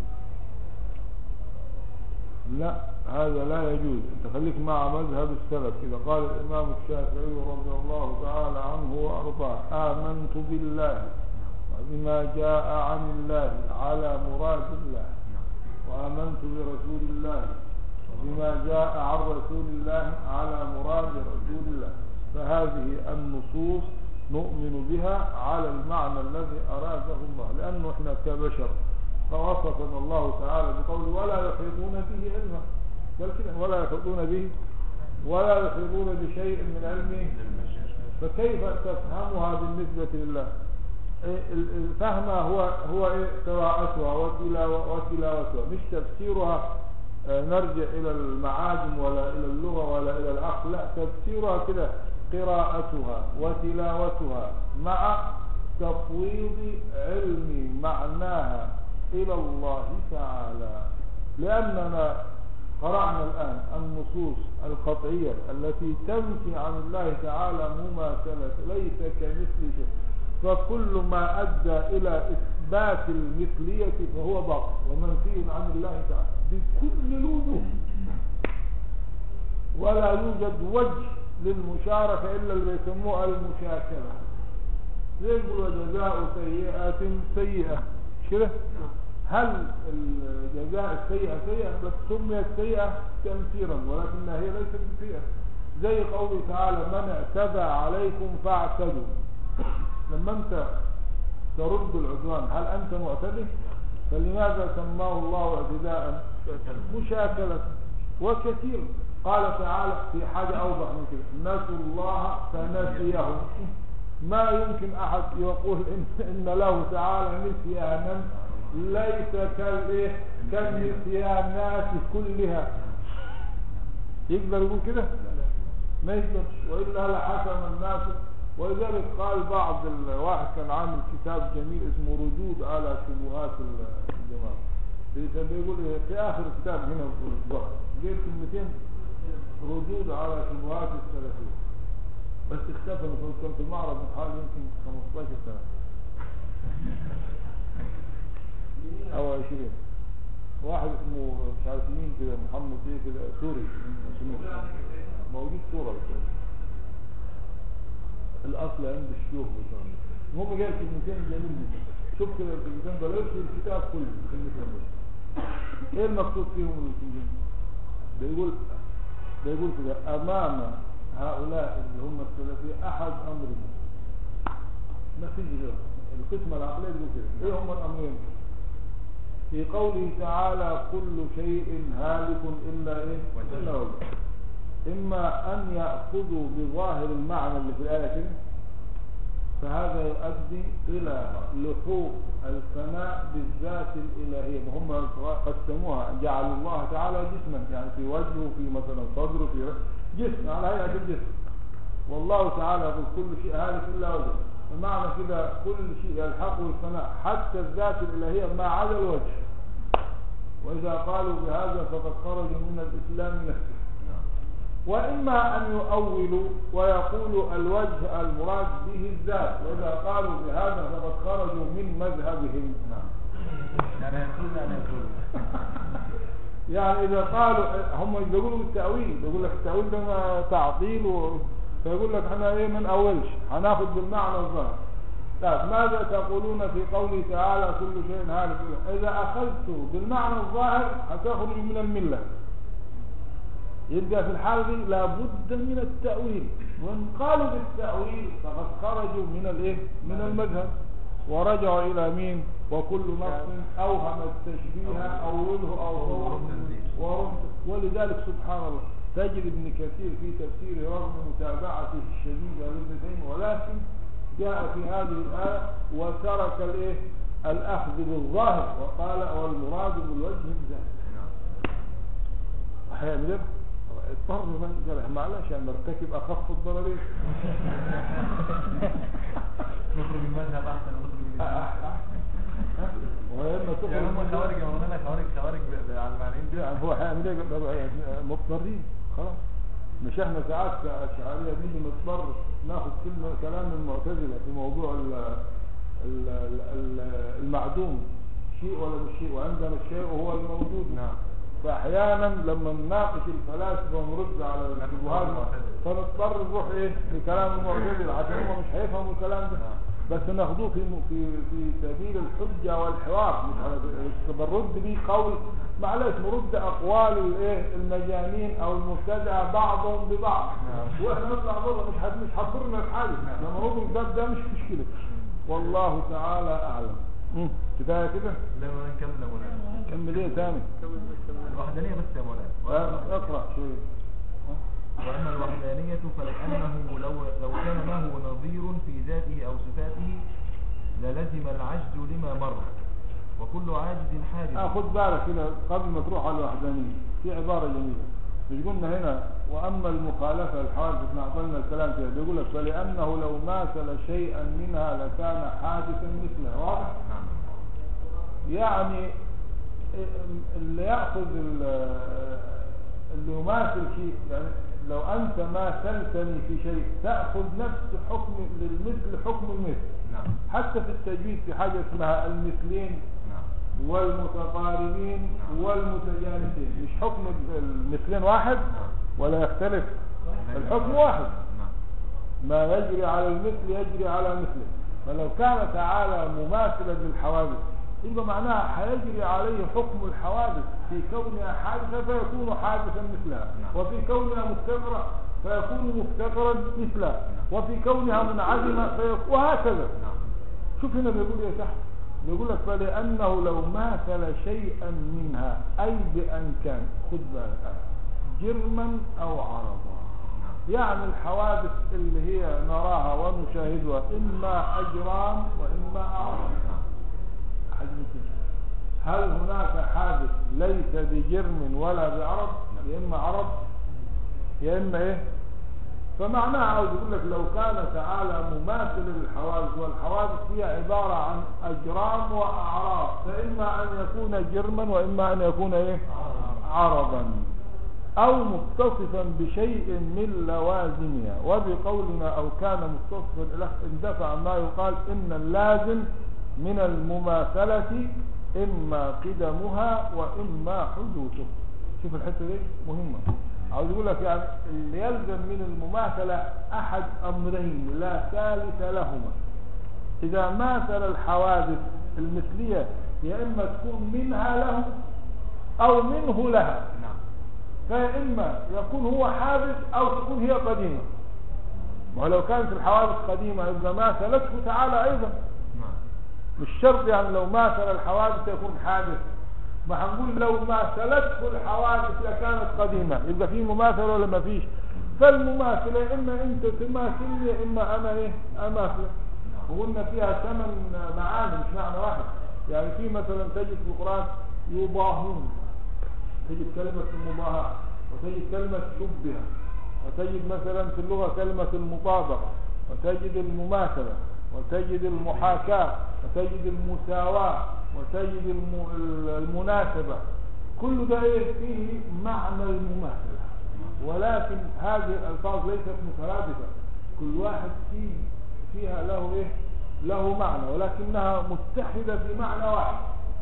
لا هذا لا يجوز انت خليك مع مذهب السلف كذا قال الامام الشافعي رضي الله تعالى عنه وارضاه امنت بالله وبما جاء عن الله على مراد الله وامنت برسول الله وبما جاء عن رسول الله على مراد رسول الله فهذه النصوص نؤمن بها على المعنى الذي اراده الله لانه احنا كبشر فوصفنا الله تعالى بقوله ولا يحيطون به علما بل كده ولا يحيطون به ولا يحيطون بشيء من علمه فكيف تفهمها بالنسبة لله إيه ال- الفهم هو هو إيه قراءتها وتلاو- وتلاوتها مش تفسيرها آه، نرجع إلى المعاجم ولا إلى اللغة ولا إلى العقل لا تفسيرها كده قراءتها وتلاوتها مع تفويض علم معناها إلى الله تعالى لأننا قرأنا الآن النصوص القطعية التي تنفي عن الله تعالى مماثلة ليس كمثل شيء فكل ما أدى إلى إثبات المثلية فهو باطل ومنفي عن الله تعالى بكل الوجوه ولا يوجد وجه للمشاركة إلا اللي بيسموها المشاكلة زي يقول وجزاء سيئة سيئة مش كده؟ هل الجزاء السيئة سيئة بس سميت سيئة تنفيرا ولكنها هي ليست سيئة زي قوله تعالى من اعتدى عليكم فاعتدوا لما انت ترد العدوان هل انت معتدي فلماذا سماه الله اعتداء مشاكلة وكثير قال تعالى في حاجة اوضح من كده نسوا الله فنسيهم ما يمكن احد يقول ان, إن له تعالى نسيانا ليس كالايه كالنسيانات كلها يقدر يقول كده ما يقدرش والا لحكم الناس ولذلك قال بعض الواحد كان عامل كتاب جميل اسمه ردود على شبهات الجماعه بيقول إيه؟ في اخر الكتاب هنا في الظهر جايب كلمتين ردود على شبهات السلفيه بس اختفى مثلا كان في المعرض من حوالي يمكن 15 سنه او 20 واحد اسمه مش عارف مين كده محمد ايه كده سوري اسمه موجود صورة بس. الاصل عند الشيوخ بتاعه المهم جاي كلمتين جميل جدا شوف كده الكلمتين ده ليش الكتاب كله الكلمتين دول ايه المقصود فيهم الكلمتين بيقول بيقول كده امام هؤلاء اللي هم السلفية احد امرين ما فيش غير القسمة العقلية بيقول كده ايه هم الامرين في قوله تعالى كل شيء هالك إلا إيه؟ إلا وجهه إما أن يأخذوا بظاهر المعنى اللي في الآية كده فهذا يؤدي إلى لحوق الفناء بالذات الإلهية هم قسموها جعلوا الله تعالى جسما يعني في وجهه في مثلا صدره في جسم على هيئة الجسم والله تعالى يقول كل شيء هالك إلا وجهه بمعنى كده كل شيء يلحقه الفناء حتى الذات الإلهية ما عدا الوجه وإذا قالوا بهذا فقد خرجوا من الإسلام نفسه وإما أن يؤولوا ويقولوا الوجه المراد به الذات وإذا قالوا بهذا فقد خرجوا من مذهبهم يعني هيقول يعني هيقول يعني إذا قالوا هم بيقولوا التأويل بيقول لك التأويل ده ما تعطيل و... فيقول لك احنا ايه ما نأولش هناخد بالمعنى الظاهر طيب ماذا تقولون في قوله تعالى كل شيء هالك إذا أخذت بالمعنى الظاهر هتخرج من الملة يبقى في الحالة دي لابد من التأويل وإن قالوا بالتأويل فقد خرجوا من الايه من المذهب ورجعوا إلى مين وكل نص أوهم التشبيه أوله أو صور ورد ولذلك سبحان الله تجد ابن كثير في تفسيره رغم متابعته الشديدة لابن تيمية ولكن جاء في هذه الآية وترك الايه الأخذ بالظاهر وقال والمراد بالوجه الذات هيعمل ايه؟ اضطر من قال معلش يعني مرتكب أخف الضررين نخرج من المذهب احسن ونخرج من وإما تخرج يعني هم من- خوارج يا مولانا خوارج خوارج ب- ب- على المعنيين دول يعني هو هيعمل ايه بقى يعني مضطرين خلاص مش احنا ساعات كأشعارية نيجي نضطر ناخد كلمة كلام المعتزلة في موضوع ال ال ال المعدوم شيء ولا مش شيء وعندنا الشيء وهو الموجود نعم. فاحيانا لما نناقش الفلاسفه ونرد على الشبهات فنضطر نروح ايه لكلام المعتزله عشان هم مش هيفهموا الكلام ده بس ناخدوه في في في سبيل الحجه والحوار مش على بنرد بيه قول معلش نرد اقوال الايه المجانين او المبتدعه بعضهم ببعض واحنا نطلع بره مش هت- مش هتضرنا في حاجه لما نقول الباب ده مش مشكله والله تعالى اعلم مم. كفايه كده لا ما نكمل يا مولانا كمل ايه تاني كمل بس كمل. الوحدانية بس يا مولانا آه، اقرا شويه وأما الوحدانية فلأنه لو, لو كان له نظير في ذاته أو صفاته للزم العجز لما مر وكل عاجز حادث اه خد بالك هنا قبل ما تروح على الوحدانية في عبارة جميلة مش قلنا هنا وأما المخالفة الحادث احنا عطلنا الكلام فيها بيقول لك فلأنه لو ماثل شيئا منها لكان حادثا مثلها واضح؟ نعم يعني اللي يأخذ ال- اللي يماثل شيء يعني لو أنت ماثلتني في شيء تأخذ نفس حكم للمثل حكم المثل نعم حتى في التجويد في حاجة اسمها المثلين نعم والمتقاربين والمتجانسين مش حكم المثلين واحد نعم ولا يختلف الحكم واحد نعم ما يجري على المثل يجري على مثله فلو كان تعالى مماثلا للحوادث يبقى معناها هيجري عليه حكم الحوادث في كونها حادثة فيكون حادثا مثلها نعم. وفي كونها مفتقرة فيكون مفتقرا مثلها وفي كونها منعدمة فيكون وهكذا نعم شوف هنا بيقول ايه تحت بيقول لك فلأنه لو ماثل شيئا منها أي بأن كان خد بالك جرما أو عرضا نعم يعني الحوادث اللي هي نراها ونشاهدها إما أجرام وإما أعراض نعم حجم كده. هل هناك حادث ليس بجرم ولا بعرض يا إما عرض يا إما إيه فمعناها عاوز يقول لك لو كان تعالى مماثل للحوادث والحوادث هي عبارة عن أجرام وأعراض فإما أن يكون جرما وإما أن يكون إيه عرضا أو متصفا بشيء من لوازمها وبقولنا أو كان متصفا له اندفع ما يقال إن اللازم من المماثلة إما قدمها وإما حدوثه شوف الحتة دي مهمة عاوز يقول لك يعني اللي يلزم من المماثلة أحد أمرين لا ثالث لهما إذا ماثل الحوادث المثلية يا إما تكون منها له أو منه لها نعم فإما يكون هو حادث أو تكون هي قديمة ولو كانت الحوادث قديمة إذا ماثلته تعالى أيضا نعم مش شرط يعني لو ماثل الحوادث يكون حادث ما هنقول لو ماثلته الحوادث لكانت قديمة يبقى في مماثلة ولا ما فيش فالمماثلة إما أنت تماثلني إما أنا إيه أماثلك وقلنا فيها ثمان معاني مش معنى واحد يعني في مثلا تجد في القرآن يضاهون تجد كلمة المضاهاة وتجد كلمة شبه وتجد مثلا في اللغة كلمة المطابقة وتجد المماثلة وتجد المحاكاة وتجد المساواة وتجد الم- المناسبة كل ده إيه فيه معنى المماثلة ولكن هذه الألفاظ ليست مترادفة كل واحد فيه فيها له إيه له معنى ولكنها متحدة في معنى واحد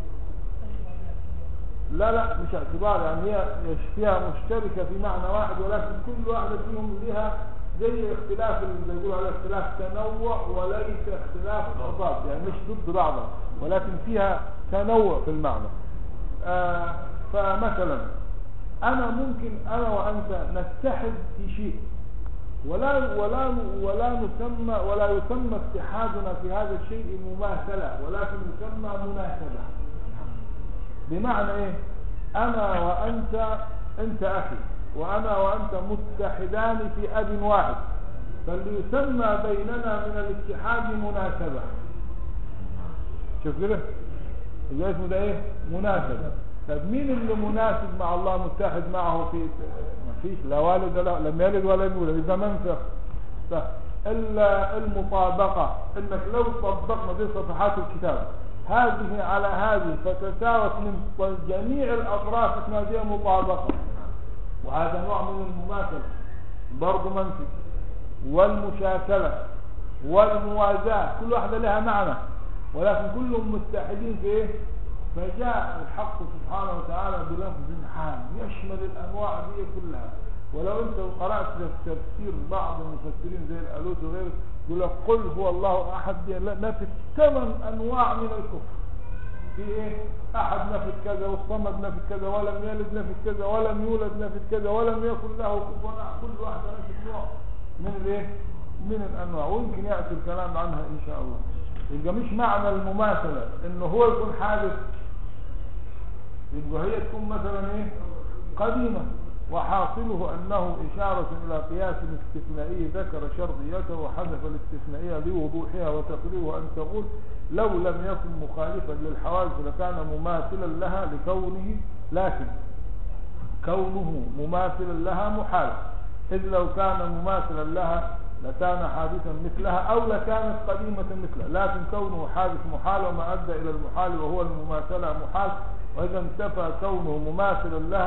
لا لا مش اعتبار يعني هي فيها مشتركة في معنى واحد ولكن كل واحدة فيهم لها زي اختلاف اللي بيقولوا عليه اختلاف تنوع وليس اختلاف تضاد يعني مش ضد بعضها ولكن فيها تنوع في المعنى آه فمثلا انا ممكن انا وانت نتحد في شيء ولا ولا ولا نسمى ولا يسمى اتحادنا في هذا الشيء مماثلة ولكن يسمى مناسبة بمعنى ايه انا وانت انت اخي وانا وانت متحدان في اب واحد فاللي يسمى بيننا من الاتحاد مناسبة شوف كده يبقى اسمه ده ايه مناسبة طب مين اللي مناسب مع الله متحد معه في ما فيش لا والد ولا لم يلد ولم يولد اذا منفخ طب ال- المطابقة انك لو طبقنا دي صفحات الكتاب هذه على هذه فتساوت من جميع الاطراف اسمها دي مطابقة وهذا نوع من المماثلة برضه منفي والمشاكلة والموازاة كل واحدة لها معنى ولكن كلهم متحدين في ايه فجاء الحق سبحانه وتعالى بلفظ عام يشمل الانواع دي كلها ولو انت قرأت في تفسير بعض المفسرين زي الالوت وغيره يقول لك قل هو الله احد دي لا نفي ثمان انواع من الكفر في ايه احد نفت كذا والصمد نفت كذا ولم يلد نفت كذا ولم يولد نفت كذا ولم يكن له كفوا أحد. كل واحده نفت نوع من الايه من الانواع ويمكن ياتي الكلام عنها ان شاء الله يبقى مش معنى المماثله انه هو يكون حادث يبقى هي تكون مثلا ايه قديمه وحاصله انه اشاره الى قياس استثنائي ذكر شرطيته وحذف الاستثنائيه لوضوحها وتقريره ان تقول لو لم يكن مخالفا للحوادث لكان مماثلا لها لكونه لكن كونه مماثلا لها محال إذ لو كان مماثلا لها لكان حادثا مثلها أو لكانت قديمة مثلها لكن كونه حادث محال وما أدى إلى المحال وهو المماثلة محال وإذا انتفى كونه مماثلا لها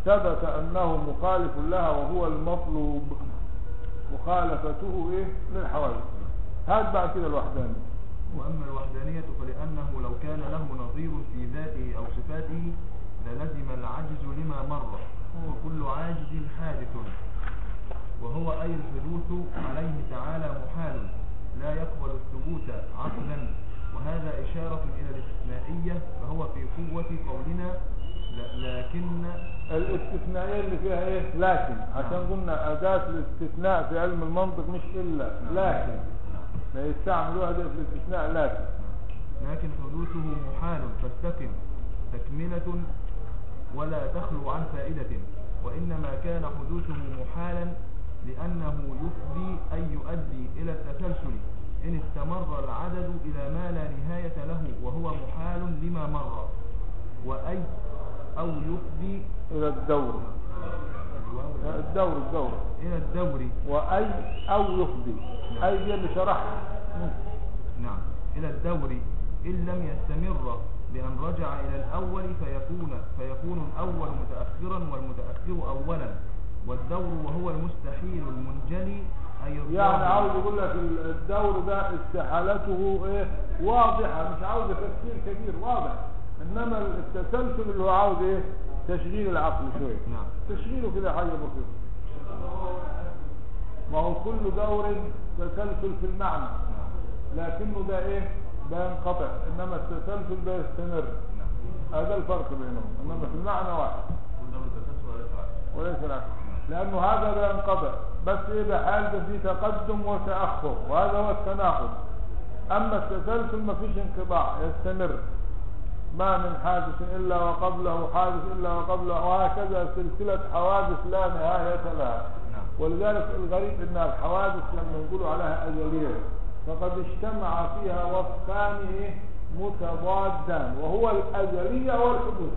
ثبت أنه مخالف لها وهو المطلوب مخالفته إيه للحوادث هات بعد كده الوحداني وأما الوحدانية فلأنه لو كان له نظير في ذاته أو صفاته للزم العجز لما مر وكل عاجز حادث وهو أي الحدوث عليه تعالى محال لا يقبل الثبوت عقلا وهذا إشارة إلى الاستثنائية فهو في قوة قولنا ل- لكن الاستثنائية اللي فيها ايه لكن عشان قلنا أداة الاستثناء في علم المنطق مش إلا لكن ما يستعملوها دي في الاستثناء لكن لكن حدوثه محال فاستقم تكملة ولا تخلو عن فائدة وإنما كان حدوثه محالا لأنه يفضي أي يؤدي إلى التسلسل إن استمر العدد إلى ما لا نهاية له وهو محال لما مر وأي أو يفضي إلى الدور الدور الدور إلى الدور وأي أو يفضي أي دي اللي شرحها نعم إلى الدور إن لم يستمر بأن رجع إلى الأول فيكون فيكون الأول متأخرا والمتأخر أولا والدور وهو المستحيل المنجلي أي يعني الظاهر. عاوز يقول لك الدور ده استحالته ايه واضحة مش عاوز تفسير كبير واضح انما التسلسل اللي هو عاوز ايه تشغيل العقل شوية نعم تشغيله كده حاجة بسيطة ما هو كل دور تسلسل في المعنى لكنه ده ايه ده ينقطع انما التسلسل ده يستمر نعم هذا الفرق بينهم انما في المعنى واحد كل دور التسلسل وليس العكس. وليس العكس لانه هذا لا ينقطع بس ايه ده حال ده فيه تقدم وتاخر وهذا هو التناقض اما التسلسل ما فيش انقطاع يستمر ما من حادث الا وقبله حادث الا وقبله وهكذا سلسله حوادث لا نهايه لها نعم ولذلك الغريب ان الحوادث لما يقولوا عليها ازليه فقد اجتمع فيها وصفان إيه؟ متضادان وهو الازليه والحدوث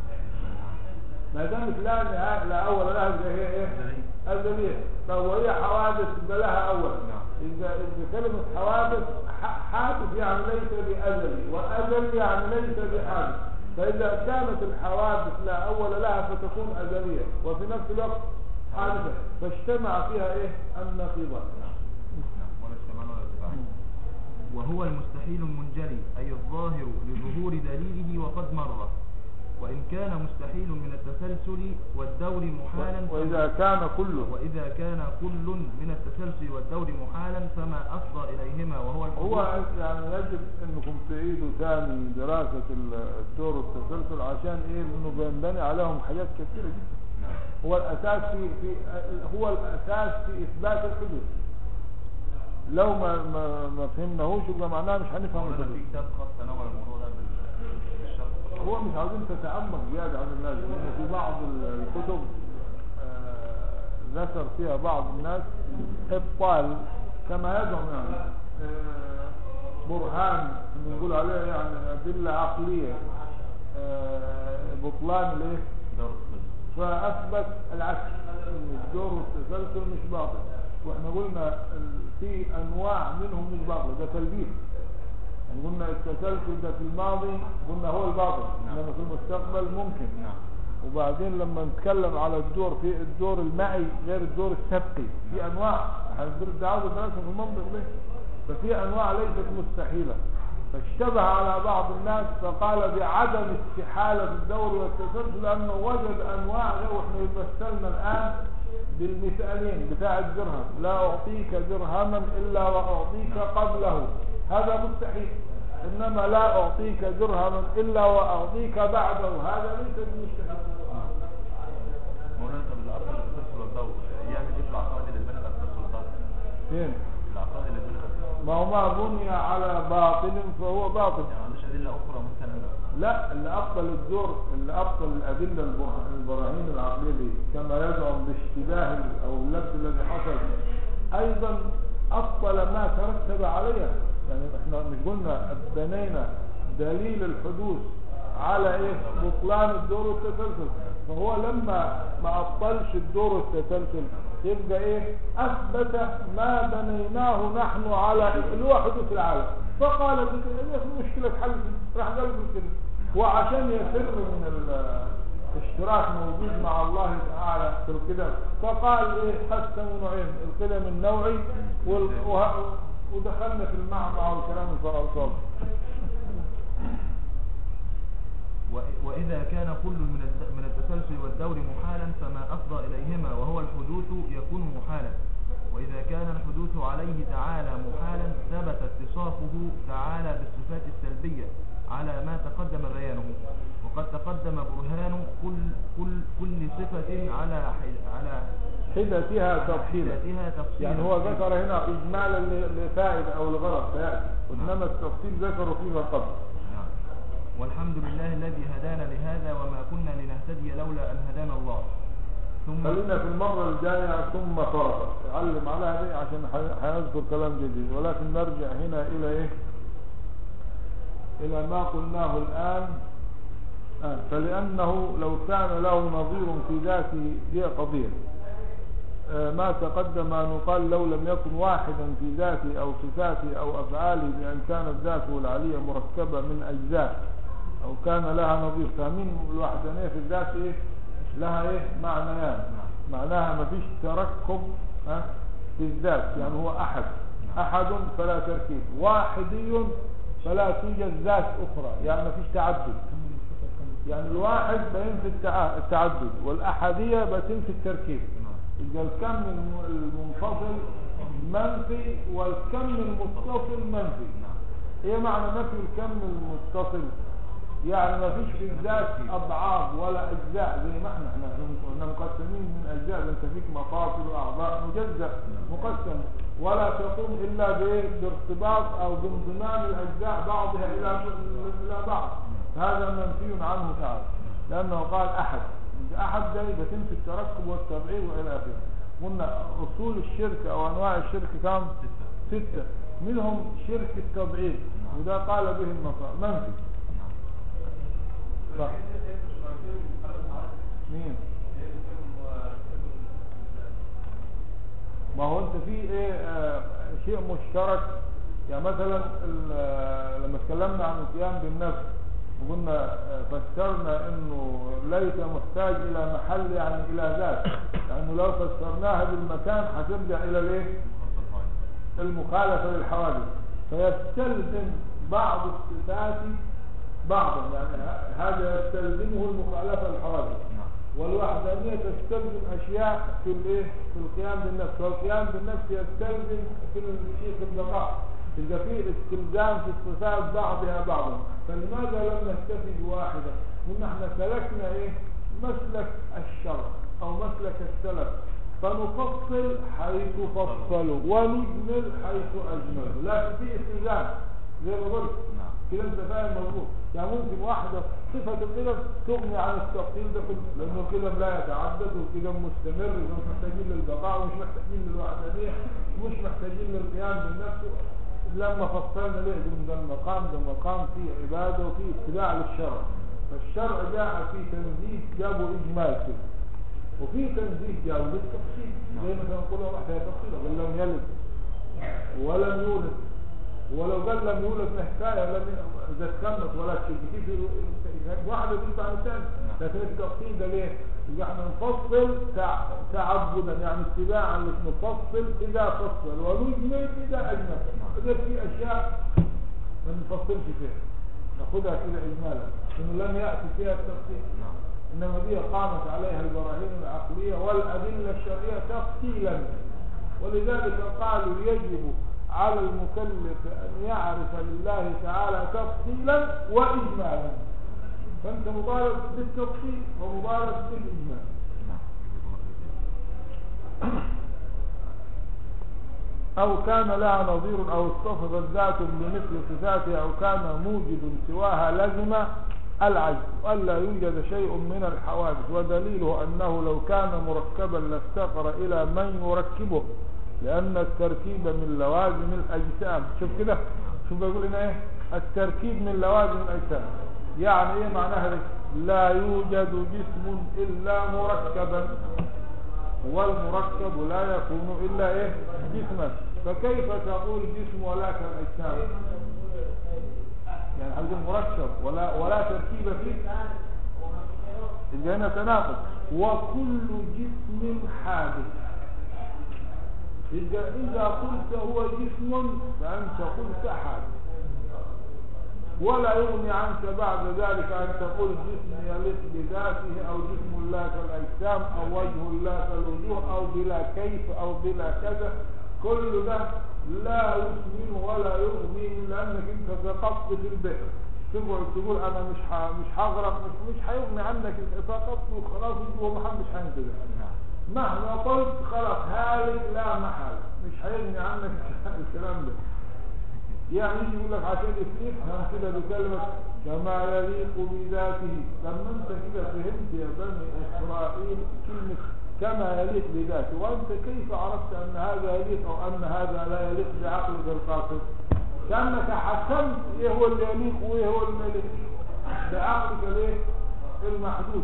ما دامت لا نهايه لا اول لها يبقى هي ايه ازليه طب وهي حوادث يبقى لها اول نعم. اذا اذا كلمه حوادث ح- حادث يعني ليس بازلي وازل يعني ليس بحادث فاذا كانت الحوادث لا اول لها فتكون ازليه وفي نفس الوقت حادثه فاجتمع فيها ايه النقيضان نعم ولا اجتماع ولا ارتفاع وهو المستحيل المنجلي أي الظاهر لظهور دليله وقد مر وإن كان مستحيل من التسلسل والدور محالا فما- واذا كان كله وإذا كان كل من التسلسل والدور محالا فما أفضى إليهما وهو هو الحدوث يعني يجب انكم تعيدوا ثاني دراسة الدور والتسلسل عشان ايه انه بينبني عليهم حاجات كثيرة جدا نعم. هو الاساس في, في هو الاساس في اثبات الحدوث لو ما ما, ما فهمناهوش يبقى معناه مش هنفهم مولانا الحدوث في كتاب خاص تناول الموضوع ده بال- بالشرح هو مش عاوزين تتعمق زيادة عن اللازم لأن في بعض ال- الكتب آه، ذكر فيها بعض الناس إبطال كما يزعم يعني آه، برهان نقول عليه يعني أدلة عقلية آه، بطلان الايه دور التسلسل فأثبت العكس إن الدور والتسلسل مش باطل واحنا قلنا ال- في أنواع منهم مش باطل ده تلبيس يعني قلنا التسلسل ده في الماضي قلنا هو الباطل نعم. انما في المستقبل ممكن نعم وبعدين لما نتكلم على الدور في الدور المائي غير الدور السبقي في انواع هندرس ده عاوز دراسه في المنطق ده ففي انواع ليست مستحيله فاشتبه على بعض الناس فقال بعدم استحاله الدور والتسلسل لانه وجد انواع غير واحنا يمثلنا الان بالمثالين بتاع الدرهم لا اعطيك درهما الا واعطيك قبله هذا مستحيل انما لا اعطيك درهما الا واعطيك بعده هذا ليس بمستحيل مولانا طب اللي أصل التسلسل والدور يعمل إيه في العقائد اللي اتبنت على التسلسل والدور؟ فين العقائد اللي اتبنت على التسلسل ما هو ما بني على باطل فهو باطل يعني ما عندوش أدلة أخرى مثلا لا اللي ابطل الدور اللي ابطل الادله البر- البراهين العقليه دي كما يزعم باشتباه ال- او اللبس الذي حصل ايضا ابطل ما ترتب عليها يعني احنا مش قلنا بنينا دليل الحدوث على ايه بطلان الدور والتسلسل فهو لما ما ابطلش الدور والتسلسل يبقى ايه اثبت ما بنيناه نحن على اللي هو حدوث العالم فقال بك- إيه في مشكله حل راح قال له كده وعشان يفر من ال- اشتراك موجود مع الله تعالى في القدم فقال ايه قسموا نوعين القدم النوعي وال... وه... ودخلنا في المعمعة والكلام الفرنساوي و- وإذا كان كل من الد- من التسلسل والدور محالا فما أفضى إليهما وهو الحدوث يكون محالا وإذا كان الحدوث عليه تعالى محالا ثبت اتصافه تعالى بالصفات السلبية على ما تقدم بيانه وقد تقدم برهان كل كل كل صفة على ح- على حدتها تفصيلا حدتها تفصيلا يعني هو ذكر هنا اجمالا ل- لفائدة او لغرض فيأتي وانما التفصيل ذكره فيما قبل نعم. والحمد لله الذي هدانا لهذا وما كنا لنهتدي لولا أن هدانا الله ثم خلينا في المرة الجاية ثم فرق علم على هذه عشان ح- حنذكر كلام جديد ولكن نرجع هنا إلى إيه إلى ما قلناه الآن آه فلأنه لو كان له نظير في ذاته دي قضية آه ما تقدم أن يقال لو لم يكن واحدا في ذاته أو صفاته أو أفعاله بأن كانت ذاته العلية مركبة من أجزاء أو كان لها نظير فاهمين الوحدانية في الذات إيه لها إيه معنيان معناها ما فيش تركب ها في الذات يعني هو أحد أحد فلا تركيب واحدي فلا توجد ذات أخرى يعني ما فيش تعدد يعني الواحد بينفي التع- التعدد والأحدية بتنفي التركيب إذا الكم الم- المنفصل منفي والكم المتصل منفي ايه معنى نفي الكم المتصل يعني ما فيش في الذات ابعاد ولا اجزاء زي ما احنا احنا احنا مقسمين من اجزاء ده انت فيك مفاصل واعضاء مجزأ مقسم ولا تقوم الا بايه بارتباط او بانضمام الاجزاء بعضها الى الى بعض هذا منفي عنه تعالى لانه قال احد احد ده يبقى تنفي التركب والتبعيض والى اخره قلنا اصول الشرك او انواع الشرك كم ستة منهم شرك التبعيض وده قال به النصارى منفي صح مين ما هو انت في ايه آه شيء مشترك يعني مثلا ال- آه، لما اتكلمنا عن القيام بالنفس وقلنا آه، فسرنا انه ليس محتاج الى محل يعني الى ذات لانه لو فسرناها بالمكان هترجع الى الايه المخالفة للحوادث فيستلزم بعض الصفات بعضا يعني ه- هذا يستلزمه المخالفة للحوادث والوحدانية تستلزم أشياء في الايه في القيام بالنفس والقيام بالنفس يستلزم في الشيء في البقاء إذا في استلزام في الصفات بعضها بعضا فلماذا لم نكتفي بواحدة؟ قلنا احنا سلكنا ايه مسلك الشرع أو مسلك السلف فنفصل حيث فصلوا ونجمل حيث أجملوا لكن في استلزام زي ما قلت نعم. كده انت فاهم مظبوط يعني ممكن واحدة صفة القدم تغني عن التفصيل ده كله لأنه القدم لا يتعدد والقدم مستمر ومش محتاجين للبقاء ومش محتاجين للوحدانية ومش محتاجين للقيام بالنفس لما فصلنا ليه قلنا ده المقام ده مقام فيه عبادة وفيه اتباع للشرع فالشرع جاء فيه تنزيه جابوا إجمال كده وفي تنزيه جاء بالتفصيل زي ما كان نقول واحد هي تفصيل قال لم يلد ولم يولد ولو قال لم يولد حكايه لم اذا تكمت ولا تشد في في واحده دي عن الثاني لكن التفصيل ده ليه؟ يبقى احنا نفصل تع- تعبدا يعني اتباعا نفصل اذا فصل ونجمل اذا اجمل اذا في اشياء ما نفصلش فيها ناخدها كده اجمالا انه لم ياتي فيها التفصيل انما دي قامت عليها البراهين العقليه والادله الشرعيه تفصيلا ولذلك قالوا يجب على المكلف ان يعرف لله تعالى تفصيلا واجمالا فانت مطالب بالتفصيل ومطالب بالاجمال أو كان لها نظير أو اتصفت ذات بمثل صفاتها أو كان موجد سواها لزم العجز وألا يوجد شيء من الحوادث ودليله أنه لو كان مركبا لافتقر إلى من يركبه لأن التركيب من لوازم الأجسام شوف كده شوف بيقول هنا إيه التركيب من لوازم الأجسام يعني إيه معناها دي؟ لا يوجد جسم إلا مركبا والمركب لا يكون إلا إيه جسما فكيف تقول جسم ولا كالأجسام يعني هذا مركب ولا ولا تركيب فيه يبقى هنا تناقض وكل جسم حادث يبقى إذا قلت هو جسم فأنت قلت حادث ولا يغني عنك بعد ذلك أن تقول جسم يليق بذاته أو جسم الله كالأجسام أو وجه الله كالوجوه أو بلا كيف أو بلا كذا كل ده لا يسمن ولا يغني لأنك أنت سقطت في البئر تقعد تقول أنا مش ح... مش هغرق مش مش هيغني عنك سقطت وخلاص ومحدش هينتبه مهما قلت خلاص هالك لا محالة مش هيغني عنك الكلام ده يعني يجي يقول لك عشان تفهم كده بكلمة كما يليق بذاته لما انت كده فهمت يا بني اسرائيل كلمة كما يليق بذاته وانت كيف عرفت ان هذا يليق او ان هذا لا يليق بعقلك القاصر كانك حكمت ايه هو اللي يليق وايه هو اللي ما يليق بعقلك الايه المحدود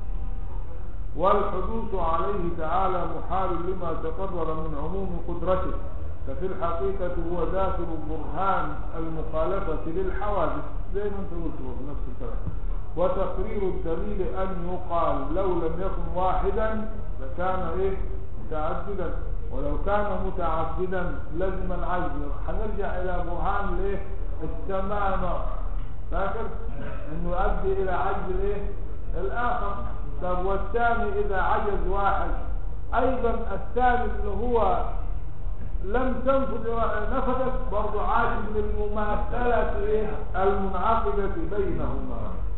والحدوث عليه تعالى محال لما تقرر من عموم قدرته ففي الحقيقة هو داخل برهان المخالفة للحوادث زي ما انت قلت في نفس الكلام وتقرير الدليل أن يقال لو لم يكن واحدا لكان إيه متعددا ولو كان متعددا لازم العجز هنرجع إلى برهان ليه التمام فاكر انه يؤدي الى عجز الايه الاخر طب والثاني اذا عجز واحد ايضا الثالث اللي هو لم تنفذ نفذت برضو عاجز للمماثلة إيه؟ المنعقدة بينهما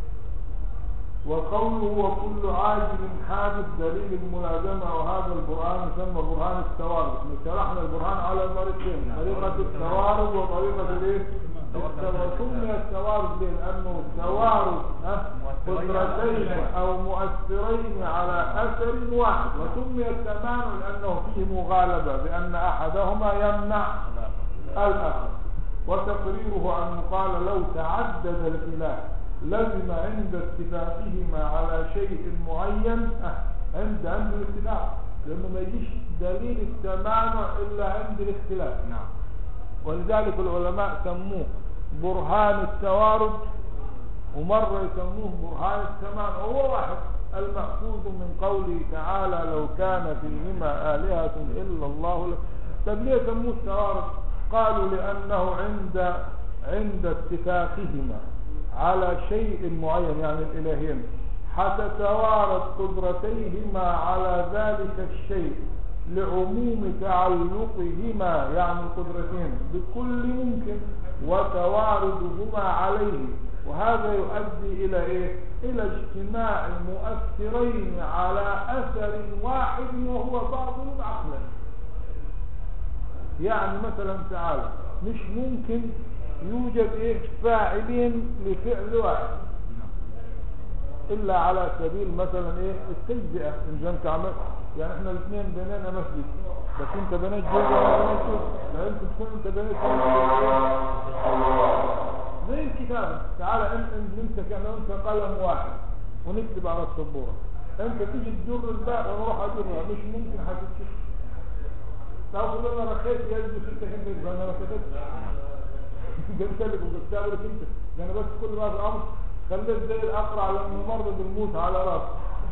وقوله وكل عاجز حادث دليل الملازمة وهذا البرهان يسمى برهان التوارد شرحنا البرهان على طريقتين طريقة التوارد وطريقة الايه؟ التوارد سمي التوارد ليه؟ لأنه التوارد ها؟ قدرتين أو مؤثرين على أثر واحد وسمي التمام لأنه فيه مغالبة بأن أحدهما يمنع الآخر وتقريره أن قال لو تعدد الإله لزم عند اتفاقهما على شيء معين أه عند عند الاتفاق لأنه ما يجيش دليل التمانع إلا عند الاختلاف نعم ولذلك العلماء سموه برهان التوارد ومرة يسموه برهان التمام هو واحد المأخوذ من قوله تعالى لو كان فيهما آلهة إلا الله ل... طب ليه سموه التوارد قالوا لأنه عند عند اتفاقهما على شيء معين يعني الإلهين حتتوارد قدرتيهما على ذلك الشيء لعموم تعلقهما يعني القدرتين بكل ممكن وتواردهما عليه وهذا يؤدي إلى إيه؟ إلى اجتماع مؤثرين على أثر واحد وهو باطل عقلا يعني مثلا تعالى مش ممكن يوجد إيه فاعلين لفعل واحد إلا على سبيل مثلا إيه التجزئة إن كنت عمل يعني إحنا الاثنين بنينا مسجد بس أنت بنيت جزء وأنا بنيت جزء لا يمكن تكون أنت بنيت زي الكتابة تعالى انت نمسك انا وانت قلم واحد ونكتب على السبورة انت تيجي تجر الباء وانا اروح اجرها مش ممكن هتكتب تاخد انا رخيت يجي ستة انت يبقى انا ما كتبتش ده انت اللي كنت بتعملك انت ده انا بس كل ما في الامر خليت زي الاقرع لما مرض بالموت على راسه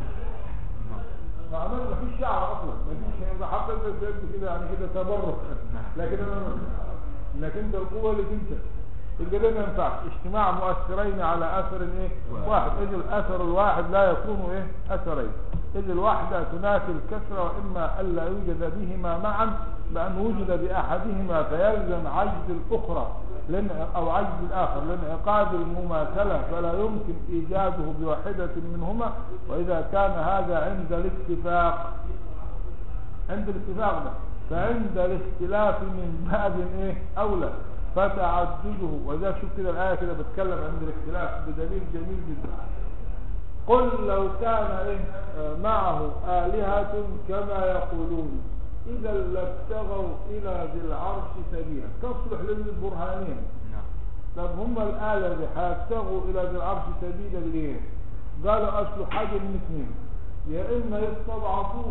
فعمل ما فيش شعر اصلا ما فيش اذا حطيت الزيت كده يعني كده تبرك لكن انا لكن انت القوه اللي انت يبقى ده ما ينفعش اجتماع مؤثرين على اثر ايه واحد اذ الاثر الواحد لا يكون ايه اثرين اذ الواحدة تنافي الكسرة واما الا يوجد بهما معا بان وجد باحدهما فيلزم عجز الاخرى لان او عجز الاخر لانعقاد المماثلة فلا يمكن ايجاده بواحدة منهما واذا كان هذا عند الاتفاق عند الاتفاق ده فعند الاختلاف من باب ايه اولى فتعدده وذا شوف كده الآية كده بتكلم عند الاختلاف بدليل جميل جدا قل لو كان إيه معه آلهة كما يقولون إذا لابتغوا إلى ذي العرش سبيلا تصلح للبرهانين طب هم الآلة دي هيبتغوا إلى ذي العرش سبيلا ليه قالوا أصل حاجة من اثنين يا إما يستضعفوه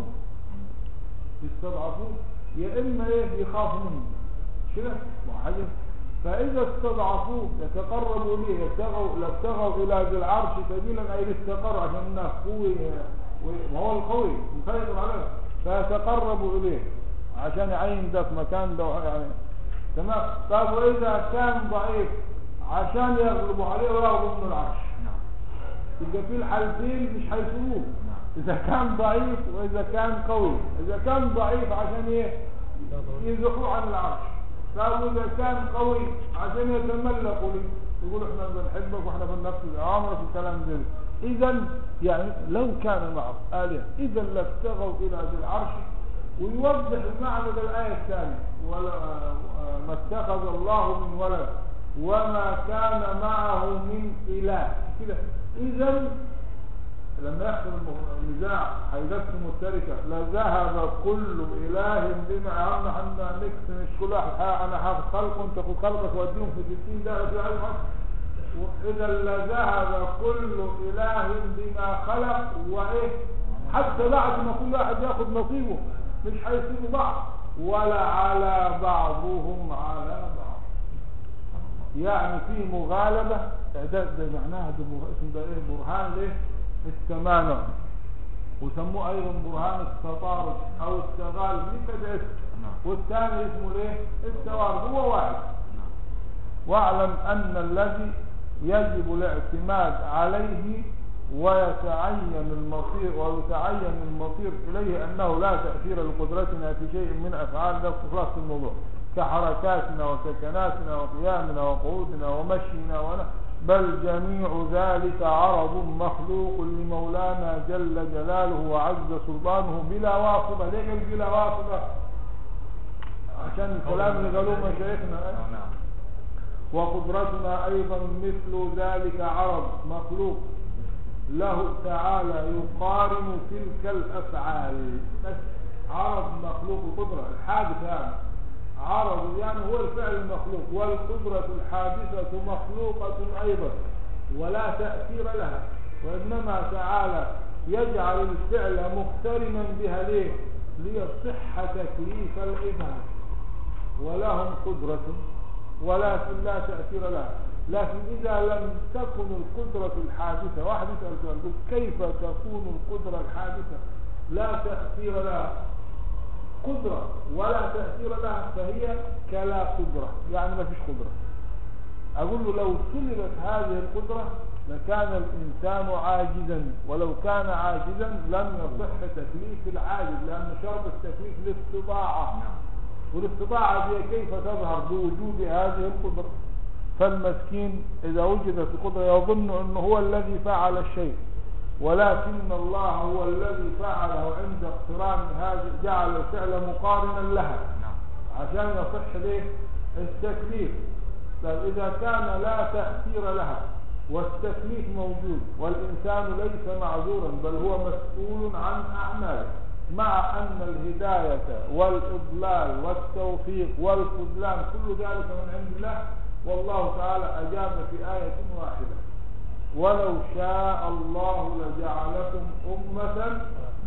يستضعفوه يا إما إيه يخافوا منه كده ما حاجة فإذا استضعفوه يتقربوا إليه يبتغوا يبتغوا إلى ذي العرش سبيلا أي الاستقر عشان الناس قوي وهو القوي مسيطر عليه فيتقربوا إليه عشان يعين ده في مكان ده يعني تمام طب وإذا كان ضعيف عشان يغلبوا عليه وياخذوا منه العرش نعم يبقى في الحالتين مش هيسيبوه نعم إذا كان ضعيف وإذا كان قوي إذا كان ضعيف عشان إيه يزحوه عن العرش طب وإذا كان قوي عشان يتملقوا لي يقولوا إحنا بنحبك وإحنا بننفذ أوامرك والكلام ده إذا يعني لو كان معه آلهة إذا لابتغوا إلى ذي العرش ويوضح المعنى ده الآية الثانية ولا ما اتخذ الله من ولد وما كان معه من إله كده إذا لما يحصل الم- النزاع هيقسموا التركة لذهب كل إله بما عم عنا نكس مش كل واحد ها أنا هاخد خلق وأنت خد خلقك وأديهم في 60 دقيقة في عالم وإذا لذهب كل إله بما خلق وإيه حتى بعد ما كل واحد ياخد نصيبه مش هيسيبوا بعض ولا على بعضهم على بعض يعني في مغالبة ده, ده معناها ده مغ- اسم ده ايه برهان ليه التمانع وسموه ايضا برهان التطارد او التغالب ليه كده اسم نعم والثاني اسمه ليه التوارد هو واحد واعلم ان الذي يجب الاعتماد عليه ويتعين المصير ويتعين المصير اليه انه لا تاثير لقدرتنا في شيء من افعال ده خلاص الموضوع كحركاتنا وسكناتنا وقيامنا وقعودنا ومشينا ون... بل جميع ذلك عرض مخلوق لمولانا جل جلاله وعز سلطانه بلا واسطه ليه قال بلا واسطه عشان الكلام اللي قالوه مشايخنا آه، نعم وقدرتنا أيضا مثل ذلك عرض مخلوق له تعالى يقارن تلك الأفعال بس عرض مخلوق القدرة الحادث يعني عرض يعني هو الفعل المخلوق والقدرة الحادثة مخلوقة أيضا ولا تأثير لها وإنما تعالى يجعل الفعل مقترنا بها ليه ليصح تكليف العباد ولهم قدرة ولكن لا تأثير لها لكن إذا لم تكن القدرة الحادثة واحد يسأل سؤال يقول كيف تكون القدرة الحادثة لا تأثير لها قدرة ولا تأثير لها فهي كلا قدرة يعني ما فيش قدرة أقول له لو سلبت هذه القدرة لكان الإنسان عاجزا ولو كان عاجزا لم يصح تكليف العاجز لأن شرط التكليف الاستطاعة نعم والاستطاعة دي كيف تظهر بوجود هذه القدرة فالمسكين إذا وجدت القدرة يظن أنه هو الذي فعل الشيء ولكن الله هو الذي فعله عند اقتران هذه جعل الفعل مقارنا لها نعم عشان يصح له التكليف طيب إذا كان لا تأثير لها والتكليف موجود والإنسان ليس معذورا بل هو مسؤول عن أعماله مع أن الهداية والإضلال والتوفيق والخذلان كل ذلك من عند الله والله تعالى أجاب في آية واحدة ولو شاء الله لجعلكم أمة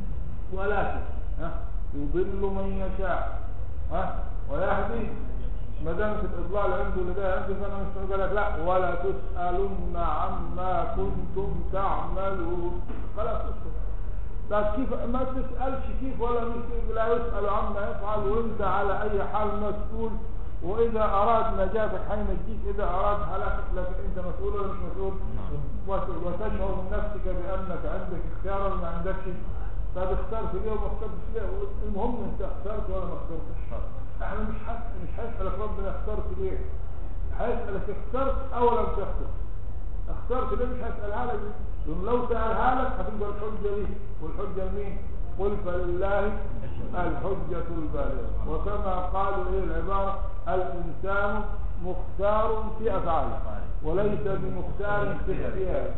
ولكن ها يضل من يشاء ها ويهدي ما دام في الاضلال عنده اللي ده عنده فانا مش قال لك لا ولا تسالن عما كنتم تعملون خلاص اسكت طب كيف ما تسالش كيف ولا مش لا يسال عما يفعل وانت على اي حال مسؤول واذا اراد نجاتك حينجيك اذا اراد هلاكك لكن انت مسؤول ولا مش مسؤول وت- وتشعر من نفسك بانك عندك اختيار ولا ما عندكش طب اخترت ليه وما اخترتش ليه المهم انت اخترت ولا ما اخترتش احنا مش حس... مش هيسألك ربنا اخترت ليه هيسألك اخترت او لم تختر اخترت ليه مش هيسألها لك لأن لو سألها لك هتبقى الحجة ليه والحجة لمين قل فلله الحجة البالغة وكما قالوا ايه العبارة الانسان مختار في افعاله وليس بمختار في اختياره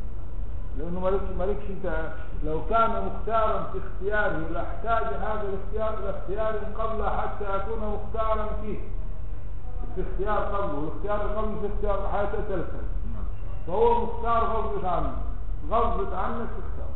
لانه مالكش مالكش انت لو كان مختارا في اختياره لاحتاج هذا الاختيار الى اختيار قبل حتى يكون مختارا فيه في اختيار قبله والاختيار قبله في اختيار حياة تلك فهو مختار غصبت عنه غصبت عنك تختار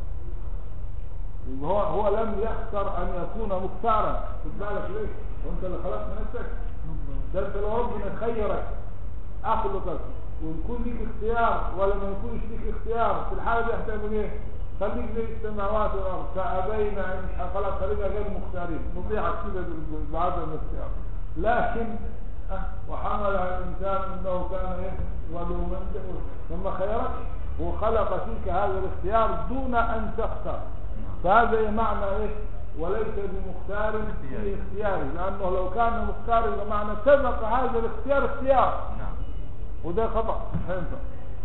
يبقى هو هو لم يختر ان يكون مختارا خد بالك ليه وانت اللي خلقت نفسك ده انت لو ربنا خيرك اخلقك ويكون ليك اختيار ولا ما يكونش ليك اختيار في الحالة دي هتعمل ايه خليك زي السماوات والارض فابينا ان خلاص خلينا غير مختارين نطيعك كده بال- بعدم الاختيار لكن أه وحملها الانسان انه كان ايه ظلوما جهولا ثم خيرك هو خلق فيك هذا الاختيار دون ان تختار فهذا إيه معنى ايه وليس بمختار في اختياره لانه لو كان مختار يبقى معنى سبق هذا الاختيار اختيار نعم وده خطأ فهمت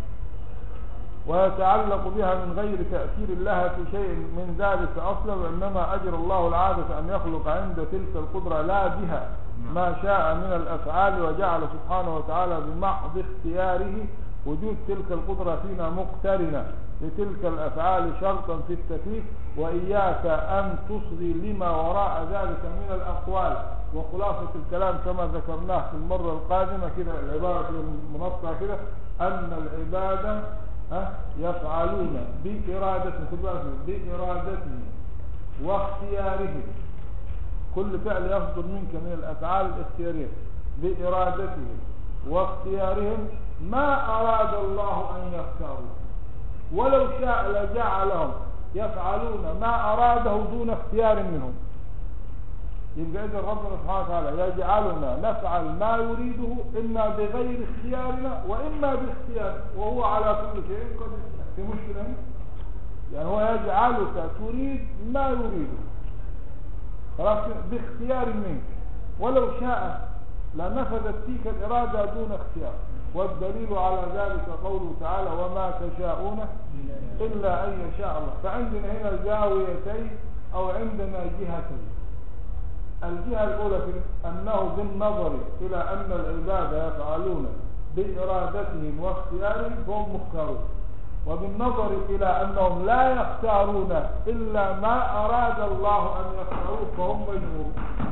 ويتعلق بها من غير تأثير لها في شيء من ذلك أصلا وإنما أجر الله العادة أن يخلق عند تلك القدرة لا بها ما شاء من الأفعال وجعل سبحانه وتعالى بمحض اختياره وجود تلك القدرة فينا مقترنة لتلك الأفعال شرطا في التكليف وإياك أن تصغي لما وراء ذلك من الأقوال وخلاصة الكلام كما ذكرناه في المرة القادمة كده العبارة المنطقة كده أن العبادة ها، يفعلون بإرادتهم خد بالك بإرادتهم واختيارهم كل فعل يصدر منك من الأفعال الاختيارية بإرادتهم واختيارهم ما أراد الله أن يختاروا ولو شاء لجعلهم يفعلون ما أراده دون اختيار منهم يبقى إذا ربنا سبحانه وتعالى يجعلنا نفعل ما يريده إما بغير اختيارنا وإما باختيار وهو على كل شيء قدير في مشكلة هنا؟ يعني هو يجعلك تريد ما يريده خلاص كده؟ باختيار منك ولو شاء لنفذت فيك الإرادة دون اختيار والدليل على ذلك قوله تعالى وما تشاءون إلا أن يشاء الله فعندنا هنا زاويتين أو عندنا جهتين الجهة الأولى في أنه بالنظر إلى أن العباد يفعلون بإرادتهم واختيارهم فهم مختارون وبالنظر إلى أنهم لا يختارون إلا ما أراد الله أن يختاروه فهم مجبورون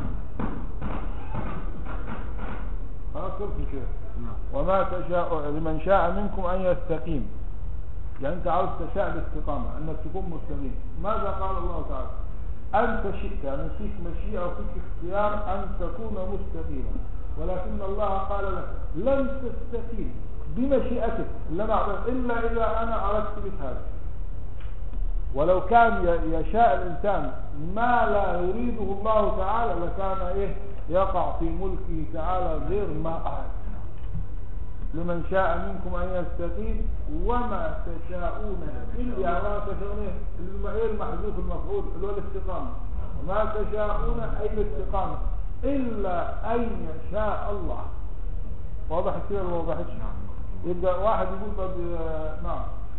خلاص صرت شيء وما تشاء لمن شاء منكم أن يستقيم يعني أنت عاوز تشاء الاستقامة أنك تكون مستقيم ماذا قال الله تعالى أنت شئت يعني فيك مشيئة وفيك اختيار أن تكون مستقيما ولكن الله قال لك لن تستقيم بمشيئتك لما إلا إذا أنا أردت بك هذا ولو كان ي- يشاء الإنسان ما لا يريده الله تعالى لكان إيه يقع في ملكه تعالى غير ما أراد لمن شاء منكم أن يستقيم وما تشاءون إلا يعني ما تشاءون إيه؟ الم- إيه المحذوف المفعول اللي هو الاستقامة وما تشاءون أي الاستقامة إلا أن يشاء الله واضح كده ولا ما واضحش يبقى واحد يقول طب آه، نعم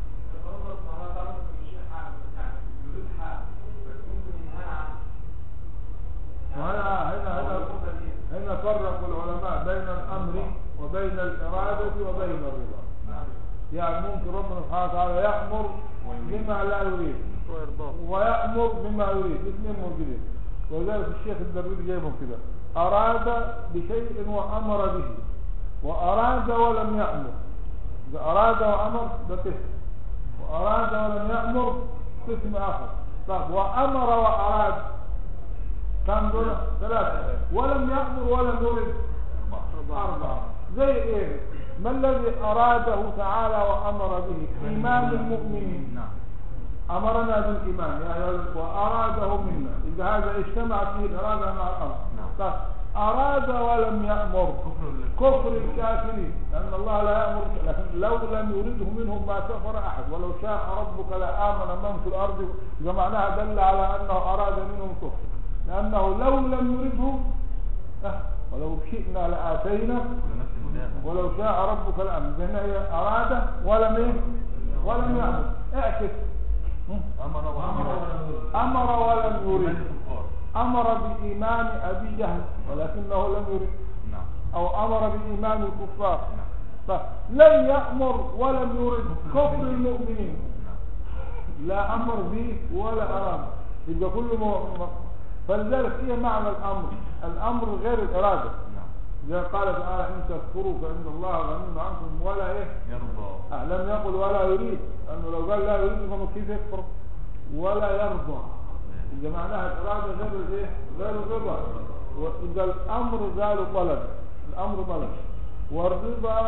وهنا هنا هنا هنا فرق العلماء بين الامر وبين الاراده وبين الرضا يعني ممكن ربنا سبحانه وتعالى يامر بما لا يريد وإرضاء ويامر بما يريد الاثنين موجودين ولذلك الشيخ الدرويش جايبهم كده اراد بشيء وامر به واراد ولم يامر اذا اراد وامر ده قسم واراد ولم يامر قسم اخر طب وامر واراد كم دول ثلاثة ولم يأمر ولم يرد أربعة زي إيه ما الذي أراده تعالى وأمر به إيمان المؤمنين نعم أمرنا بالإيمان يا أيها الذين- وأراده منا إذا هذا اجتمع فيه الإرادة مع الأمر نعم. طيب أراد ولم يأمر كفر ال- كفر الكافرين لأن الله لا يأمر لكن لو لم يرده منهم ما كفر أحد ولو شاء ربك لآمن من في الأرض جمعناها دل على أنه أراد منهم كفر لأنه لو لم يرده أه ولو شئنا لآتينا ولنفس الهداية. ولو شاء ربك الأمر بأن هي أراد ولم إيه؟ ولم يأمر اعكس هم؟ أمر وأمر أمر ولم إيمان يرد الكفار أمر بإيمان أبي جهل ولكنه لم يرد نعم أو أمر بإيمان الكفار نعم فلم يأمر ولم يرد كفر المؤمنين نعم لا أمر به ولا أراد يبقى كل م... م- فلذلك إيه معنى الأمر الأمر غير الإرادة نعم إذا قال تعالى إن تكفروا فإن الله غني عنكم ولا إيه يرضى آه، لم يقل ولا يريد لأنه لو قال لا يريد فما كيف يكفر ولا يرضى إذا معناها الإرادة غير الإيه غير الرضا وإذا الأمر قالوا طلب الأمر طلب والرضا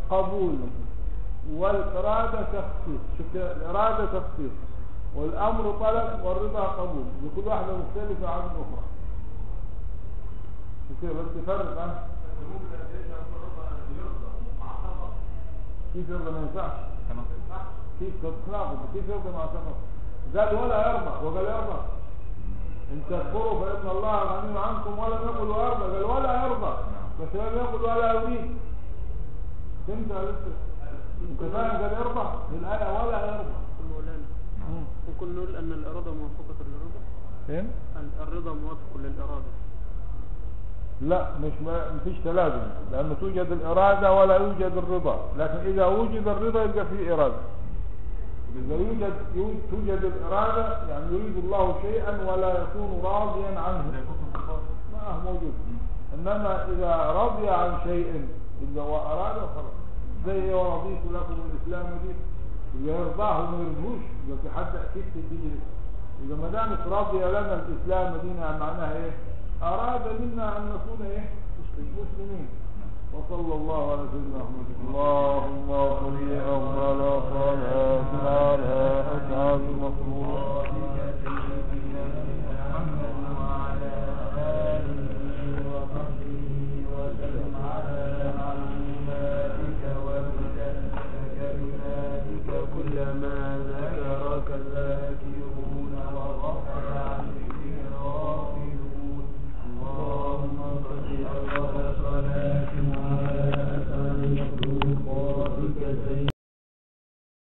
قبول والإرادة تخصيص شوف كده، الإرادة تخصيص والأمر طلب والرضا قبول وكل واحدة مختلفة عن الأخرى شوف كده بس تفرق عنها كيف يرضى ما ينفعش كيف تتناقض كيف يرضى مع سفر قال ولا يرضى وقال يرضى ان تكفروا فان الله غني عنكم ولم يقل ويرضى قال ولا يرضى بس لم يقل ولا يريد فهمت يا لسه انت فاهم قال يرضى الايه ولا يرضى مولانا مم. ممكن نقول أن الإرادة موافقة للرضا فين ال- الرضا موافق للإرادة لا مش ما مفيش تلازم لأنه توجد الإرادة ولا يوجد الرضا لكن إذا وجد الرضا يبقى فيه إرادة إذا يوجد يوجد- توجد الإرادة يعني يريد الله شيئا ولا يكون راضيا عنه ما هو موجود إنما إذا رضي عن شيء إذا وأراد خلاص زي ورضيت لكم الإسلام دي إذا يرضاه وما يرضوش يبقى في حد أكيد تيجي إذا ما دامت راضية لنا الإسلام دينا معناها إيه؟ أراد منا أن نكون إيه؟ مسلمين وصلى الله على سيدنا محمد اللهم صل أفضل صلاة على أسعد المخلوقات كلما ذكرك الذاكرون وغفر